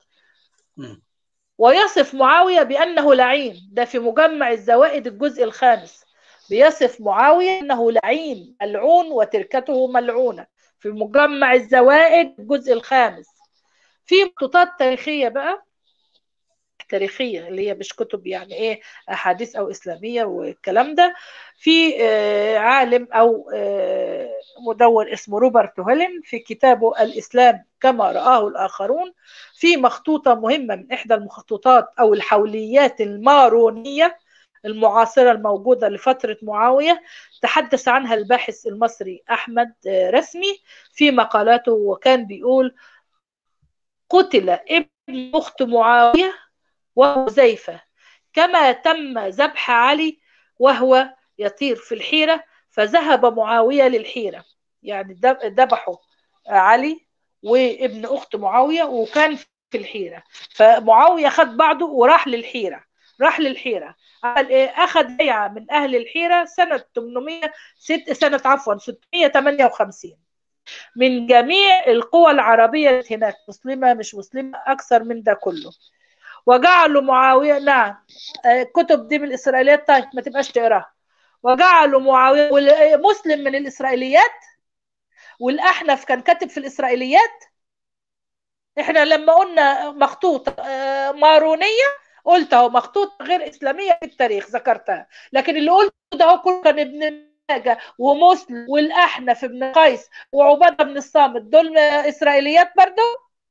ويصف معاوية بأنه لعين ده في مجمع الزوائد الجزء الخامس بيصف معاوية أنه لعين ملعون وتركته ملعونة في مجمع الزوائد الجزء الخامس في مخطوطات تاريخية بقى تاريخية اللي هي مش كتب يعني ايه احاديث او اسلامية والكلام ده في آه عالم او آه مدون اسمه روبرت هيلن في كتابه الاسلام كما رآه الاخرون في مخطوطة مهمة من احدى المخطوطات او الحوليات المارونية المعاصرة الموجودة لفترة معاوية تحدث عنها الباحث المصري أحمد رسمي في مقالاته وكان بيقول قتل ابن أخت معاوية وحذيفة كما تم ذبح علي وهو يطير في الحيرة فذهب معاوية للحيرة يعني ذبحوا علي وابن أخت معاوية وكان في الحيرة فمعاوية خد بعضه وراح للحيرة راح للحيرة قال ايه اخذ بيعة من اهل الحيرة سنة 800 ست سنة عفوا 658 من جميع القوى العربية هناك مسلمة مش مسلمة اكثر من ده كله وجعلوا معاوية نعم الكتب دي من الاسرائيليات طيب ما تبقاش تقراها وجعلوا معاوية مسلم من الاسرائيليات والاحنف كان كاتب في الاسرائيليات احنا لما قلنا مخطوطة مارونية قلت اهو مخطوط غير اسلاميه في التاريخ ذكرتها لكن اللي قلته ده هو كله كان ابن ماجه ومسلم والاحنف ابن قيس وعباده بن الصامت دول اسرائيليات برضو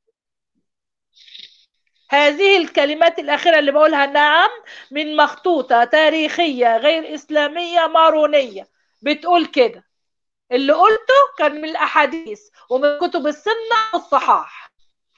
هذه الكلمات الأخيرة اللي بقولها نعم من مخطوطة تاريخية غير إسلامية مارونية بتقول كده اللي قلته كان من الأحاديث ومن كتب السنة والصحاح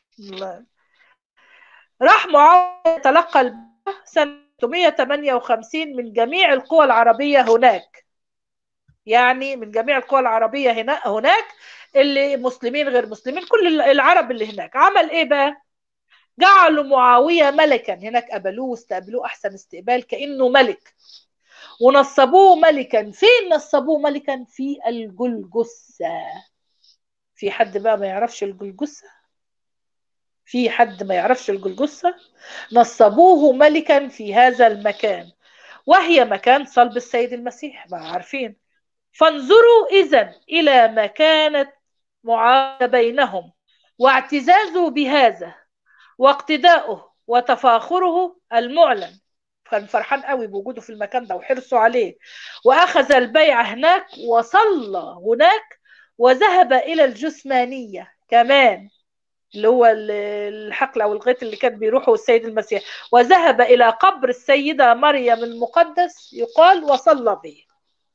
راح معاوية تلقى سنة 658 من جميع القوى العربية هناك يعني من جميع القوى العربيه هنا هناك اللي مسلمين غير مسلمين كل العرب اللي هناك عمل ايه بقى جعلوا معاويه ملكا هناك قبلوه واستقبلوه احسن استقبال كانه ملك ونصبوه ملكا فين نصبوه ملكا في الجلجثه في حد بقى ما يعرفش الجلجثه في حد ما يعرفش الجلجثه نصبوه ملكا في هذا المكان وهي مكان صلب السيد المسيح ما عارفين فانظروا اذا الى مكانه معاويه بينهم واعتزازه بهذا واقتداؤه وتفاخره المعلن كان فرحان قوي بوجوده في المكان ده وحرصه عليه واخذ البيعه هناك وصلى هناك وذهب الى الجثمانيه كمان اللي هو الحقل او الغيط اللي كان بيروحه السيد المسيح وذهب الى قبر السيده مريم المقدس يقال وصلى به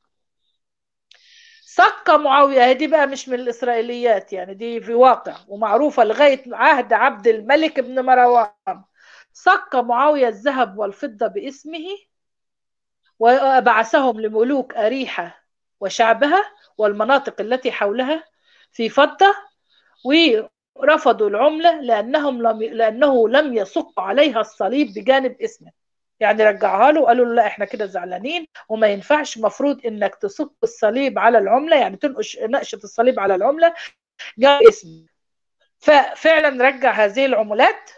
صك معاويه دي بقى مش من الاسرائيليات يعني دي في واقع ومعروفه لغايه عهد عبد الملك بن مروان صك معاويه الذهب والفضه باسمه وبعثهم لملوك اريحه وشعبها والمناطق التي حولها في فضه ورفضوا العمله لانهم لم لانه لم يصق عليها الصليب بجانب اسمه يعني رجعها له وقالوا له لا احنا كده زعلانين وما ينفعش مفروض انك تصك الصليب على العمله يعني تنقش نقشه الصليب على العمله جاب اسم ففعلا رجع هذه العملات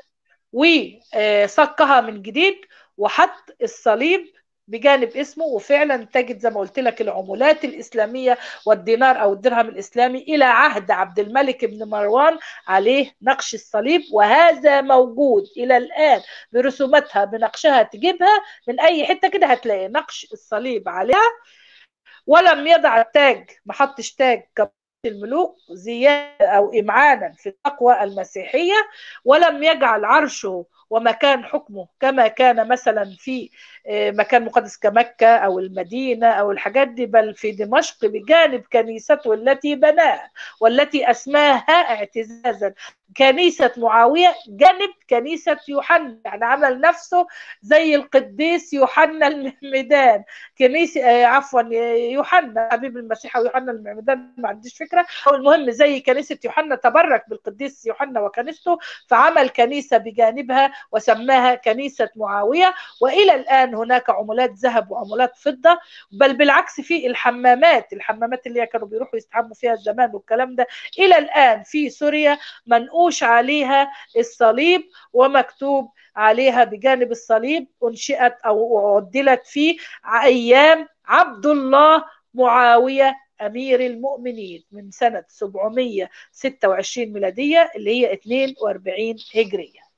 وصكها من جديد وحط الصليب بجانب اسمه وفعلا تجد زي ما قلت لك العملات الاسلاميه والدينار او الدرهم الاسلامي الى عهد عبد الملك بن مروان عليه نقش الصليب وهذا موجود الى الان برسوماتها بنقشها تجيبها من اي حته كده هتلاقي نقش الصليب عليها ولم يضع التاج ما حطش تاج الملوك زيادة أو إمعانا في التقوى المسيحية ولم يجعل عرشه ومكان حكمه كما كان مثلا في مكان مقدس كمكة أو المدينة أو الحاجات دي بل في دمشق بجانب كنيسته التي بناها والتي أسماها اعتزازا كنيسة معاوية جانب كنيسة يوحنا يعني عمل نفسه زي القديس يوحنا المعمدان كنيسة عفوا يوحنا حبيب المسيح أو يوحنا المعمدان ما عنديش فكرة أو المهم زي كنيسة يوحنا تبرك بالقديس يوحنا وكنيسته فعمل كنيسة بجانبها وسماها كنيسة معاوية وإلى الآن هناك عملات ذهب وعملات فضة بل بالعكس في الحمامات الحمامات اللي كانوا بيروحوا يستحموا فيها زمان والكلام ده إلى الآن في سوريا منقوش عليها الصليب ومكتوب عليها بجانب الصليب أنشئت أو عدلت في أيام عبد الله معاوية أمير المؤمنين من سنة 726 ميلادية اللي هي 42 هجرية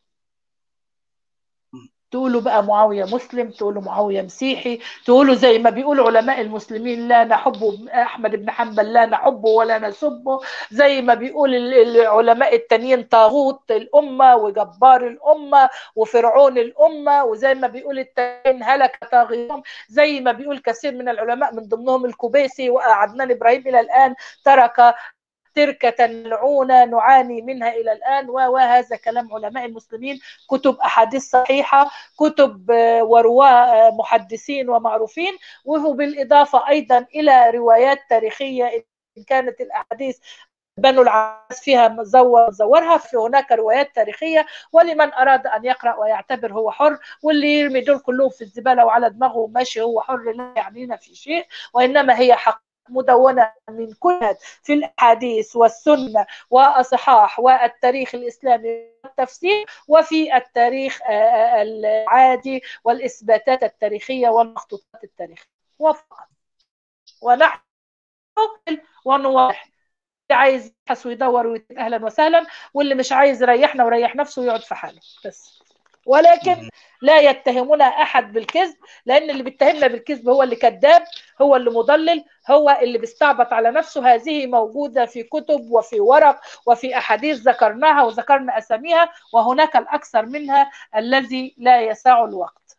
تقولوا بقى معاوية مسلم تقولوا معاوية مسيحي تقولوا زي ما بيقولوا علماء المسلمين لا نحب أحمد بن حنبل لا نحبه ولا نسبه زي ما بيقول العلماء التانيين طاغوت الأمة وجبار الأمة وفرعون الأمة وزي ما بيقول التانيين هلك طاغيهم زي ما بيقول كثير من العلماء من ضمنهم الكوبيسي وعدنان إبراهيم إلى الآن ترك تركة ملعونة نعاني منها إلى الآن وهذا كلام علماء المسلمين كتب أحاديث صحيحة كتب ورواة محدثين ومعروفين وهو بالإضافة أيضا إلى روايات تاريخية إن كانت الأحاديث بنو العباس فيها مزور زورها في هناك روايات تاريخية ولمن أراد أن يقرأ ويعتبر هو حر واللي يرمي دول كلهم في الزبالة وعلى دماغه ماشي هو حر لا يعنينا في شيء وإنما هي حق مدونة من كل في الأحاديث والسنة وأصحاح والتاريخ الإسلامي والتفسير وفي التاريخ العادي والإثباتات التاريخية والمخطوطات التاريخية وفقط ونحن ونوضح اللي عايز يبحث ويدور ويكتب أهلا وسهلا واللي مش عايز يريحنا ويريح نفسه ويقعد في حاله بس ولكن لا يتهمنا احد بالكذب لان اللي بيتهمنا بالكذب هو اللي كذاب هو اللي مضلل هو اللي بيستعبط على نفسه هذه موجوده في كتب وفي ورق وفي احاديث ذكرناها وذكرنا اساميها وهناك الاكثر منها الذي لا يسع الوقت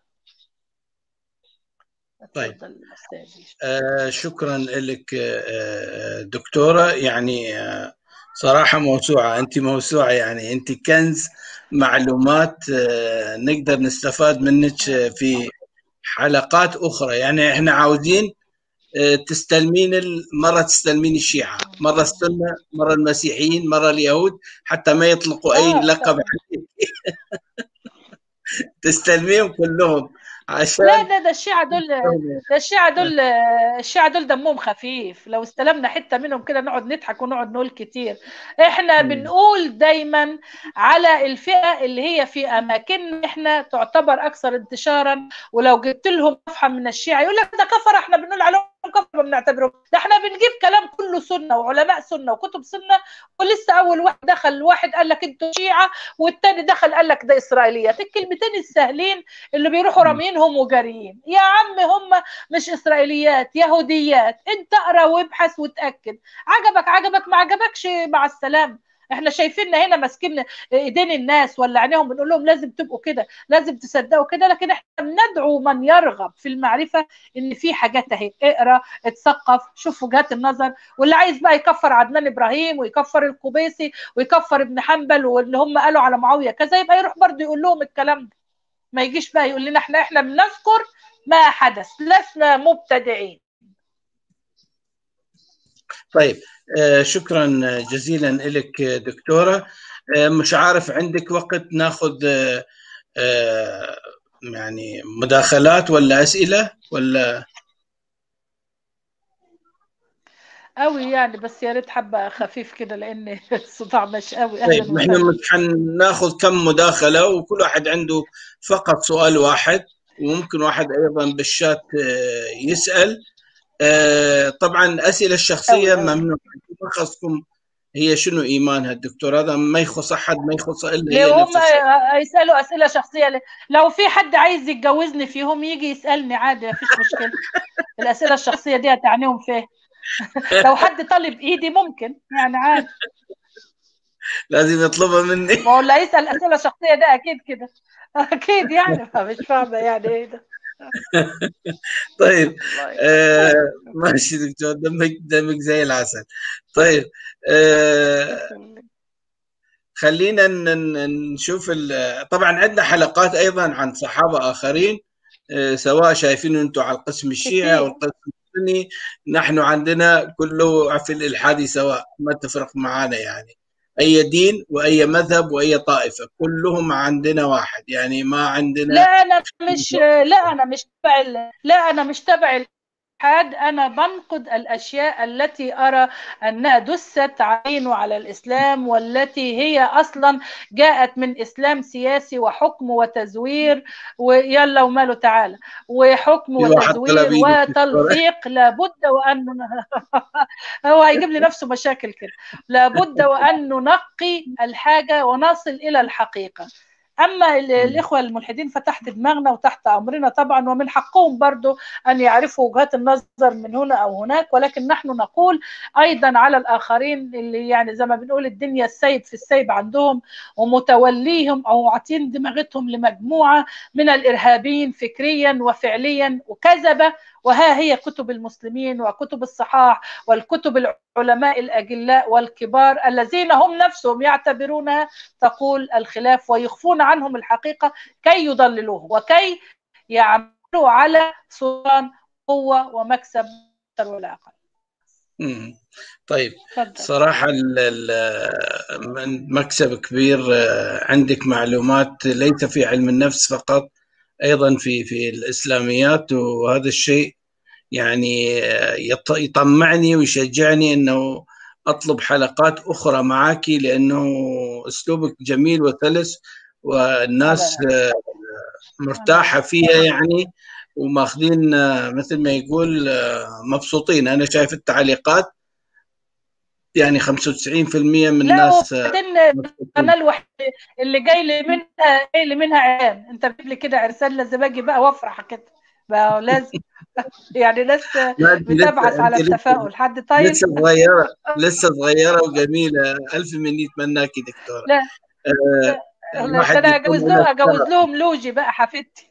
طيب آه شكرا لك آه دكتوره يعني آه صراحه موسوعه انت موسوعه يعني انت كنز معلومات نقدر نستفاد منك في حلقات اخرى يعني احنا عاوزين تستلمين مره تستلمين الشيعه مره السنه مره المسيحيين مره اليهود حتى ما يطلقوا اي لقب عليك تستلميهم كلهم عشان لا لا ده الشيعة دول ده الشيعة دول الشيعة دول دمهم خفيف لو استلمنا حتة منهم كده نقعد نضحك ونقعد نقول كتير احنا بنقول دايما على الفئة اللي هي في اماكن احنا تعتبر اكثر انتشارا ولو جبت لهم صفحة من الشيعة يقول لك ده كفر احنا بنقول عليهم كفر ما بنعتبرهم ده احنا بنجيب كلام كله سنة وعلماء سنة وكتب سنة ولسه اول واحد دخل واحد قال لك انتوا شيعة والتاني دخل قال لك ده اسرائيليات الكلمتين السهلين اللي بيروحوا راميين هم وجاريين يا عم هم مش اسرائيليات يهوديات انت اقرا وابحث وتاكد عجبك عجبك ما عجبكش مع السلامه احنا شايفيننا هنا ماسكين ايدين الناس ولا عينيهم بنقول لهم لازم تبقوا كده لازم تصدقوا كده لكن احنا بندعو من يرغب في المعرفه ان في حاجات اهي اقرا اتثقف شوف وجهات النظر واللي عايز بقى يكفر عدنان ابراهيم ويكفر القبيسي ويكفر ابن حنبل واللي هم قالوا على معاويه كذا يبقى يروح برضه يقول لهم الكلام ده ما يجيش بقى يقول لنا احنا احنا بنذكر ما حدث لسنا مبتدعين طيب آه شكرا جزيلا لك دكتوره آه مش عارف عندك وقت ناخذ آه آه يعني مداخلات ولا اسئله ولا قوي يعني بس يا ريت حبه خفيف كده لان الصداع مش قوي طيب احنا حناخذ كم مداخله وكل واحد عنده فقط سؤال واحد وممكن واحد ايضا بالشات يسال طبعا الاسئله الشخصيه ممنوع ملخصكم هي شنو ايمانها الدكتور هذا ما يخص احد ما يخص الا هي هم يسالوا اسئله شخصيه لو في حد عايز يتجوزني فيهم يجي يسالني عادي ما فيش مشكله الاسئله الشخصيه دي هتعنيهم فيه لو حد طالب ايدي ممكن يعني عادي لازم يطلبها مني ما هو اللي هيسال اسئله شخصيه ده اكيد كده اكيد يعني مش فاهمه يعني ايه ده طيب آه ماشي دكتور دمك دمك زي العسل طيب آه خلينا نشوف طبعا عندنا حلقات ايضا عن صحابه اخرين آه سواء شايفين انتم على القسم الشيعي او القسم السني نحن عندنا كله في الالحاد سواء ما تفرق معنا يعني اي دين واي مذهب واي طائفه كلهم عندنا واحد يعني ما عندنا لا انا مش لا انا مش تبع لا انا مش تبع الالحاد انا بنقد الاشياء التي ارى انها دست عينه على الاسلام والتي هي اصلا جاءت من اسلام سياسي وحكم وتزوير ويلا وماله تعالى وحكم وتزوير وتلفيق لابد وان هو هيجيب لي نفسه مشاكل كده لابد وان ننقي الحاجه ونصل الى الحقيقه اما الاخوه الملحدين فتحت دماغنا وتحت امرنا طبعا ومن حقهم برضو ان يعرفوا وجهات النظر من هنا او هناك ولكن نحن نقول ايضا على الاخرين اللي يعني زي ما بنقول الدنيا السيد في السيب عندهم ومتوليهم او عاطين دماغتهم لمجموعه من الارهابيين فكريا وفعليا وكذبه وها هي كتب المسلمين وكتب الصحاح والكتب العلماء الأجلاء والكبار الذين هم نفسهم يعتبرونها تقول الخلاف ويخفون عنهم الحقيقة كي يضللوه وكي يعملوا على سلطان قوة ومكسب ولا أقل طيب صراحة مكسب كبير عندك معلومات ليس في علم النفس فقط ايضا في في الاسلاميات وهذا الشيء يعني يطمعني ويشجعني انه اطلب حلقات اخرى معك لانه اسلوبك جميل وسلس والناس مرتاحه فيها يعني وماخذين مثل ما يقول مبسوطين انا شايف التعليقات يعني 95% من الناس انا الوحيد اللي جاي لي منها جاي لي منها عيان انت بتجيب لي كده عرسان لازم اجي بقى وافرح كده بقى لازم يعني ناس بتبعث على التفاؤل حد طيب لسه صغيره لسه صغيره وجميله الف من يتمناكي دكتوره لا آه لا انا اجوز لهم اجوز لهم لوجي بقى حفيدتي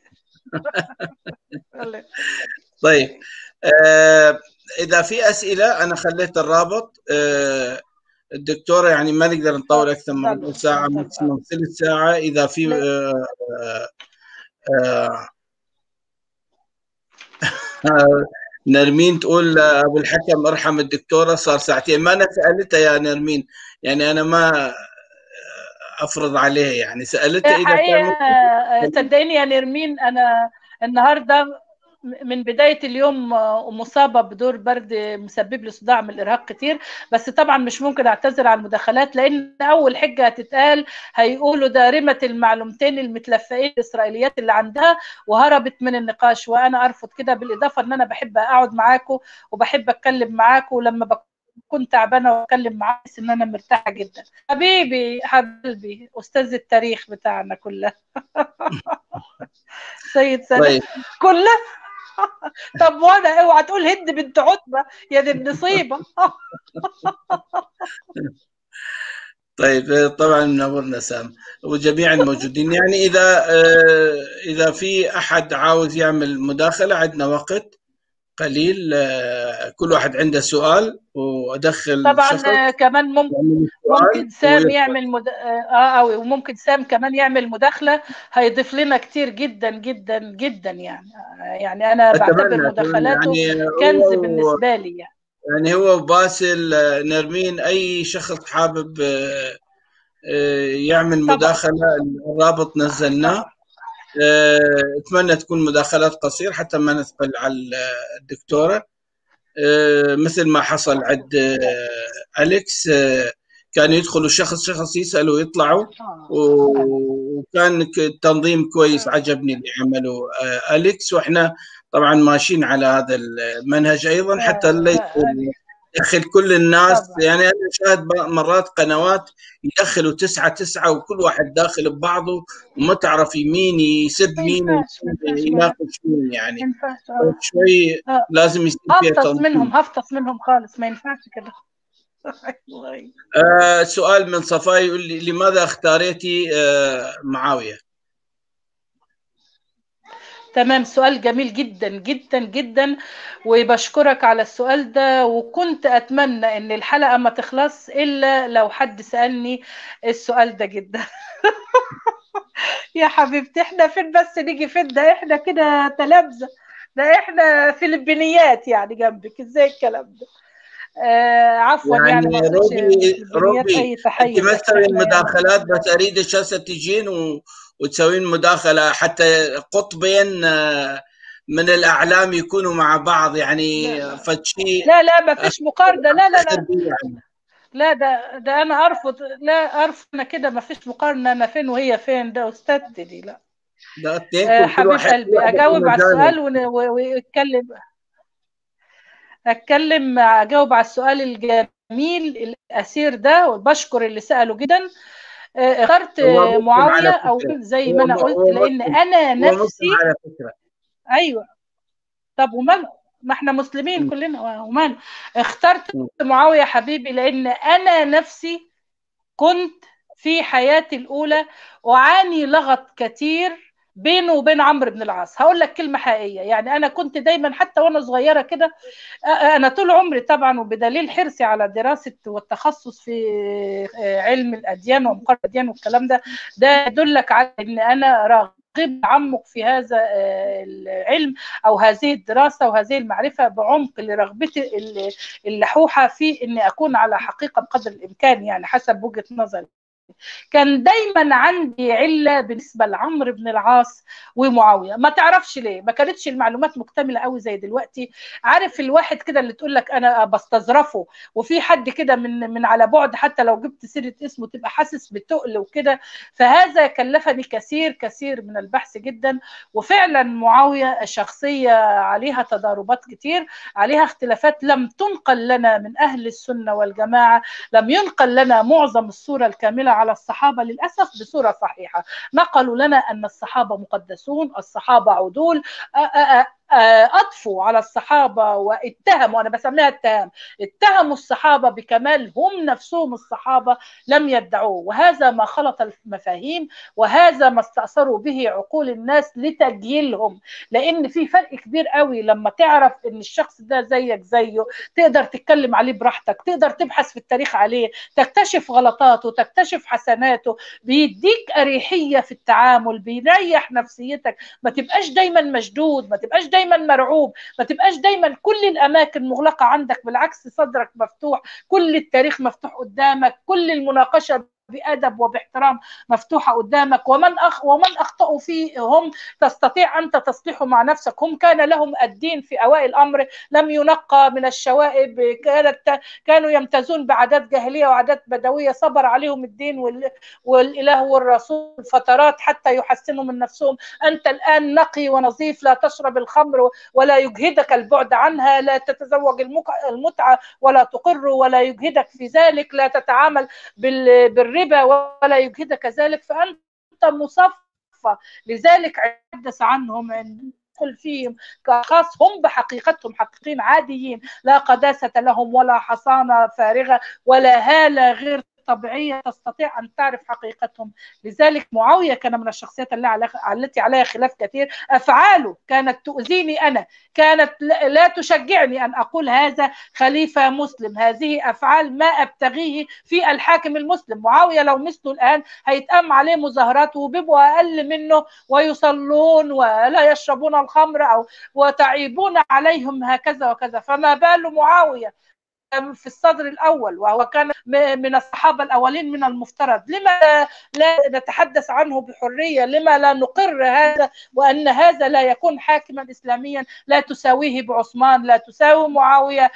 طيب آه اذا في اسئله انا خليت الرابط آه الدكتوره يعني ما نقدر نطول اكثر من ربع ساعه ماكسيموم ثلث ساعه اذا في آه آه نرمين تقول ابو الحكم ارحم الدكتوره صار ساعتين ما انا سالتها يا نرمين يعني انا ما افرض عليها يعني سالتها اذا كان صدقيني يا نرمين انا النهارده من بداية اليوم مصابة بدور برد مسبب لي صداع من الإرهاق كتير بس طبعا مش ممكن أعتذر عن المداخلات لأن أول حجة هتتقال هيقولوا ده رمت المعلومتين المتلفقين الإسرائيليات اللي عندها وهربت من النقاش وأنا أرفض كده بالإضافة إن أنا بحب أقعد معاكم وبحب أتكلم معاكم ولما بكون تعبانه واتكلم معاه ان انا مرتاحه جدا حبيبي حبيبي استاذ التاريخ بتاعنا كله سيد سنة طيب. كله طب وانا اوعى تقول هند بنت عتبه يا دي النصيبه طيب طبعا منورنا سام وجميع الموجودين يعني اذا اذا في احد عاوز يعمل مداخله عندنا وقت قليل كل واحد عنده سؤال وادخل طبعا شخص كمان ممكن ممكن سام يعمل مد... اه او ممكن سام كمان يعمل مداخله هيضيف لنا كتير جدا جدا جدا يعني يعني انا بعتبر مداخلاته يعني كنز بالنسبه لي يعني يعني هو باسل نرمين اي شخص حابب يعمل مداخله الرابط نزلناه اتمنى تكون مداخلات قصيره حتى ما نثقل على الدكتوره مثل ما حصل عند اليكس كان يدخلوا شخص شخص يسالوا ويطلعوا وكان التنظيم كويس عجبني اللي عمله اليكس واحنا طبعا ماشيين على هذا المنهج ايضا حتى لا يدخل كل الناس طبعا. يعني انا شاهد مرات قنوات يدخلوا تسعه تسعه وكل واحد داخل ببعضه وما تعرف مين يسب مين يناقش مين يعني شوي آه. لازم يصير فيها هفطس منهم هفطس منهم خالص ما ينفعش كده آه سؤال من صفاي يقول لي لماذا اختاريتي آه معاويه؟ تمام سؤال جميل جدا جدا جدا وبشكرك على السؤال ده وكنت اتمنى ان الحلقه ما تخلص الا لو حد سالني السؤال ده جدا يا حبيبتي احنا فين بس نيجي فين ده احنا كده تلامذه ده احنا فلبينيات يعني جنبك ازاي الكلام ده آه عفوا يعني, يعني روبي روبي اي تحيه انت مثلا المداخلات بس اريد هسه تجين و... وتسوين مداخله حتى قطبين من الاعلام يكونوا مع بعض يعني فشي لا لا ما فيش مقارنه لا لا لا لا ده ده انا ارفض لا ارفض انا كده ما فيش مقارنه انا فين وهي فين ده استاذتي دي لا لا آه حبيب قلبي اجاوب على السؤال واتكلم اتكلم اجاوب على السؤال الجميل الاثير ده وبشكر اللي ساله جدا اخترت معاويه او زي ما انا قلت لان انا نفسي على فكره ايوه طب وماله ما احنا مسلمين م. كلنا وماله اخترت م. معاويه حبيبي لان انا نفسي كنت في حياتي الاولى اعاني لغط كتير بينه وبين عمرو بن العاص هقول لك كلمه حقيقيه يعني انا كنت دايما حتى وانا صغيره كده انا طول عمري طبعا وبدليل حرصي على دراسه والتخصص في علم الاديان ومقارنه الاديان والكلام ده ده يدلك على ان انا راغب تعمق في هذا العلم او هذه الدراسه وهذه المعرفه بعمق لرغبتي اللحوحه في اني اكون على حقيقه بقدر الامكان يعني حسب وجهه نظري كان دايما عندي عله بالنسبه لعمرو بن العاص ومعاويه ما تعرفش ليه ما كانتش المعلومات مكتمله قوي زي دلوقتي عارف الواحد كده اللي تقول لك انا بستظرفه وفي حد كده من من على بعد حتى لو جبت سيره اسمه تبقى حاسس بتقل وكده فهذا كلفني كثير كثير من البحث جدا وفعلا معاويه شخصيه عليها تضاربات كتير عليها اختلافات لم تنقل لنا من اهل السنه والجماعه لم ينقل لنا معظم الصوره الكامله على الصحابة للأسف بصورة صحيحة نقلوا لنا أن الصحابة مقدسون الصحابة عدول اضفوا على الصحابه واتهموا انا بسميها اتهام اتهموا الصحابه بكمال هم نفسهم الصحابه لم يدعوه وهذا ما خلط المفاهيم وهذا ما استاثروا به عقول الناس لتجيلهم لان في فرق كبير قوي لما تعرف ان الشخص ده زيك زيه تقدر تتكلم عليه براحتك تقدر تبحث في التاريخ عليه تكتشف غلطاته تكتشف حسناته بيديك اريحيه في التعامل بيريح نفسيتك ما تبقاش دايما مشدود ما تبقاش دايما دايما مرعوب ما تبقاش دايما كل الاماكن مغلقه عندك بالعكس صدرك مفتوح كل التاريخ مفتوح قدامك كل المناقشه بادب وباحترام مفتوحه قدامك ومن أخ ومن اخطاوا فيه هم تستطيع انت تصلحه مع نفسك هم كان لهم الدين في اوائل الامر لم ينقى من الشوائب كانت كانوا يمتازون بعادات جاهليه وعادات بدويه صبر عليهم الدين والاله والرسول فترات حتى يحسنوا من نفسهم انت الان نقي ونظيف لا تشرب الخمر ولا يجهدك البعد عنها لا تتزوج المتعه ولا تقر ولا يجهدك في ذلك لا تتعامل بالربا الربا ولا يجهدك ذلك فأنت مصفى لذلك حدث عنهم يدخل فيهم كأشخاص هم بحقيقتهم حقيقيين عاديين لا قداسة لهم ولا حصانة فارغة ولا هالة غير طبيعية تستطيع أن تعرف حقيقتهم لذلك معاوية كان من الشخصيات التي عليها خلاف كثير أفعاله كانت تؤذيني أنا كانت لا تشجعني أن أقول هذا خليفة مسلم هذه أفعال ما أبتغيه في الحاكم المسلم معاوية لو مثله الآن هيتأم عليه مظاهرات وبيبقوا أقل منه ويصلون ولا يشربون الخمر أو وتعيبون عليهم هكذا وكذا فما بال معاوية في الصدر الأول وهو كان من الصحابة الأولين من المفترض لما لا نتحدث عنه بحرية لما لا نقر هذا وأن هذا لا يكون حاكما إسلاميا لا تساويه بعثمان لا تساوي معاوية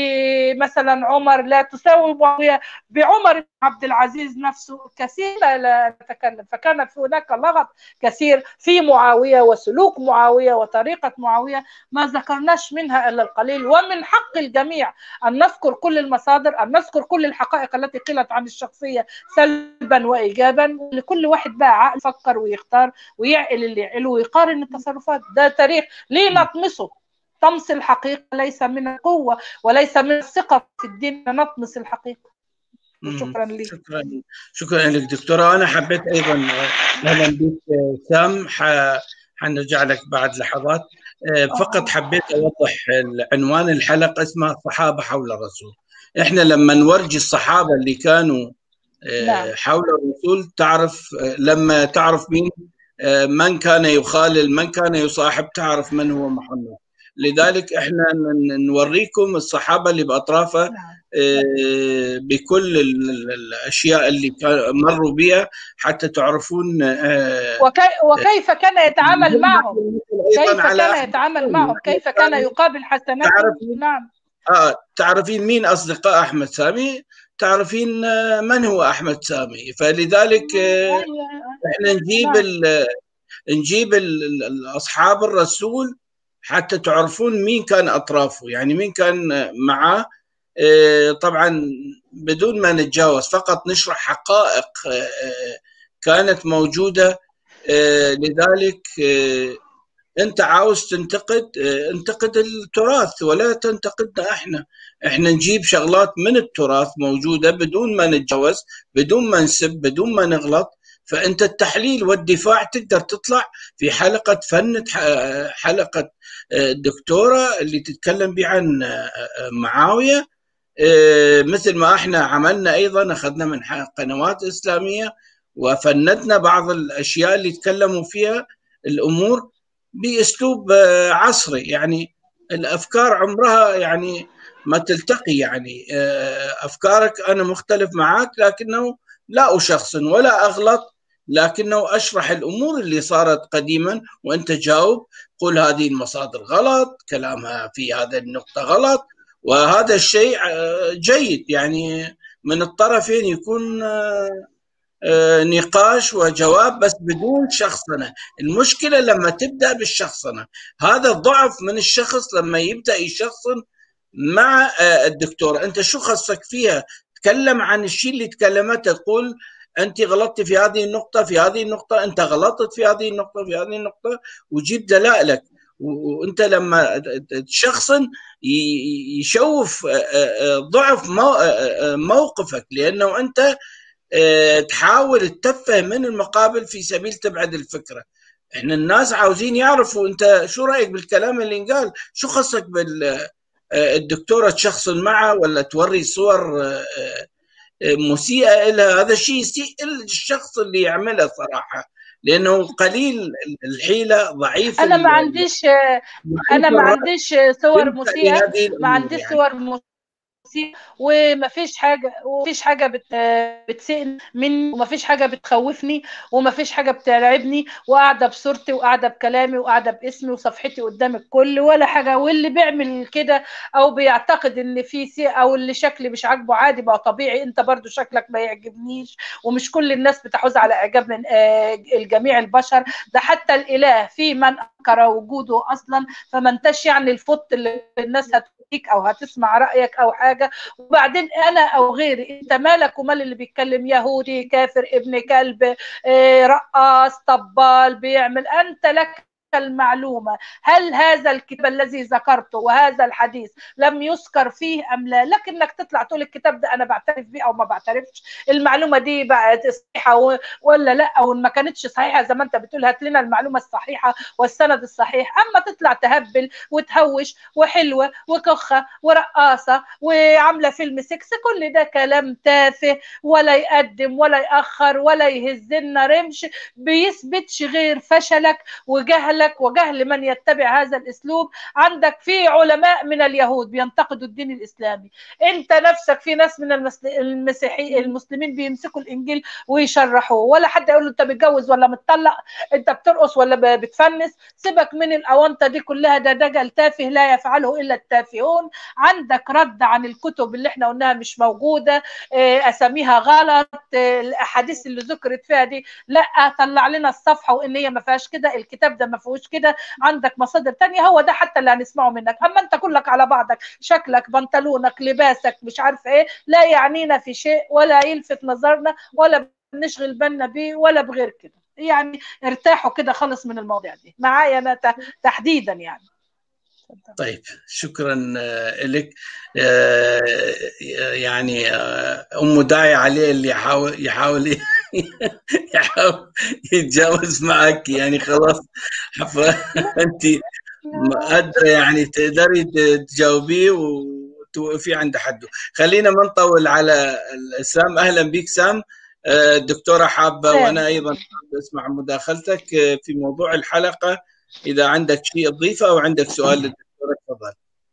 بمثلا عمر لا تساوي معاوية بعمر بن عبد العزيز نفسه كثير لا نتكلم فكان في هناك لغط كثير في معاوية وسلوك معاوية وطريقة معاوية ما ذكرناش منها إلا القليل ومن حق الجميع أن نذكر كل المصادر أن نذكر كل الحقائق التي قيلت عن الشخصية سلبا وإيجابا لكل واحد بقى عقل يفكر ويختار ويعقل اللي يعقله ويقارن التصرفات ده تاريخ ليه نطمسه طمس الحقيقة ليس من القوة وليس من الثقة في الدين نطمس الحقيقة شكرا لك شكرا شكرا لك دكتوره انا حبيت ايضا اهلا بك سام حنرجع لك بعد لحظات فقط حبيت اوضح عنوان الحلقه اسمها الصحابه حول الرسول احنا لما نورجي الصحابه اللي كانوا حول الرسول تعرف لما تعرف مين من كان يخالل من كان يصاحب تعرف من هو محمد لذلك احنا نوريكم الصحابه اللي باطرافه بكل الاشياء اللي مروا بها حتى تعرفون وكيف كان يتعامل معهم كيف كان يتعامل معهم كيف كان يقابل حسناتهم نعم اه تعرفين مين اصدقاء احمد سامي تعرفين من هو احمد سامي فلذلك احنا نجيب نجيب اصحاب الرسول حتى تعرفون مين كان اطرافه يعني مين كان معاه طبعا بدون ما نتجاوز فقط نشرح حقائق كانت موجوده لذلك انت عاوز تنتقد انتقد التراث ولا تنتقدنا احنا احنا نجيب شغلات من التراث موجوده بدون ما نتجاوز بدون ما نسب بدون ما نغلط فانت التحليل والدفاع تقدر تطلع في حلقه فن حلقه الدكتوره اللي تتكلم بها عن معاويه مثل ما احنا عملنا ايضا اخذنا من قنوات اسلاميه وفندنا بعض الاشياء اللي تكلموا فيها الامور باسلوب عصري يعني الافكار عمرها يعني ما تلتقي يعني افكارك انا مختلف معك لكنه لا اشخصن ولا اغلط لكنه اشرح الامور اللي صارت قديما وانت جاوب قل هذه المصادر غلط كلامها في هذا النقطه غلط وهذا الشيء جيد يعني من الطرفين يكون نقاش وجواب بس بدون شخصنه المشكله لما تبدا بالشخصنه هذا ضعف من الشخص لما يبدا يشخصن مع الدكتور انت شو خصك فيها تكلم عن الشيء اللي تكلمته تقول انت غلطتي في هذه النقطه في هذه النقطه انت غلطت في هذه النقطه في هذه النقطه وجيب دلائلك وانت لما تشخصن يشوف ضعف موقفك لانه انت تحاول تتفه من المقابل في سبيل تبعد الفكره احنا الناس عاوزين يعرفوا انت شو رايك بالكلام اللي انقال شو خصك بالدكتوره تشخصن معه ولا توري صور مسيئه لها هذا الشيء يسيء الشخص اللي يعمله صراحه لانه قليل الحيله ضعيف انا ما عنديش انا ما عنديش صور مسيئه ما عنديش يعني. صور مسيئه وما فيش حاجه ومفيش حاجه بت... بتسئل مني وما فيش حاجه بتخوفني وما فيش حاجه بترعبني وقاعده بصورتي وقاعده بكلامي وقاعده باسمي وصفحتي قدام الكل ولا حاجه واللي بيعمل كده او بيعتقد ان في سي او اللي شكلي مش عاجبه عادي بقى طبيعي انت برضو شكلك ما يعجبنيش ومش كل الناس بتحوز على اعجاب من الجميع البشر ده حتى الاله في من انكر وجوده اصلا فما انتش يعني الفط اللي الناس هتديك او هتسمع رايك او حاجه وبعدين انا او غيري انت مالك ومال اللي بيتكلم يهودي كافر ابن كلب رقاص طبال بيعمل انت لك المعلومة هل هذا الكتاب الذي ذكرته وهذا الحديث لم يذكر فيه أم لا لكنك تطلع تقول الكتاب ده أنا بعترف بيه أو ما بعترفش المعلومة دي بقت صحيحة ولا لا أو ما كانتش صحيحة زي ما أنت بتقول هات لنا المعلومة الصحيحة والسند الصحيح أما تطلع تهبل وتهوش وحلوة وكخة ورقاصة وعاملة فيلم سكس كل ده كلام تافه ولا يقدم ولا يأخر ولا يهزلنا رمش بيثبتش غير فشلك وجهل جهلك وجهل من يتبع هذا الاسلوب عندك في علماء من اليهود بينتقدوا الدين الاسلامي انت نفسك في ناس من المسيحي المسلمين بيمسكوا الانجيل ويشرحوه ولا حد يقول له انت بتجوز ولا متطلق انت بترقص ولا بتفنس سيبك من الاونطه دي كلها ده دجل تافه لا يفعله الا التافهون عندك رد عن الكتب اللي احنا قلناها مش موجوده اساميها غلط الاحاديث اللي ذكرت فيها دي لا طلع لنا الصفحه وان هي ما فيهاش كده الكتاب ده ما فيهوش كده عندك مصادر تانية هو ده حتى اللي هنسمعه منك اما انت كلك على بعضك شكلك بنطلونك لباسك مش عارفه ايه لا يعنينا في شيء ولا يلفت نظرنا ولا بنشغل بالنا بيه ولا بغير كده يعني ارتاحوا كده خلص من المواضيع دي معايا انا تحديدا يعني طيب شكرا لك يعني ام داعي عليه اللي يحاول يحاول يحاول يتجاوز معك يعني خلاص انت قادره يعني تقدري تجاوبيه وتوقفي عند حده خلينا ما نطول على سام اهلا بك سام الدكتوره حابه وانا ايضا حابه اسمع مداخلتك في موضوع الحلقه اذا عندك شيء تضيفه او عندك سؤال للدكتوره تفضل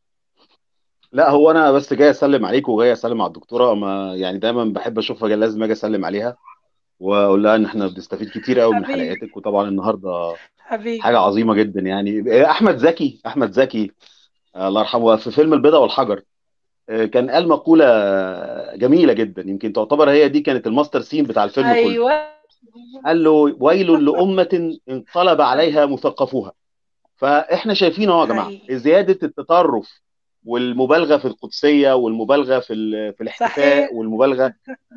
لا هو انا بس جاي اسلم عليك وجاي اسلم على الدكتوره ما يعني دايما بحب اشوفها لازم اجي اسلم عليها واقول لها ان احنا بنستفيد كتير قوي من حلقاتك وطبعا النهارده حبيبي حاجه عظيمه جدا يعني احمد زكي احمد زكي الله يرحمه في فيلم البيضه والحجر كان قال مقوله جميله جدا يمكن تعتبر هي دي كانت الماستر سين بتاع الفيلم ايوه كله قال له ويل لأمة انقلب عليها مثقفوها فاحنا شايفين اهو يا جماعه حقيقي. زياده التطرف والمبالغه في القدسيه والمبالغه في ال- في الاحتفاء صحيح. والمبالغه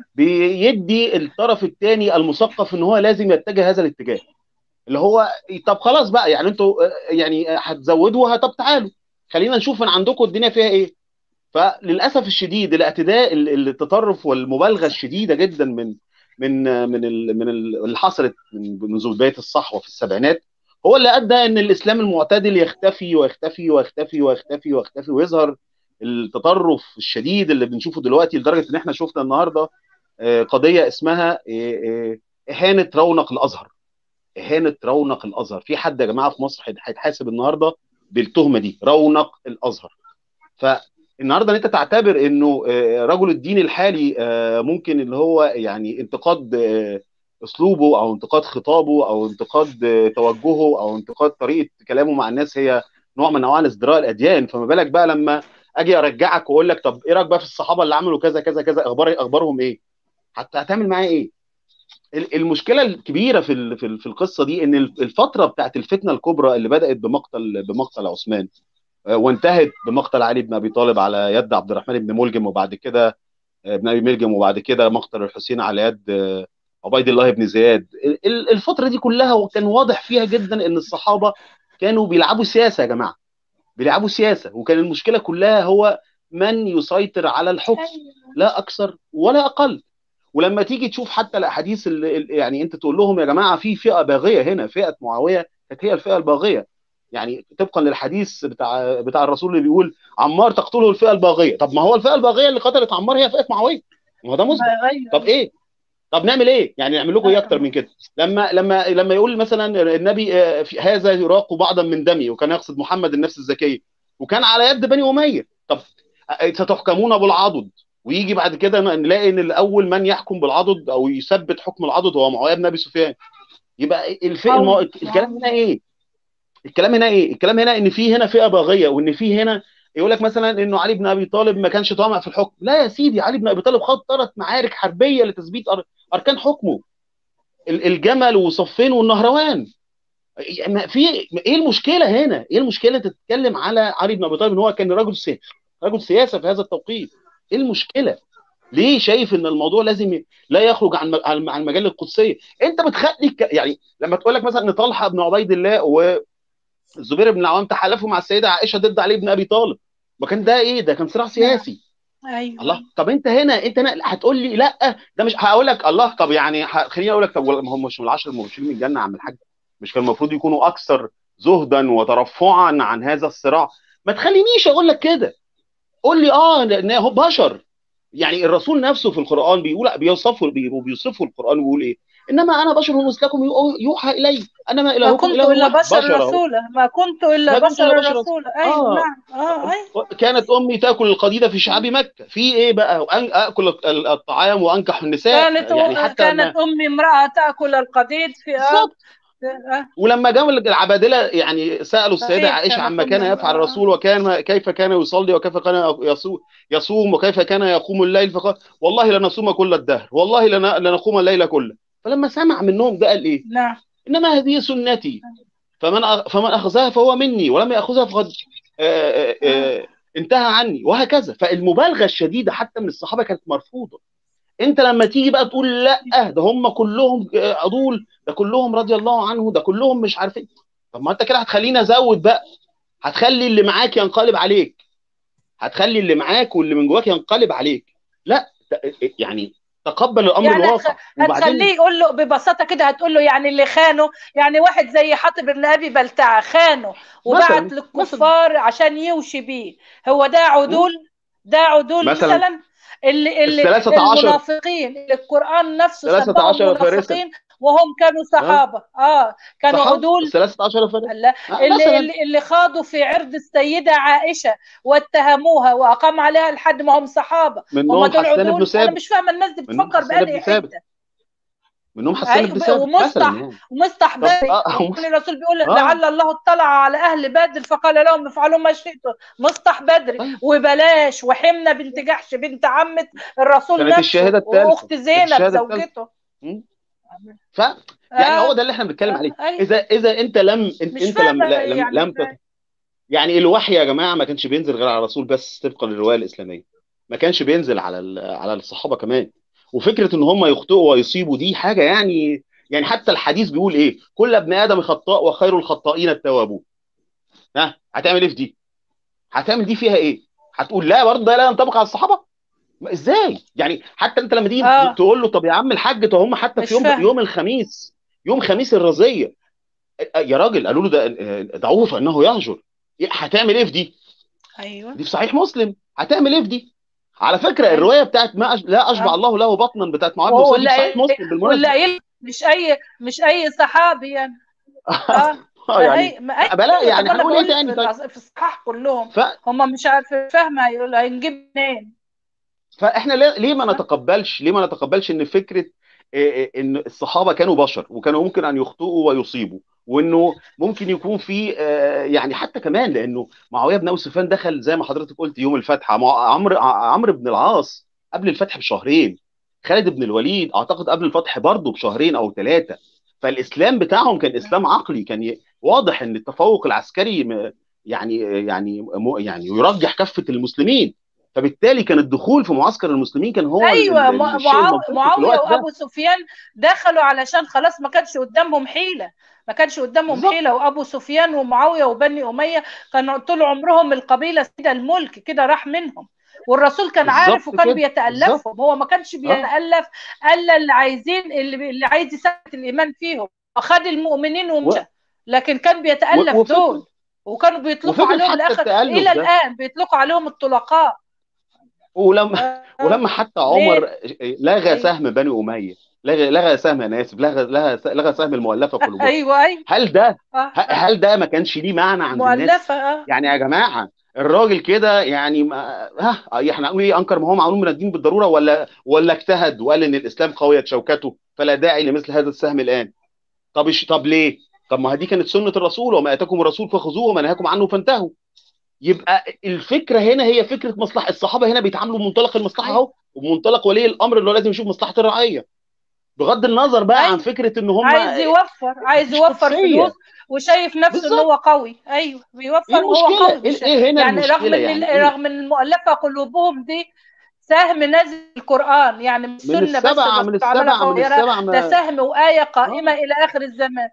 بيدي الطرف الثاني المثقف ان هو لازم يتجه هذا الاتجاه اللي هو طب خلاص بقى يعني انتوا آه، يعني هتزودوها طب تعالوا خلينا نشوف من عندكم الدنيا فيها ايه فللاسف الشديد الاعتداء ال- التطرف والمبالغه الشديده جدا من من من ال- من ال- اللي حصلت من منذ بدايه الصحوه في السبعينات هو اللي ادى ان الاسلام المعتدل يختفي ويختفي ويختفي ويختفي ويختفي ويظهر التطرف الشديد اللي بنشوفه دلوقتي لدرجه ان احنا شفنا النهارده آه، قضيه اسمها آه، آه، اهانه رونق الازهر اهانه رونق الازهر في حد يا جماعه في مصر هيتحاسب النهارده بالتهمه دي رونق الازهر فالنهارده ان انت تعتبر انه آه، رجل الدين الحالي آه، ممكن اللي هو يعني انتقاد آه، اسلوبه او انتقاد خطابه او انتقاد آه، توجهه او انتقاد طريقه كلامه مع الناس هي نوع من انواع ازدراء الاديان فما بالك بقى لما اجي ارجعك واقول لك طب ايه رايك بقى في الصحابه اللي عملوا كذا كذا كذا اخبار اخبارهم ايه؟ حتى هتعمل معايا ايه؟ ال- المشكله الكبيره في ال- في ال- في القصه دي ان الفتره بتاعت الفتنه الكبرى اللي بدات بمقتل بمقتل عثمان آه، وانتهت بمقتل علي بن ابي طالب على يد عبد الرحمن بن ملجم وبعد كده آه، بن ابي ملجم وبعد كده مقتل الحسين على يد آه، عبيد الله بن زياد ال- ال- الفتره دي كلها كان واضح فيها جدا ان الصحابه كانوا بيلعبوا سياسه يا جماعه بيلعبوا سياسه وكان المشكله كلها هو من يسيطر على الحكم لا اكثر ولا اقل ولما تيجي تشوف حتى الاحاديث اللي اللي- يعني انت تقول لهم يا جماعه في فئه باغيه هنا فئه معاويه كانت هي الفئه الباغيه يعني طبقا للحديث بتاع بتاع الرسول اللي بيقول عمار تقتله الفئه الباغيه طب ما هو الفئه الباغيه اللي قتلت عمار هي فئه معاويه ما هو ده مسلم أيوة. طب ايه طب نعمل ايه يعني نعمل لكم ايه اكتر من كده لما لما لما يقول مثلا النبي آه، في هذا يراق بعضا من دمي وكان يقصد محمد النفس الزكيه وكان على يد بني اميه طب آه، ستحكمون بالعضد ويجي بعد كده نلاقي ان اول من يحكم بالعضد او يثبت حكم العضد هو معاويه بن ابي سفيان يبقى الف... المو... الكلام هنا ايه الكلام هنا ايه الكلام هنا ان في هنا فئه باغيه وان في هنا يقول لك مثلا انه علي بن ابي طالب ما كانش طامع في الحكم لا يا سيدي علي بن ابي طالب خد ثلاث معارك حربيه لتثبيت أر... اركان حكمه ال- الجمل وصفين والنهروان يعني في ايه المشكله هنا ايه المشكله انت تتكلم على علي بن ابي طالب ان هو كان رجل سياسه رجل سياسه في هذا التوقيت ايه المشكله ليه شايف ان الموضوع لازم ي- لا يخرج عن م- عن عن مجال القدسيه انت بتخلي الك- يعني لما تقول لك مثلا ان طلحه بن عبيد الله والزبير بن العوام تحالفوا مع السيده عائشه ضد علي بن ابي طالب ما كان ده ايه ده كان صراع سياسي ايوه الله طب انت هنا انت هنا هتقول لي لا ده مش هقول لك الله طب يعني ه- خليني اقول لك طب ما هم مش من العشر المبشرين من الجنه يا عم الحاج مش كان المفروض يكونوا اكثر زهدا وترفعا عن هذا الصراع ما تخلينيش اقول لك كده قول لي اه ان هو بشر يعني الرسول نفسه في القران بيقول بيوصفه بي- بيوصفه القران ويقول ايه انما انا بشر مثلكم يو- يوحى الي انما ما الهكم كنت اله الا واحد بشر بشر أهو. رسولا ما كنت الا ما كنت بشر إلا بشر رسولا ايوه آه. نعم اه ايوه كانت امي تاكل القديد في شعاب مكه في ايه بقى وأن- اكل ال- الطعام وانكح النساء كانت يعني حتى كانت ما- امي امراه تاكل القديد في آه بالظبط آه ولما جاء العبادله يعني سالوا السيده صحيح، عائشه كانت عما كان أم- يفعل آه. الرسول وكان كيف كان يصلي وكيف كان يصوم يصوم وكيف كان يقوم الليل فقال والله لنصوم كل الدهر والله لن- لنقوم الليل كله فلما سمع منهم ده قال ايه نعم انما هذه سنتي فمن أ- فمن اخذها فهو مني ولم ياخذها فقد آه، آه، آه، انتهى عني وهكذا فالمبالغه الشديده حتى من الصحابه كانت مرفوضه انت لما تيجي بقى تقول لا ده هم كلهم آه، عضول ده كلهم رضي الله عنه ده كلهم مش عارف ايه طب ما انت كده هتخليني ازود بقى هتخلي اللي معاك ينقلب عليك هتخلي اللي معاك واللي من جواك ينقلب عليك لا ت- يعني تقبل الامر يعني الواقع هتخليه يقول له ببساطه كده هتقول له يعني اللي خانه يعني واحد زي حاطب بن ابي بلتعه خانه وبعت مثلاً- للكفار عشان يوشي بيه هو ده عدول ده عدول مثلاً. مثلا اللي اللي الثلاثة عشر- المنافقين اللي القران نفسه ثلاثة سماهم عشر فارساً. منافقين وهم كانوا صحابه اه كانوا صحاب عدول 13 فرق لا آه، اللي, مثلاً. اللي اللي خاضوا في عرض السيده عائشه واتهموها واقام عليها الحد ما هم صحابه هم منهم دول حسان بن عدول انا ثابت مش فاهمه الناس دي منهم بتفكر حسان بن بأنهي ثابت. حته منهم حسان أيوة، بن ثابت ومصطح. مثلا يعني ومصطح طب- بدري آه، كان الرسول بيقول آه. لعل الله اطلع على اهل بدر فقال لهم افعلوا ما شئتم مصطح بدري طيب. وبلاش وحمنه بنت جحش بنت عمه الرسول كانت نفسه الشهادة الثالثة. واخت كانت زينب الشهادة الثالثة. زوجته ف يعني آه. هو ده اللي احنا بنتكلم عليه أيوة. اذا اذا انت لم انت, مش انت لم فاهمة لا- لم, يعني لم إزاي. تت... يعني الوحي يا جماعه ما كانش بينزل غير على الرسول بس طبقا للروايه الاسلاميه ما كانش بينزل على ال... على الصحابه كمان وفكره ان هم يخطئوا ويصيبوا دي حاجه يعني يعني حتى الحديث بيقول ايه كل ابن ادم خطاء وخير الخطائين التوابون ها هتعمل ايه في دي هتعمل دي فيها ايه هتقول لا برضه ده لا ينطبق على الصحابه ما ازاي يعني حتى انت لما تيجي آه. تقول له طب يا عم الحاج طب هم حتى مش في يوم فاهم. يوم الخميس يوم خميس الرزيه يا راجل قالوا له ده دعوه فانه يهجر هتعمل ايه في دي؟ ايوه دي في صحيح مسلم هتعمل ايه في دي؟ على فكره أيوة. الروايه بتاعت ما أش... لا اشبع آه. الله له بطنا بتاعت معاذ بن وهو صديق في صحيح اللي مسلم واللي بالمناسبه قايل مش اي مش اي صحابي يعني اه آه، يعني هي- ما أي- بلا يعني طب أنا هنقول ايه بقول تاني في طيب؟ الأص- في الصحاح كلهم ف... هم مش عارفين فاهمه هيقول هنجيب منين فاحنا ليه ليه ما نتقبلش ليه ما نتقبلش ان فكره إيه إيه ان الصحابه كانوا بشر وكانوا ممكن ان يخطئوا ويصيبوا وانه ممكن يكون في آه، يعني حتى كمان لانه معاويه بن ابي سفيان دخل زي ما حضرتك قلت يوم الفتح مع عمرو عمرو بن العاص قبل الفتح بشهرين خالد بن الوليد اعتقد قبل الفتح برضه بشهرين او ثلاثه فالاسلام بتاعهم كان اسلام عقلي كان ي- واضح ان التفوق العسكري م- يعني يعني م- يعني يرجح كفه المسلمين فبالتالي كان الدخول في معسكر المسلمين كان هو ال- ايوه ال- مع- الشيء معاو- المنطقي في معاويه الوقت ده وابو سفيان دخلوا علشان خلاص ما كانش قدامهم حيله ما كانش قدامهم بالظبط. حيله وابو سفيان ومعاويه وبني اميه كانوا طول عمرهم القبيله كده الملك كده راح منهم والرسول كان بالظبط عارف وكان كده. بيتالفهم هو ما كانش بيتالف الا اللي عايزين اللي, اللي عايز يثبت الايمان فيهم اخذ المؤمنين ومشى لكن كان بيتالف و- وفكرة- دول وكانوا بيطلقوا وفكرة عليهم حتى الاخر التألف الى ده. الان بيطلقوا عليهم الطلقاء ولما آه. ولما حتى ليه؟ عمر لغى أيوة. سهم بني اميه لغى لغى سهم انا اسف لغى لغى لغى سهم المؤلفه قلوبهم ايوه ايوه هل ده آه. ه- هل ده ما كانش ليه معنى عند الناس مؤلفه اه يعني يا جماعه الراجل كده يعني ما ها احنا هنقول ايه انكر ما هو معلوم من الدين بالضروره ولا ولا اجتهد وقال ان الاسلام قويت شوكته فلا داعي لمثل هذا السهم الان طب إيش- طب ليه؟ طب ما دي كانت سنه الرسول وما اتاكم الرسول فخذوه وما نهاكم عنه فانتهوا يبقى الفكره هنا هي فكره مصلحه الصحابه هنا بيتعاملوا بمنطلق المصلحه اهو وبمنطلق ولي الامر اللي هو لازم يشوف مصلحه الرعيه بغض النظر بقى عن أيوة. فكره ان هم عايز يوفر عايز مش يوفر قدسية. فلوس وشايف نفسه ان بالظبط. هو قوي ايوه بيوفر ايه وهو المشكله؟ قوي ايه مش إيه هنا يعني رغم المشكله ان يعني ال- إيه؟ رغم ان المؤلفه قلوبهم دي سهم نازل القران يعني مش من سنه بس السبعه من مستعمله السبعه من صغيره السبعه ده ما سهم وايه قائمه الى اخر الزمان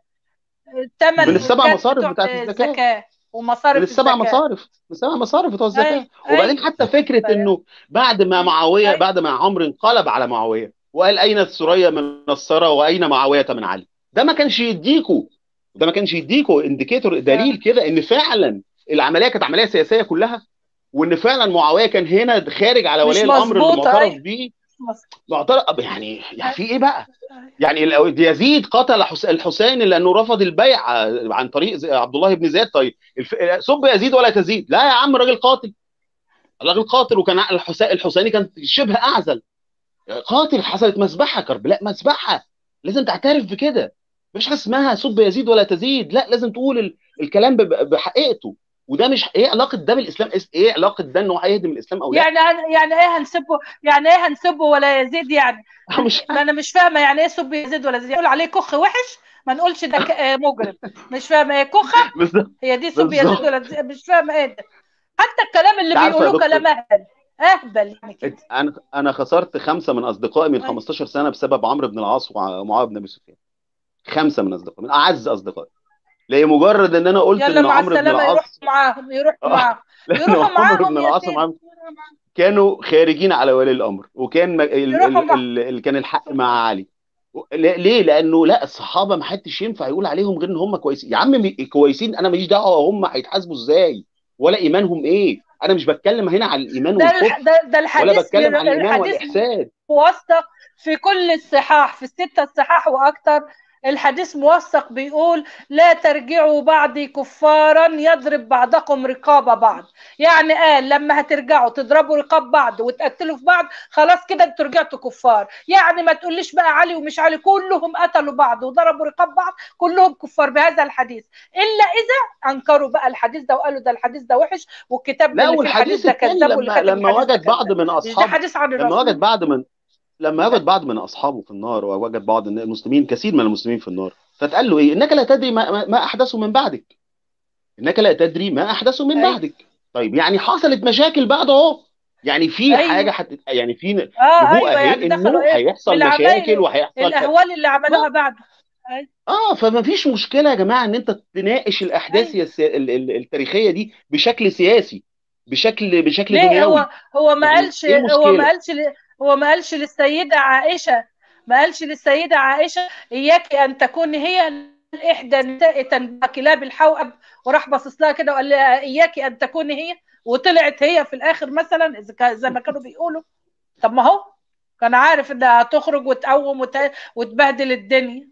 ثمن من السبع زكاة مصارف بتوع بتاعت الزكاه الزكاه ومصارف من السبع الزكاه مصارف من السبع مصارف بتوع الزكاه أيوة. وبعدين أيوة. حتى فكره أيوة. انه بعد ما معاويه أيوة. بعد ما عمرو انقلب على معاويه وقال اين الثريا من الثرى واين معاويه من علي ده ما كانش يديكوا ده ما كانش يديكوا انديكيتور دليل كده ان فعلا العمليه كانت عمليه سياسيه كلها وان فعلا معاويه كان هنا خارج على مش ولي الامر اللي مظبوطة، معترف أيوة. بيه مص- معترف يعني يعني في ايه بقى؟ يعني لو يزيد قتل حس- الحسين لانه رفض البيع عن طريق زي- عبد الله بن زياد طيب الف- سب يزيد ولا تزيد لا يا عم راجل قاتل راجل قاتل وكان الحسين الحسيني كان شبه اعزل قاتل حصلت مذبحه كربلاء مذبحه لازم تعترف بكده مفيش حاجه اسمها سب يزيد ولا تزيد لا لازم تقول ال- الكلام ب- بحقيقته وده مش ايه علاقه ده بالاسلام ايه علاقه ده ان هو هيهدم الاسلام او لا يعني هن- يعني ايه هنسبه يعني ايه هنسبه ولا يزيد يعني مش ما انا مش فاهمه يعني ايه سب يزيد ولا يزيد يقول عليه كخ وحش ما نقولش ده ك- آه، مجرم مش فاهمه ايه كخه بالظبط هي دي سب بالظبط. يزيد ولا يزيد مش فاهمه ايه ده حتى الكلام اللي أنت عارفة يا بيقولوه دكتور؟ كلام اهبل اهبل يعني كده انا انا خسرت خمسه من اصدقائي من أيوة. 15 سنه بسبب عمرو بن العاص ومعاويه بن ابي سفيان خمسه من اصدقائي من اعز اصدقائي لمجرد ان انا قلت يلا ان مع عمرو بن السلامه يروحوا العاص معاهم يروحوا آه. معاهم لان يروحوا عمرو معاهم بن يا العاص سيدي ومعاوية كانوا خارجين على ولي الامر وكان م- ال- يروحوا ال- مع- ال- اللي كان الحق مع علي ل- ليه؟ لانه لا الصحابه ما حدش ينفع يقول عليهم غير ان هم كويسين يا عم م- كويسين انا ماليش دعوه هم هيتحاسبوا ازاي ولا ايمانهم ايه انا مش بتكلم هنا عن الايمان ده الح- والكفر ده ده ولا الحديث بتكلم عن الايمان الحديث والاحسان موثق في كل الصحاح في الستة الصحاح وأكثر الحديث موثق بيقول لا ترجعوا بعدي كفارا يضرب بعضكم رقاب بعض يعني قال لما هترجعوا تضربوا رقاب بعض وتقتلوا في بعض خلاص كده انتوا رجعتوا كفار يعني ما تقوليش بقى علي ومش علي كلهم قتلوا بعض وضربوا رقاب بعض كلهم كفار بهذا الحديث الا اذا انكروا بقى الحديث ده وقالوا ده الحديث ده وحش والكتاب لا اللي فيه الحديث والحديث ده الثاني كذاب واللي لما كاتب لما الحديث ده وجد بعض كذاب من مش ده اصحابه حديث عن لما وجد الرسول بعض من لما وجد بعض من اصحابه في النار ووجد بعض المسلمين كثير من المسلمين في النار فتقال له ايه انك لا تدري ما, ما- ما احدثوا من بعدك انك لا تدري ما احدثوا من أيوة. بعدك طيب يعني حصلت مشاكل بعد اهو يعني في أيوة. حاجه حت... يعني في اه نبوءه ايوه اهي يعني انه دخلوا ايه هيحصل بالعمايل مشاكل وهيحصل الاهوال اللي عملوها بعده اه فما فيش مشكله يا جماعه ان انت تناقش الاحداث أيوة. السي... ال- ال- التاريخيه دي بشكل سياسي بشكل بشكل ليه دنيوي هو هو ما يعني قالش ايه هو ما المشكله قالش ل- هو ما قالش للسيده عائشه ما قالش للسيده عائشه اياك ان تكوني هي احدى النساء تنبع كلاب الحوأب وراح باصص لها كده وقال لها اياك ان تكوني هي وطلعت هي في الاخر مثلا اذا كان زي ما كانوا بيقولوا طب ما هو كان عارف انها هتخرج وتقوم وت... وتبهدل الدنيا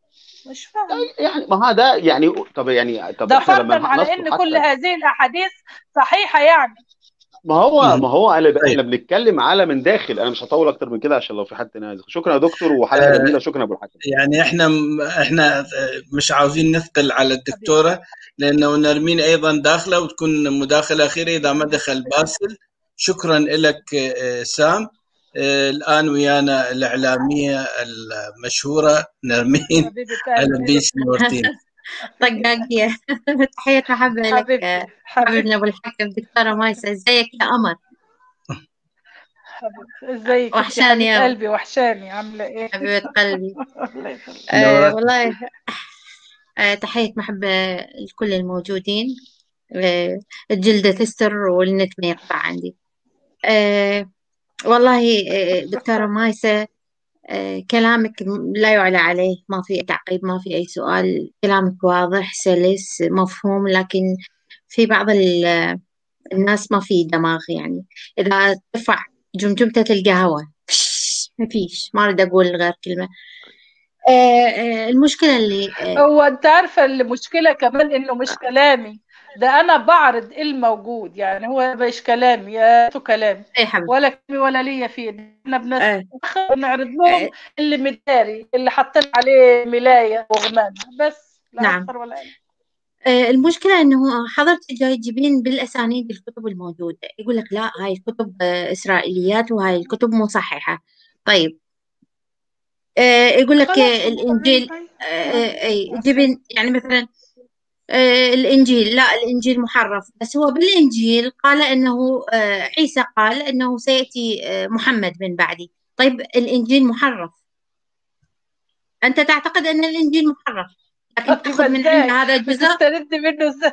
مش فاهم يعني ما هو ده يعني طب يعني طب ده احنا لما فرضا على نذكر ان كل حتى هذه الاحاديث صحيحه يعني ما هو مم. ما هو انا ب- طيب. احنا بنتكلم على من داخل انا مش هطول اكتر من كده عشان لو في حد تاني عايز شكرا يا دكتور وحلقه آه، جميله شكرا يا ابو الحكم يعني احنا احنا مش عاوزين نثقل على الدكتوره لانه نرمين ايضا داخله وتكون مداخله اخيره اذا ما دخل باسل شكرا لك آه، سام آه، الان ويانا الاعلاميه المشهوره نرمين حبيبه اهلا قلبي بيك نورتين طقاقية تحية محبة لك حبيبتي آه، حبيبتي حبيبنا أبو الحكم دكتورة مايسة ازيك يا قمر حبيبتي ازيك انت وحشاني حبيبه يا قلبي وحشاني عامله ايه حبيبة قلبي الله يخليك آه نورت والله آه تحية محبة لكل الموجودين آه الجلدة تستر والنت ما يقطع عندي آه والله آه دكتورة مايسة آه كلامك لا يعلى عليه ما في تعقيب ما في أي سؤال كلامك واضح سلس مفهوم لكن في بعض ال- الناس ما في دماغ يعني إذا ترفع جمجمة القهوة فش، ما فيش ما أريد أقول غير كلمة آه، آه، المشكلة اللي آه، هو انت عارفه المشكله كمان انه مش كلامي ده انا بعرض إيه الموجود يعني هو مش كلامي يا تو كلامي أي حبيبي ولا كلامي ولا ليا فيه احنا آه، بنعرض لهم اللي مداري اللي حاطين عليه ملايه وغمامه بس لا نعم. اكثر ولا اقل آه، المشكلة إنه حضرتك جاي تجيبين بالأسانيد الكتب الموجودة يقول لك لا هاي الكتب آه، إسرائيليات وهاي الكتب مصححة طيب آه، يقول لك خلاص آه، الإنجيل طيب. آه، آه، أي جيبين يعني مثلا آه، الإنجيل لا الإنجيل محرف بس هو بالإنجيل قال أنه آه، عيسى قال أنه سيأتي آه، محمد من بعدي طيب الإنجيل محرف أنت تعتقد أن الإنجيل محرف لكن تأخذ من إزاي؟ عند هذا الجزء بتسترد منه ازاي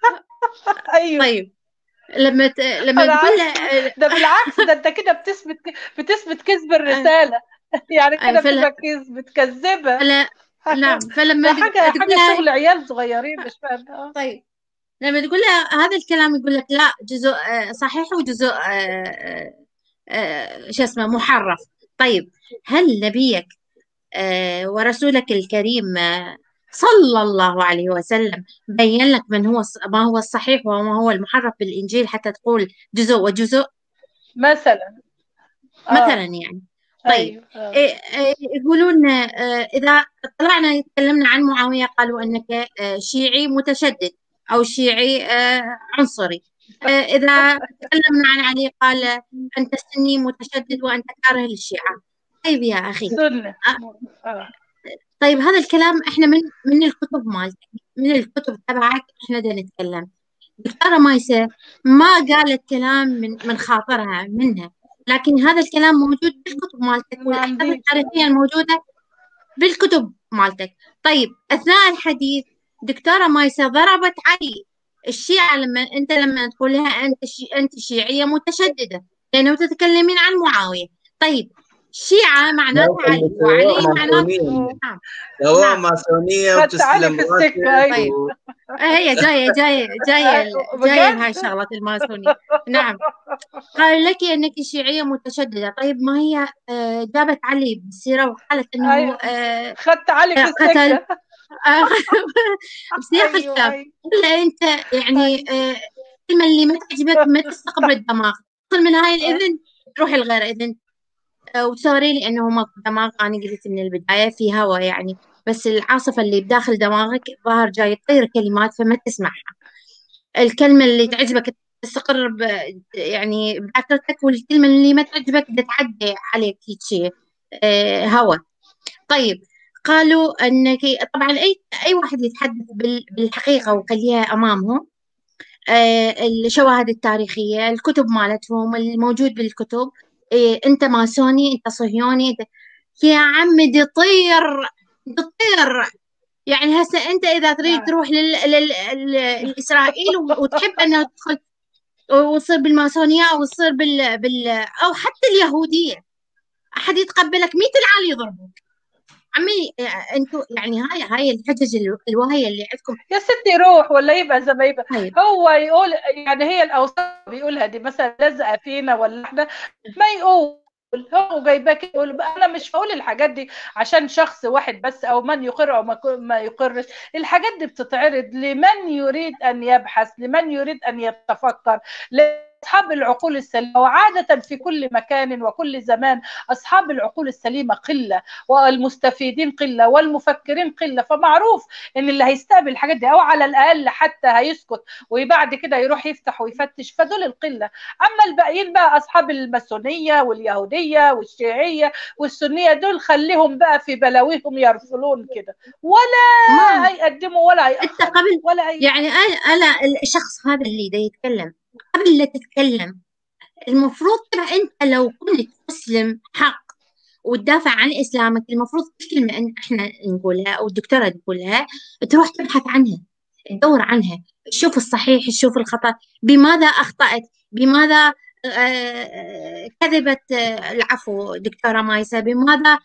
ايوه طيب لما ت... لما أنا تقول له ده بالعكس ده انت كده بتثبت بتثبت كذب الرساله يعني أي كده فلا- بتبقى كذب بتكذبها فلا نعم فلما ده حاجه تقول حاجه له شغل عيال صغيرين مش فاهم آه. طيب لما تقول له هذا الكلام يقول لك لا جزء آه، صحيح وجزء آه، آه، آه، شو اسمه محرف طيب هل نبيك آه، ورسولك الكريم آه، صلى الله عليه وسلم بين لك من هو الص- ما هو الصحيح وما هو المحرف بالإنجيل حتى تقول جزء وجزء مثلا آه. مثلا يعني طيب أيوة. آه. إيه- إيه يقولون آه، إذا طلعنا تكلمنا عن معاوية قالوا أنك آه، شيعي متشدد أو شيعي آه، عنصري آه، إذا تكلمنا عن علي قال أنت سني متشدد وأنت كاره للشيعة طيب يا أخي سنة آه. طيب هذا الكلام إحنا من من الكتب مالتك من الكتب تبعك إحنا بدنا نتكلم دكتورة مايسة ما قالت كلام من من خاطرها منها لكن هذا الكلام موجود بالكتب مالتك ما والأحداث عنديش. التاريخية الموجودة بالكتب مالتك طيب أثناء الحديث دكتورة مايسة ضربت علي الشيعة لما أنت لما تقول لها أنت شي أنت شيعية متشددة لأنه تتكلمين عن معاوية طيب شيعة معناته لا، علي سواء وعلي معناته ماسونية. نعم سواء نعم. ماسونية خدت علي وتسلم في السكة، راسك أيوة. و- هي جاية جاية جاية بجد؟ جاية بهاي الشغلات الماسونية نعم قال لك انك شيعية متشددة طيب ما هي آه، جابت علي بالسيرة وقالت انه أيوة. آه، خدت علي في قتل السكة آه، بسياق أيوة، الكلام أيوة. ولا انت يعني آه، الكلمة اللي ما تعجبك ما تستقبل الدماغ تدخل من هاي الاذن تروح الغير اذن آه، وسوري لي انه ماكو دماغ انا قلت من البداية في هوا يعني بس العاصفة اللي بداخل دماغك ظاهر جاي تطير كلمات فما تسمعها الكلمة اللي تعجبك تستقر ب... يعني بذاكرتك والكلمة اللي ما تعجبك بدها تعدي عليك هيك آه هوا طيب قالوا انك طبعا اي اي واحد يتحدث بال... بالحقيقة وخليها امامهم آه الشواهد التاريخية الكتب مالتهم الموجود بالكتب آه انت ماسوني انت صهيوني انت يا عمي دي طير دي طير يعني هسه انت اذا تريد نعم. تروح لل... لل... لل... لاسرائيل و- وتحب انها تدخل وتصير بالماسونيه او تصير بال... بال او حتى اليهوديه احد يتقبلك 100 العال يضربوك عمي انتوا يعني هاي هاي الحجج ال- الواهيه اللي عندكم يا ستي روح ولا يبقى زي ما يبقى طيب هو يقول يعني هي الاوصاف بيقولها دي مثلا لازقه فينا ولا احنا ما يقول هو جايباك يقول بقى انا مش بقول الحاجات دي عشان شخص واحد بس او من يقر او ما ك- ما يقرش الحاجات دي بتتعرض لمن يريد ان يبحث لمن يريد ان يتفكر لاصحاب العقول السليمه وعاده في كل مكان وكل زمان اصحاب العقول السليمه قله والمستفيدين قله والمفكرين قله فمعروف ان اللي هيستقبل الحاجات دي او على الاقل حتى هيسكت وبعد كده يروح يفتح ويفتش فدول القله اما الباقيين بقى اصحاب الماسونيه واليهوديه والشيعيه والسنيه دول خليهم بقى في بلاويهم يرسلون كده ولا ما هيقدموا ولا انت هيأخروا قبل ولا اي يعني انا انا الشخص هذا اللي دا يتكلم قبل لا تتكلم المفروض تبع انت لو كنت مسلم حق وتدافع عن اسلامك المفروض كل كلمه ان احنا نقولها او الدكتوره تقولها تروح تبحث عنها تدور عنها تشوف الصحيح تشوف الخطا بماذا اخطات بماذا آه، كذبت آه، العفو دكتوره مايسه بماذا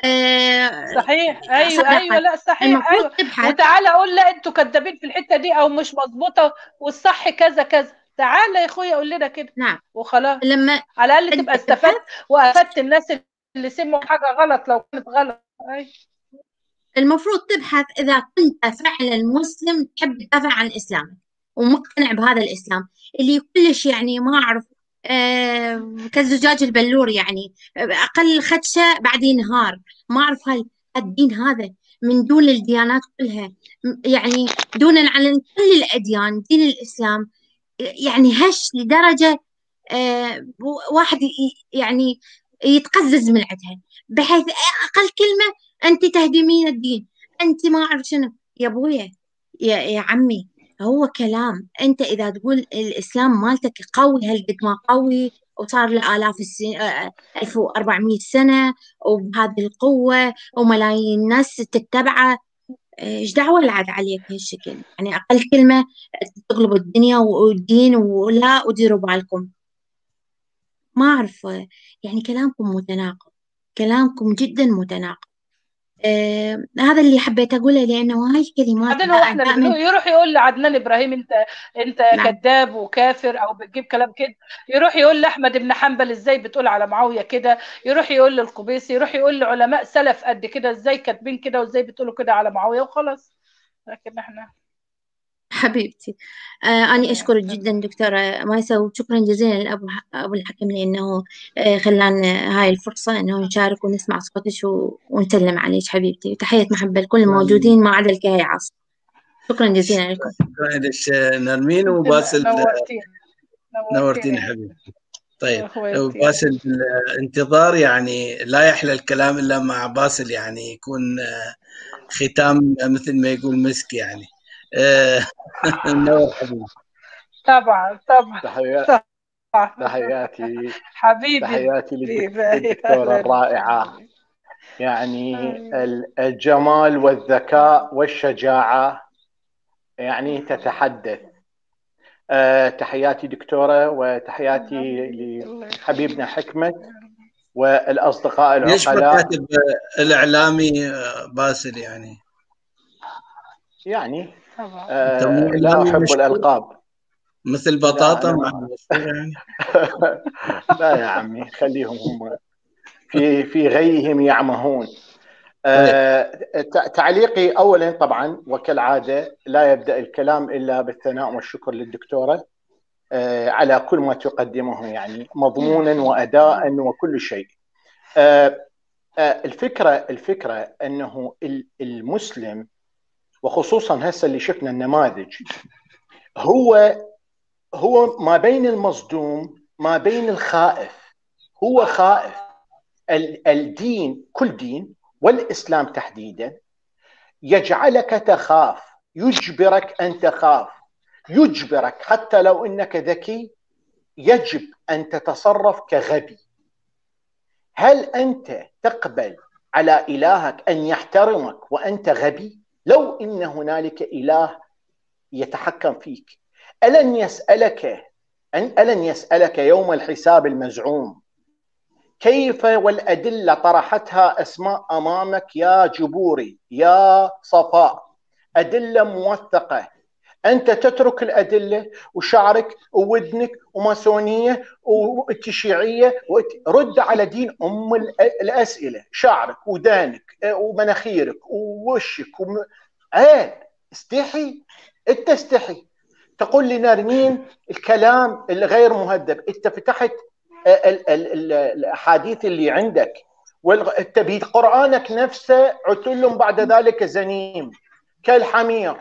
آه، صحيح ايوه صدقت. ايوه لا صحيح المفروض ايوه تبحث وتعالى اقول لا انتوا كدابين في الحته دي او مش مظبوطه والصح كذا كذا تعال يا اخويا قول لنا كده نعم وخلاص لما على الاقل تبقى استفدت وافدت الناس اللي سمعوا حاجه غلط لو كانت غلط أي. المفروض تبحث إذا كنت فعلا مسلم تحب تدافع عن إسلامك ومقتنع بهذا الإسلام اللي كلش يعني ما أعرف آه كالزجاج البلور يعني أقل خدشة بعد ينهار ما أعرف هاي الدين هذا من دون الديانات كلها م- يعني دونا عن كل الأديان دين الإسلام يعني هش لدرجة آه واحد ي- يعني يتقزز من عندها بحيث أقل كلمة أنت تهدمين الدين أنت ما أعرف شنو يا أبويا يا, يا عمي هو كلام أنت إذا تقول الإسلام مالتك قوي هالقد ما قوي وصار له آلاف السنين 1400 سنة وبهذه القوة وملايين الناس تتبعه ايش دعوة العاد عليك بهالشكل يعني أقل كلمة تقلبوا الدنيا والدين ولا وديروا بالكم ما أعرف يعني كلامكم متناقض كلامكم جدا متناقض آه هذا اللي حبيت أقوله لأنه هاي الكلمات بعدين هو احنا اللي دائما بنقول يروح يقول لعدنان ابراهيم انت انت نعم. كذاب وكافر او بتجيب كلام كده يروح يقول لاحمد بن حنبل ازاي بتقول على معاويه كده يروح يقول للقبيسي يروح يقول لعلماء سلف قد كده ازاي كاتبين كده وازاي بتقولوا كده على معاويه وخلاص لكن احنا حبيبتي آه أنا أشكرك جدا دكتورة مايسة وشكرا جزيلا لأبو أبو الحكم لأنه آه خلانا هاي الفرصة أنه نشارك ونسمع صوتك و- ونسلم عليك حبيبتي وتحية محبة لكل الموجودين ما عدا الكهي عاصم شكرا جزيلا لكم شكرا لك نرمين وباسل نورتينا نورتيني حبيبي طيب أخواتي. باسل بالانتظار يعني لا يحلى الكلام الا مع باسل يعني يكون آه، ختام مثل ما يقول مسك يعني آه، نور حبيبي طبعا طبعا تحيات طبعا تحياتي حبيبي تحياتي حبيبي. للدكتورة الرائعة يعني ال- الجمال والذكاء والشجاعة يعني تتحدث آه، تحياتي دكتورة وتحياتي لحبيبنا حكمة والأصدقاء ليش ما العقلاء كاتب الاعلامي آه، باسل يعني يعني طبعا آه، أنت مو لا إعلامي أحب مشهور؟ الألقاب مثل بطاطا لا، أنا- مع المشهور يعني لا يا عمي خليهم هم في في غيهم يعمهون آه، تع- تعليقي اولا طبعا وكالعاده لا يبدا الكلام الا بالثناء والشكر للدكتوره آه، على كل ما تقدمه يعني مضمونا واداء وكل شيء. آه، آه، الفكره الفكره انه ال- المسلم وخصوصا هسه اللي شفنا النماذج هو هو ما بين المصدوم ما بين الخائف هو خائف ال- الدين كل دين والاسلام تحديدا يجعلك تخاف يجبرك ان تخاف يجبرك حتى لو انك ذكي يجب ان تتصرف كغبي هل انت تقبل على الهك ان يحترمك وانت غبي لو ان هنالك اله يتحكم فيك الن يسالك أن الن يسالك يوم الحساب المزعوم كيف والادله طرحتها اسماء امامك يا جبوري يا صفاء ادله موثقه انت تترك الادله وشعرك وودنك وماسونيه والتشيعيه وت- رد على دين ام ال- الاسئله شعرك ودانك آه، ومناخيرك ووشك وم... عيب استحي انت استحي تقول لي نرمين الكلام الغير مهذب انت فتحت ال- ال- ال- الاحاديث اللي عندك والتبي قرانك نفسه عتل بعد ذلك زنيم كالحمير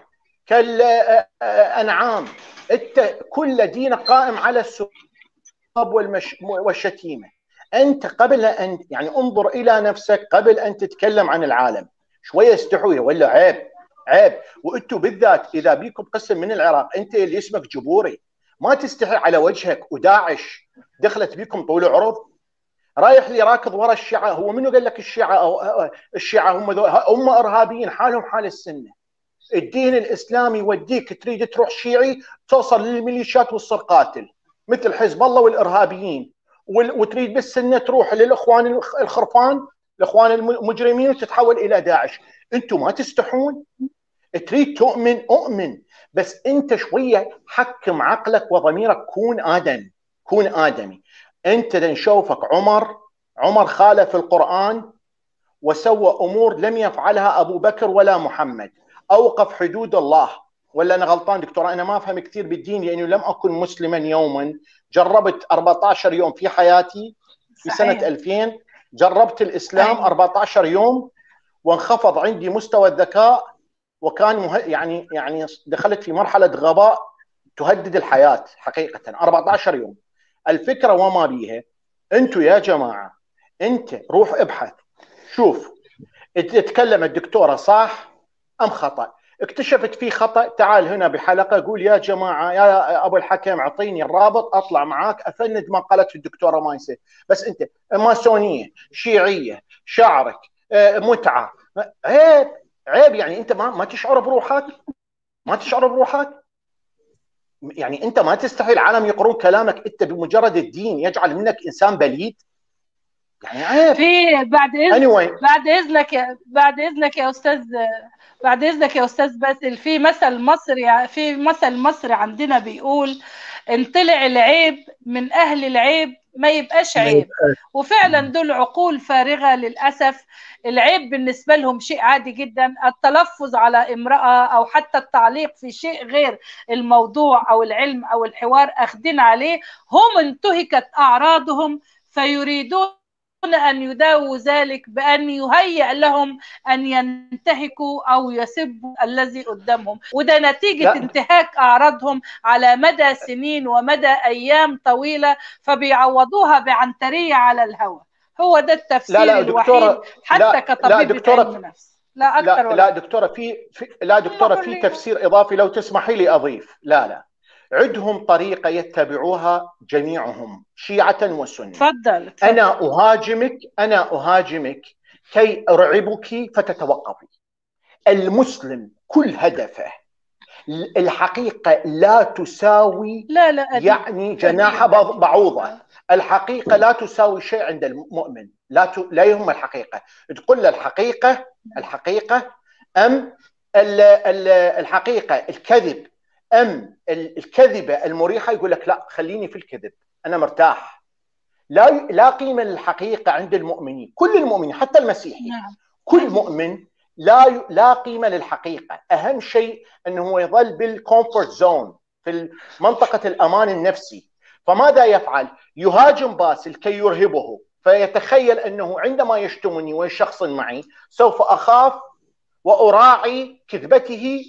كالانعام انت كل دين قائم على السب والمش والشتيمه انت قبل ان يعني انظر الى نفسك قبل ان تتكلم عن العالم شويه استحوي ولا عيب عيب وانتم بالذات اذا بيكم قسم من العراق انت اللي اسمك جبوري ما تستحي على وجهك وداعش دخلت بيكم طول عرض رايح لي راكض ورا الشيعه هو منو قال لك الشيعه أو الشيعه هم ذو هم ارهابيين حالهم حال السنه الدين الاسلامي يوديك تريد تروح شيعي توصل للميليشيات وتصير قاتل مثل حزب الله والارهابيين وال- وتريد بالسنه تروح للاخوان الخ- الخرفان الاخوان المجرمين وتتحول الى داعش انتم ما تستحون تريد تؤمن اؤمن بس انت شويه حكم عقلك وضميرك كون ادم كون ادمي انت نشوفك عمر عمر خالف القران وسوى امور لم يفعلها ابو بكر ولا محمد اوقف حدود الله ولا انا غلطان دكتور انا ما افهم كثير بالدين لانه لم اكن مسلما يوما جربت 14 يوم في حياتي في سنه 2000 جربت الاسلام 14 يوم وانخفض عندي مستوى الذكاء وكان مه... يعني يعني دخلت في مرحله غباء تهدد الحياه حقيقه 14 يوم الفكره وما بيها انتم يا جماعه انت روح ابحث شوف تتكلم الدكتوره صح ام خطا اكتشفت في خطا تعال هنا بحلقه قول يا جماعه يا ابو الحكم اعطيني الرابط اطلع معاك افند ما قالت الدكتوره مايسه بس انت ماسونيه شيعيه شعرك آه، متعه عيب عيب يعني انت ما ما تشعر بروحك ما تشعر بروحك يعني انت ما تستحي العالم يقرون كلامك انت بمجرد الدين يجعل منك انسان بليد يعني عيب في بعد اذنك anyway. بعد اذنك يا بعد اذنك يا استاذ بعد اذنك يا استاذ باسل في مثل مصري في مثل مصري عندنا بيقول ان طلع العيب من اهل العيب ما يبقاش عيب وفعلا دول عقول فارغه للاسف العيب بالنسبه لهم شيء عادي جدا التلفظ على امراه او حتى التعليق في شيء غير الموضوع او العلم او الحوار اخذين عليه هم انتهكت اعراضهم فيريدون أن يداووا ذلك بأن يهيئ لهم أن ينتهكوا أو يسبوا الذي قدامهم وده نتيجة لا. انتهاك أعراضهم على مدى سنين ومدى أيام طويلة فبيعوضوها بعنترية على الهوى هو ده التفسير لا لا الوحيد حتى لا كطبيب لا دكتورة نفس لا أكثر لا, لا دكتورة في, في لا دكتورة في تفسير إضافي لو تسمحي لي أضيف لا لا عندهم طريقه يتبعوها جميعهم شيعه وسنه تفضل انا اهاجمك انا اهاجمك كي ارعبك فتتوقفي المسلم كل هدفه الحقيقه لا تساوي لا لا يعني جناح بعوضه الحقيقه لا تساوي شيء عند المؤمن لا ت... لا يهم الحقيقه تقول له الحقيقه الحقيقه ام الحقيقه الكذب ام الكذبه المريحه يقول لك لا خليني في الكذب انا مرتاح لا لا قيمه للحقيقه عند المؤمنين كل المؤمنين حتى المسيحي نعم. كل مؤمن لا لا قيمه للحقيقه اهم شيء انه هو يظل بالكومفورت زون في منطقه الامان النفسي فماذا يفعل يهاجم باسل كي يرهبه فيتخيل انه عندما يشتمني ويشخصن معي سوف اخاف واراعي كذبته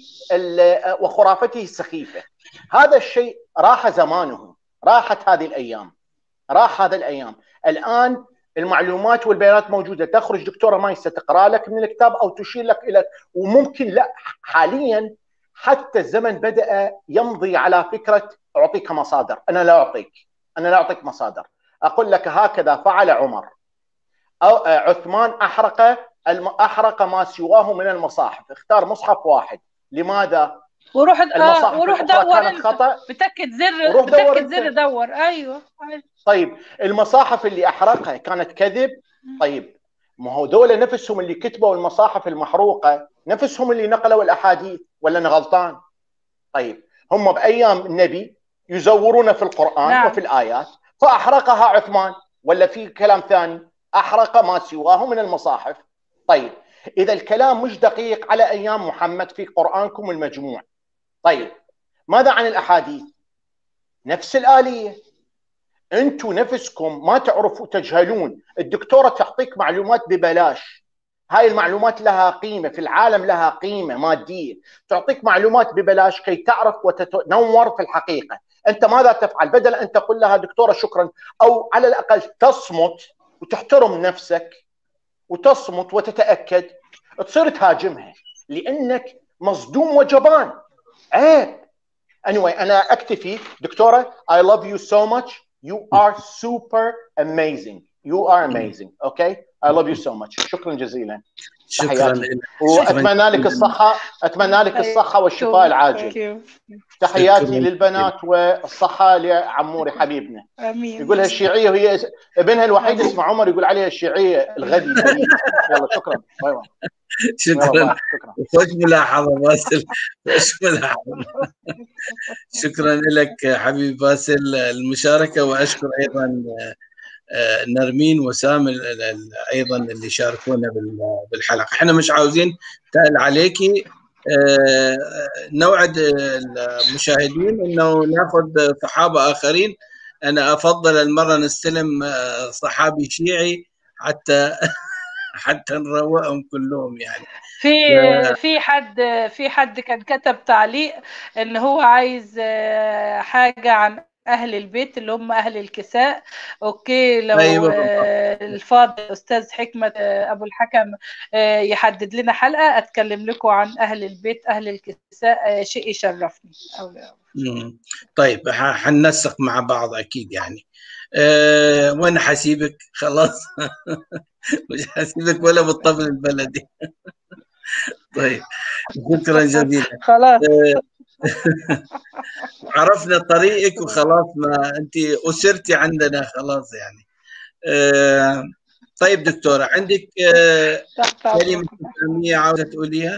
وخرافته السخيفه هذا الشيء راح زمانه راحت هذه الايام راح هذا الايام الان المعلومات والبيانات موجوده تخرج دكتوره مايسه تقرا لك من الكتاب او تشير لك الى وممكن لا حاليا حتى الزمن بدا يمضي على فكره اعطيك مصادر انا لا اعطيك انا لا اعطيك مصادر اقول لك هكذا فعل عمر أو عثمان احرق احرق ما سواه من المصاحف اختار مصحف واحد لماذا وروح آه وروح دور انت خطأ بتكت زر بتكت زر دور ايوه طيب المصاحف اللي احرقها كانت كذب طيب ما هو دول نفسهم اللي كتبوا المصاحف المحروقه نفسهم اللي نقلوا الاحاديث ولا انا غلطان طيب هم بايام النبي يزورون في القران نعم. وفي الايات فاحرقها عثمان ولا في كلام ثاني احرق ما سواه من المصاحف طيب اذا الكلام مش دقيق على ايام محمد في قرانكم المجموع طيب ماذا عن الاحاديث نفس الاليه انتم نفسكم ما تعرفوا تجهلون الدكتوره تعطيك معلومات ببلاش هاي المعلومات لها قيمه في العالم لها قيمه ماديه تعطيك معلومات ببلاش كي تعرف وتتنور في الحقيقه انت ماذا تفعل بدل ان تقول لها دكتوره شكرا او على الاقل تصمت وتحترم نفسك وتصمت وتتاكد تصير تهاجمها لانك مصدوم وجبان عيب anyway انا اكتفي دكتوره I love you so much you are super amazing you are amazing okay I love you so much شكرا جزيلا شكرا تحياتي. لك واتمنى لك الصحه اتمنى لك الصحه والشفاء العاجل تحياتي شكراً. للبنات والصحه لعموري حبيبنا امين يقولها الشيعيه وهي اس- ابنها الوحيد اسمه عمر يقول عليها الشيعيه الغبي الغريب. يلا شكرا باي باي يلا شكرا باي شكرا خوش ملاحظة باسل خوش ملاحظة شكرا لك حبيبي باسل المشاركة وأشكر أيضا آه، نرمين وسام ال- ال- ال- أيضا اللي شاركونا بال- بالحلقة احنا مش عاوزين تقل عليكي آه، نوعد المشاهدين انه ناخذ صحابه اخرين انا افضل المره نستلم آه، صحابي شيعي حتى حتى نروقهم كلهم يعني في في حد في حد كان كتب تعليق ان هو عايز آه، حاجه عن اهل البيت اللي هم اهل الكساء اوكي لو أيوة. آه، الفاضل استاذ حكمه آه، ابو الحكم آه، يحدد لنا حلقه اتكلم لكم عن اهل البيت اهل الكساء آه، شيء يشرفني أو- مم. طيب ح- حننسق مع بعض اكيد يعني أه وانا حسيبك خلاص مش حسيبك ولا بالطبل البلدي طيب شكرا جزيلا خلاص أه عرفنا طريقك وخلاص ما انت اسرتي عندنا خلاص يعني أه طيب دكتوره عندك أه تحت كلمه اسلاميه عاوزه تقوليها؟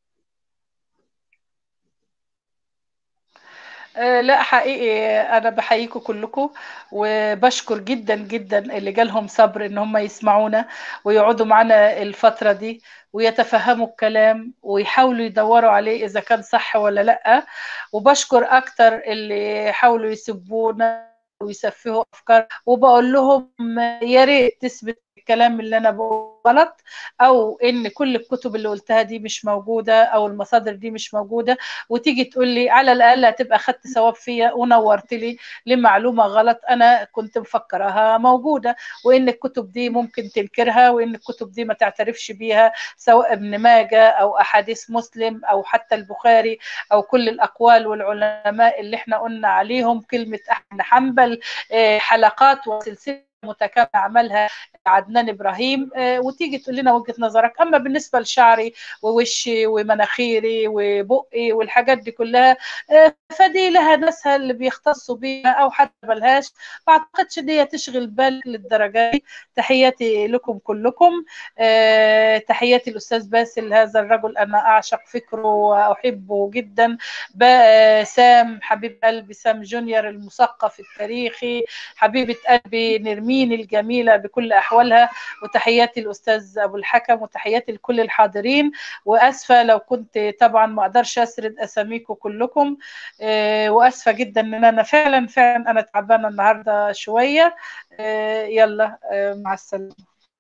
آه، لا حقيقي انا بحييكم كلكم وبشكر جدا جدا اللي جالهم صبر ان هم يسمعونا ويقعدوا معنا الفتره دي ويتفهموا الكلام ويحاولوا يدوروا عليه اذا كان صح ولا لا وبشكر اكتر اللي حاولوا يسبونا ويسفهوا افكار وبقول لهم يا ريت تثبت الكلام اللي انا بقوله غلط او ان كل الكتب اللي قلتها دي مش موجوده او المصادر دي مش موجوده وتيجي تقول لي على الاقل هتبقى خدت ثواب فيا ونورت لي لمعلومه غلط انا كنت مفكراها موجوده وان الكتب دي ممكن تنكرها وان الكتب دي ما تعترفش بيها سواء ابن ماجه او احاديث مسلم او حتى البخاري او كل الاقوال والعلماء اللي احنا قلنا عليهم كلمه احمد حنبل آه، حلقات وسلسله متكامله عملها عدنان ابراهيم آه، وتيجي تقول لنا وجهه نظرك اما بالنسبه لشعري ووشي ومناخيري وبقي والحاجات دي كلها آه، فدي لها ناسها اللي بيختصوا بيها او حتى ملهاش ما اعتقدش ان هي تشغل بالك للدرجه دي تحياتي لكم كلكم آه، تحياتي الاستاذ باسل هذا الرجل انا اعشق فكره واحبه جدا ب- سام حبيب قلبي سام جونيور المثقف التاريخي حبيبه قلبي نرمين الجميله بكل احوالها وتحياتي الاستاذ ابو الحكم وتحياتي لكل الحاضرين واسفه لو كنت طبعا ما اقدرش اسرد اساميكم كلكم آه، واسفه جدا ان انا فعلا فعلا انا تعبانه النهارده شويه آه، يلا آه، مع السلامه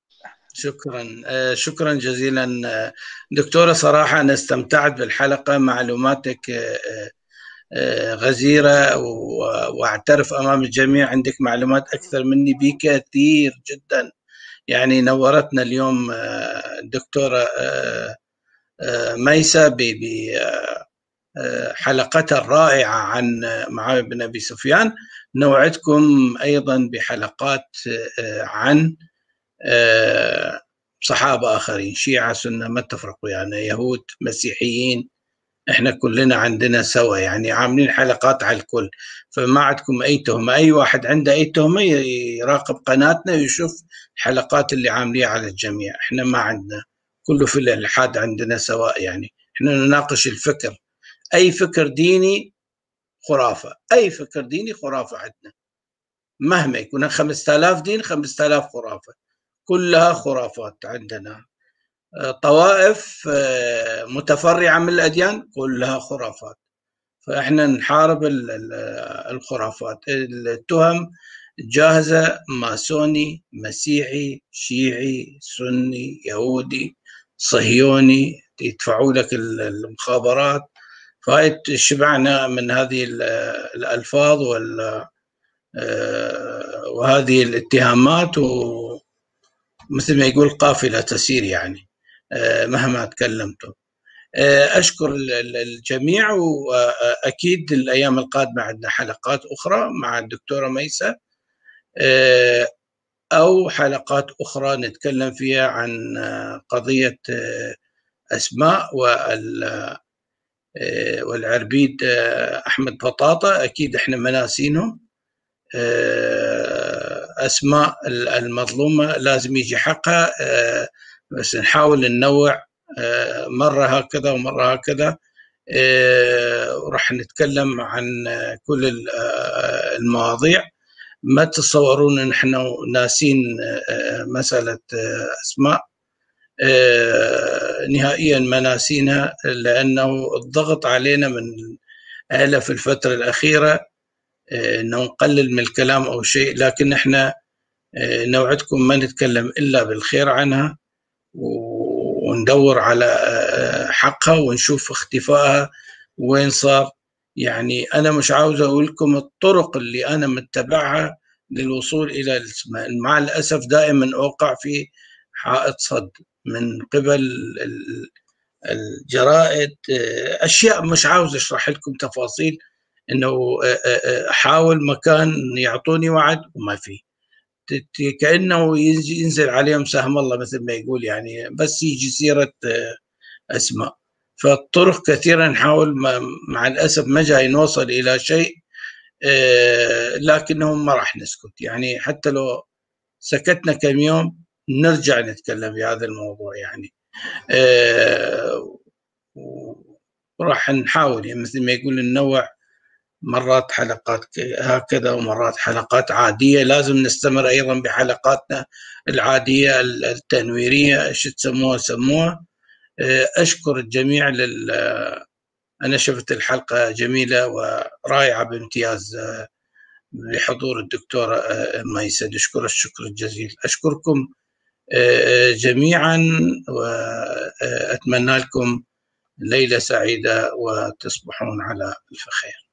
شكرا آه، شكرا جزيلا آه، دكتورة صراحة أنا استمتعت بالحلقة معلوماتك آه، آه، غزيرة و- وأعترف أمام الجميع عندك معلومات أكثر مني بكثير جدا يعني نورتنا اليوم آه، الدكتورة آه، آه، ميسة ب- ب- آه، آه، حلقتها الرائعة عن معاوية بن أبي سفيان نوعدكم أيضا بحلقات آه، عن آه، صحابة آخرين شيعة سنة ما اتفرقوا يعني يهود مسيحيين احنا كلنا عندنا سوا يعني عاملين حلقات على الكل فما عندكم اي تهمة اي واحد عنده اي تهمة ي- يراقب قناتنا ويشوف الحلقات اللي عامليها على الجميع احنا ما عندنا كله في الالحاد عندنا سواء يعني احنا نناقش الفكر اي فكر ديني خرافة اي فكر ديني خرافة عندنا مهما يكون 5000 دين 5000 خرافة كلها خرافات عندنا آه، طوائف آه، متفرعة من الأديان كلها خرافات فإحنا نحارب ال- ال- الخرافات التهم جاهزة ماسوني مسيحي شيعي سني يهودي صهيوني يدفعوا لك ال- المخابرات فهاي شبعنا من هذه ال- الألفاظ وال آه، وهذه الاتهامات ومثل ما يقول قافلة تسير يعني آه، مهما تكلمتم آه، أشكر ال- ال- الجميع وأكيد الأيام القادمة عندنا حلقات أخرى مع الدكتورة ميسة آه، أو حلقات أخرى نتكلم فيها عن قضية أسماء وال والعربيد أحمد بطاطا أكيد إحنا مناسينهم أسماء المظلومة لازم يجي حقها بس نحاول ننوع مرة هكذا ومرة هكذا وراح نتكلم عن كل المواضيع ما تتصورون ان احنا ناسين مساله اسماء نهائيا ما ناسينها لانه الضغط علينا من اهلها في الفتره الاخيره انه نقلل من الكلام او شيء لكن احنا نوعدكم ما نتكلم الا بالخير عنها وندور على حقها ونشوف اختفائها وين صار يعني انا مش عاوز اقول لكم الطرق اللي انا متبعها للوصول الى الاسماء مع الاسف دائما اوقع في حائط صد من قبل الجرائد اشياء مش عاوز اشرح لكم تفاصيل انه احاول مكان يعطوني وعد وما في كانه ينزل عليهم سهم الله مثل ما يقول يعني بس يجي سيره اسماء فالطرق كثيرا نحاول مع الاسف ما جاي نوصل الى شيء لكنه ما راح نسكت يعني حتى لو سكتنا كم يوم نرجع نتكلم في هذا الموضوع يعني وراح نحاول يعني مثل ما يقول ننوع مرات حلقات هكذا ومرات حلقات عادية لازم نستمر أيضا بحلقاتنا العادية التنويرية ايش تسموها سموها أشكر الجميع لل أنا شفت الحلقة جميلة ورائعة بامتياز لحضور الدكتورة ميسد أشكر الشكر الجزيل أشكركم جميعا وأتمنى لكم ليلة سعيدة وتصبحون على ألف خير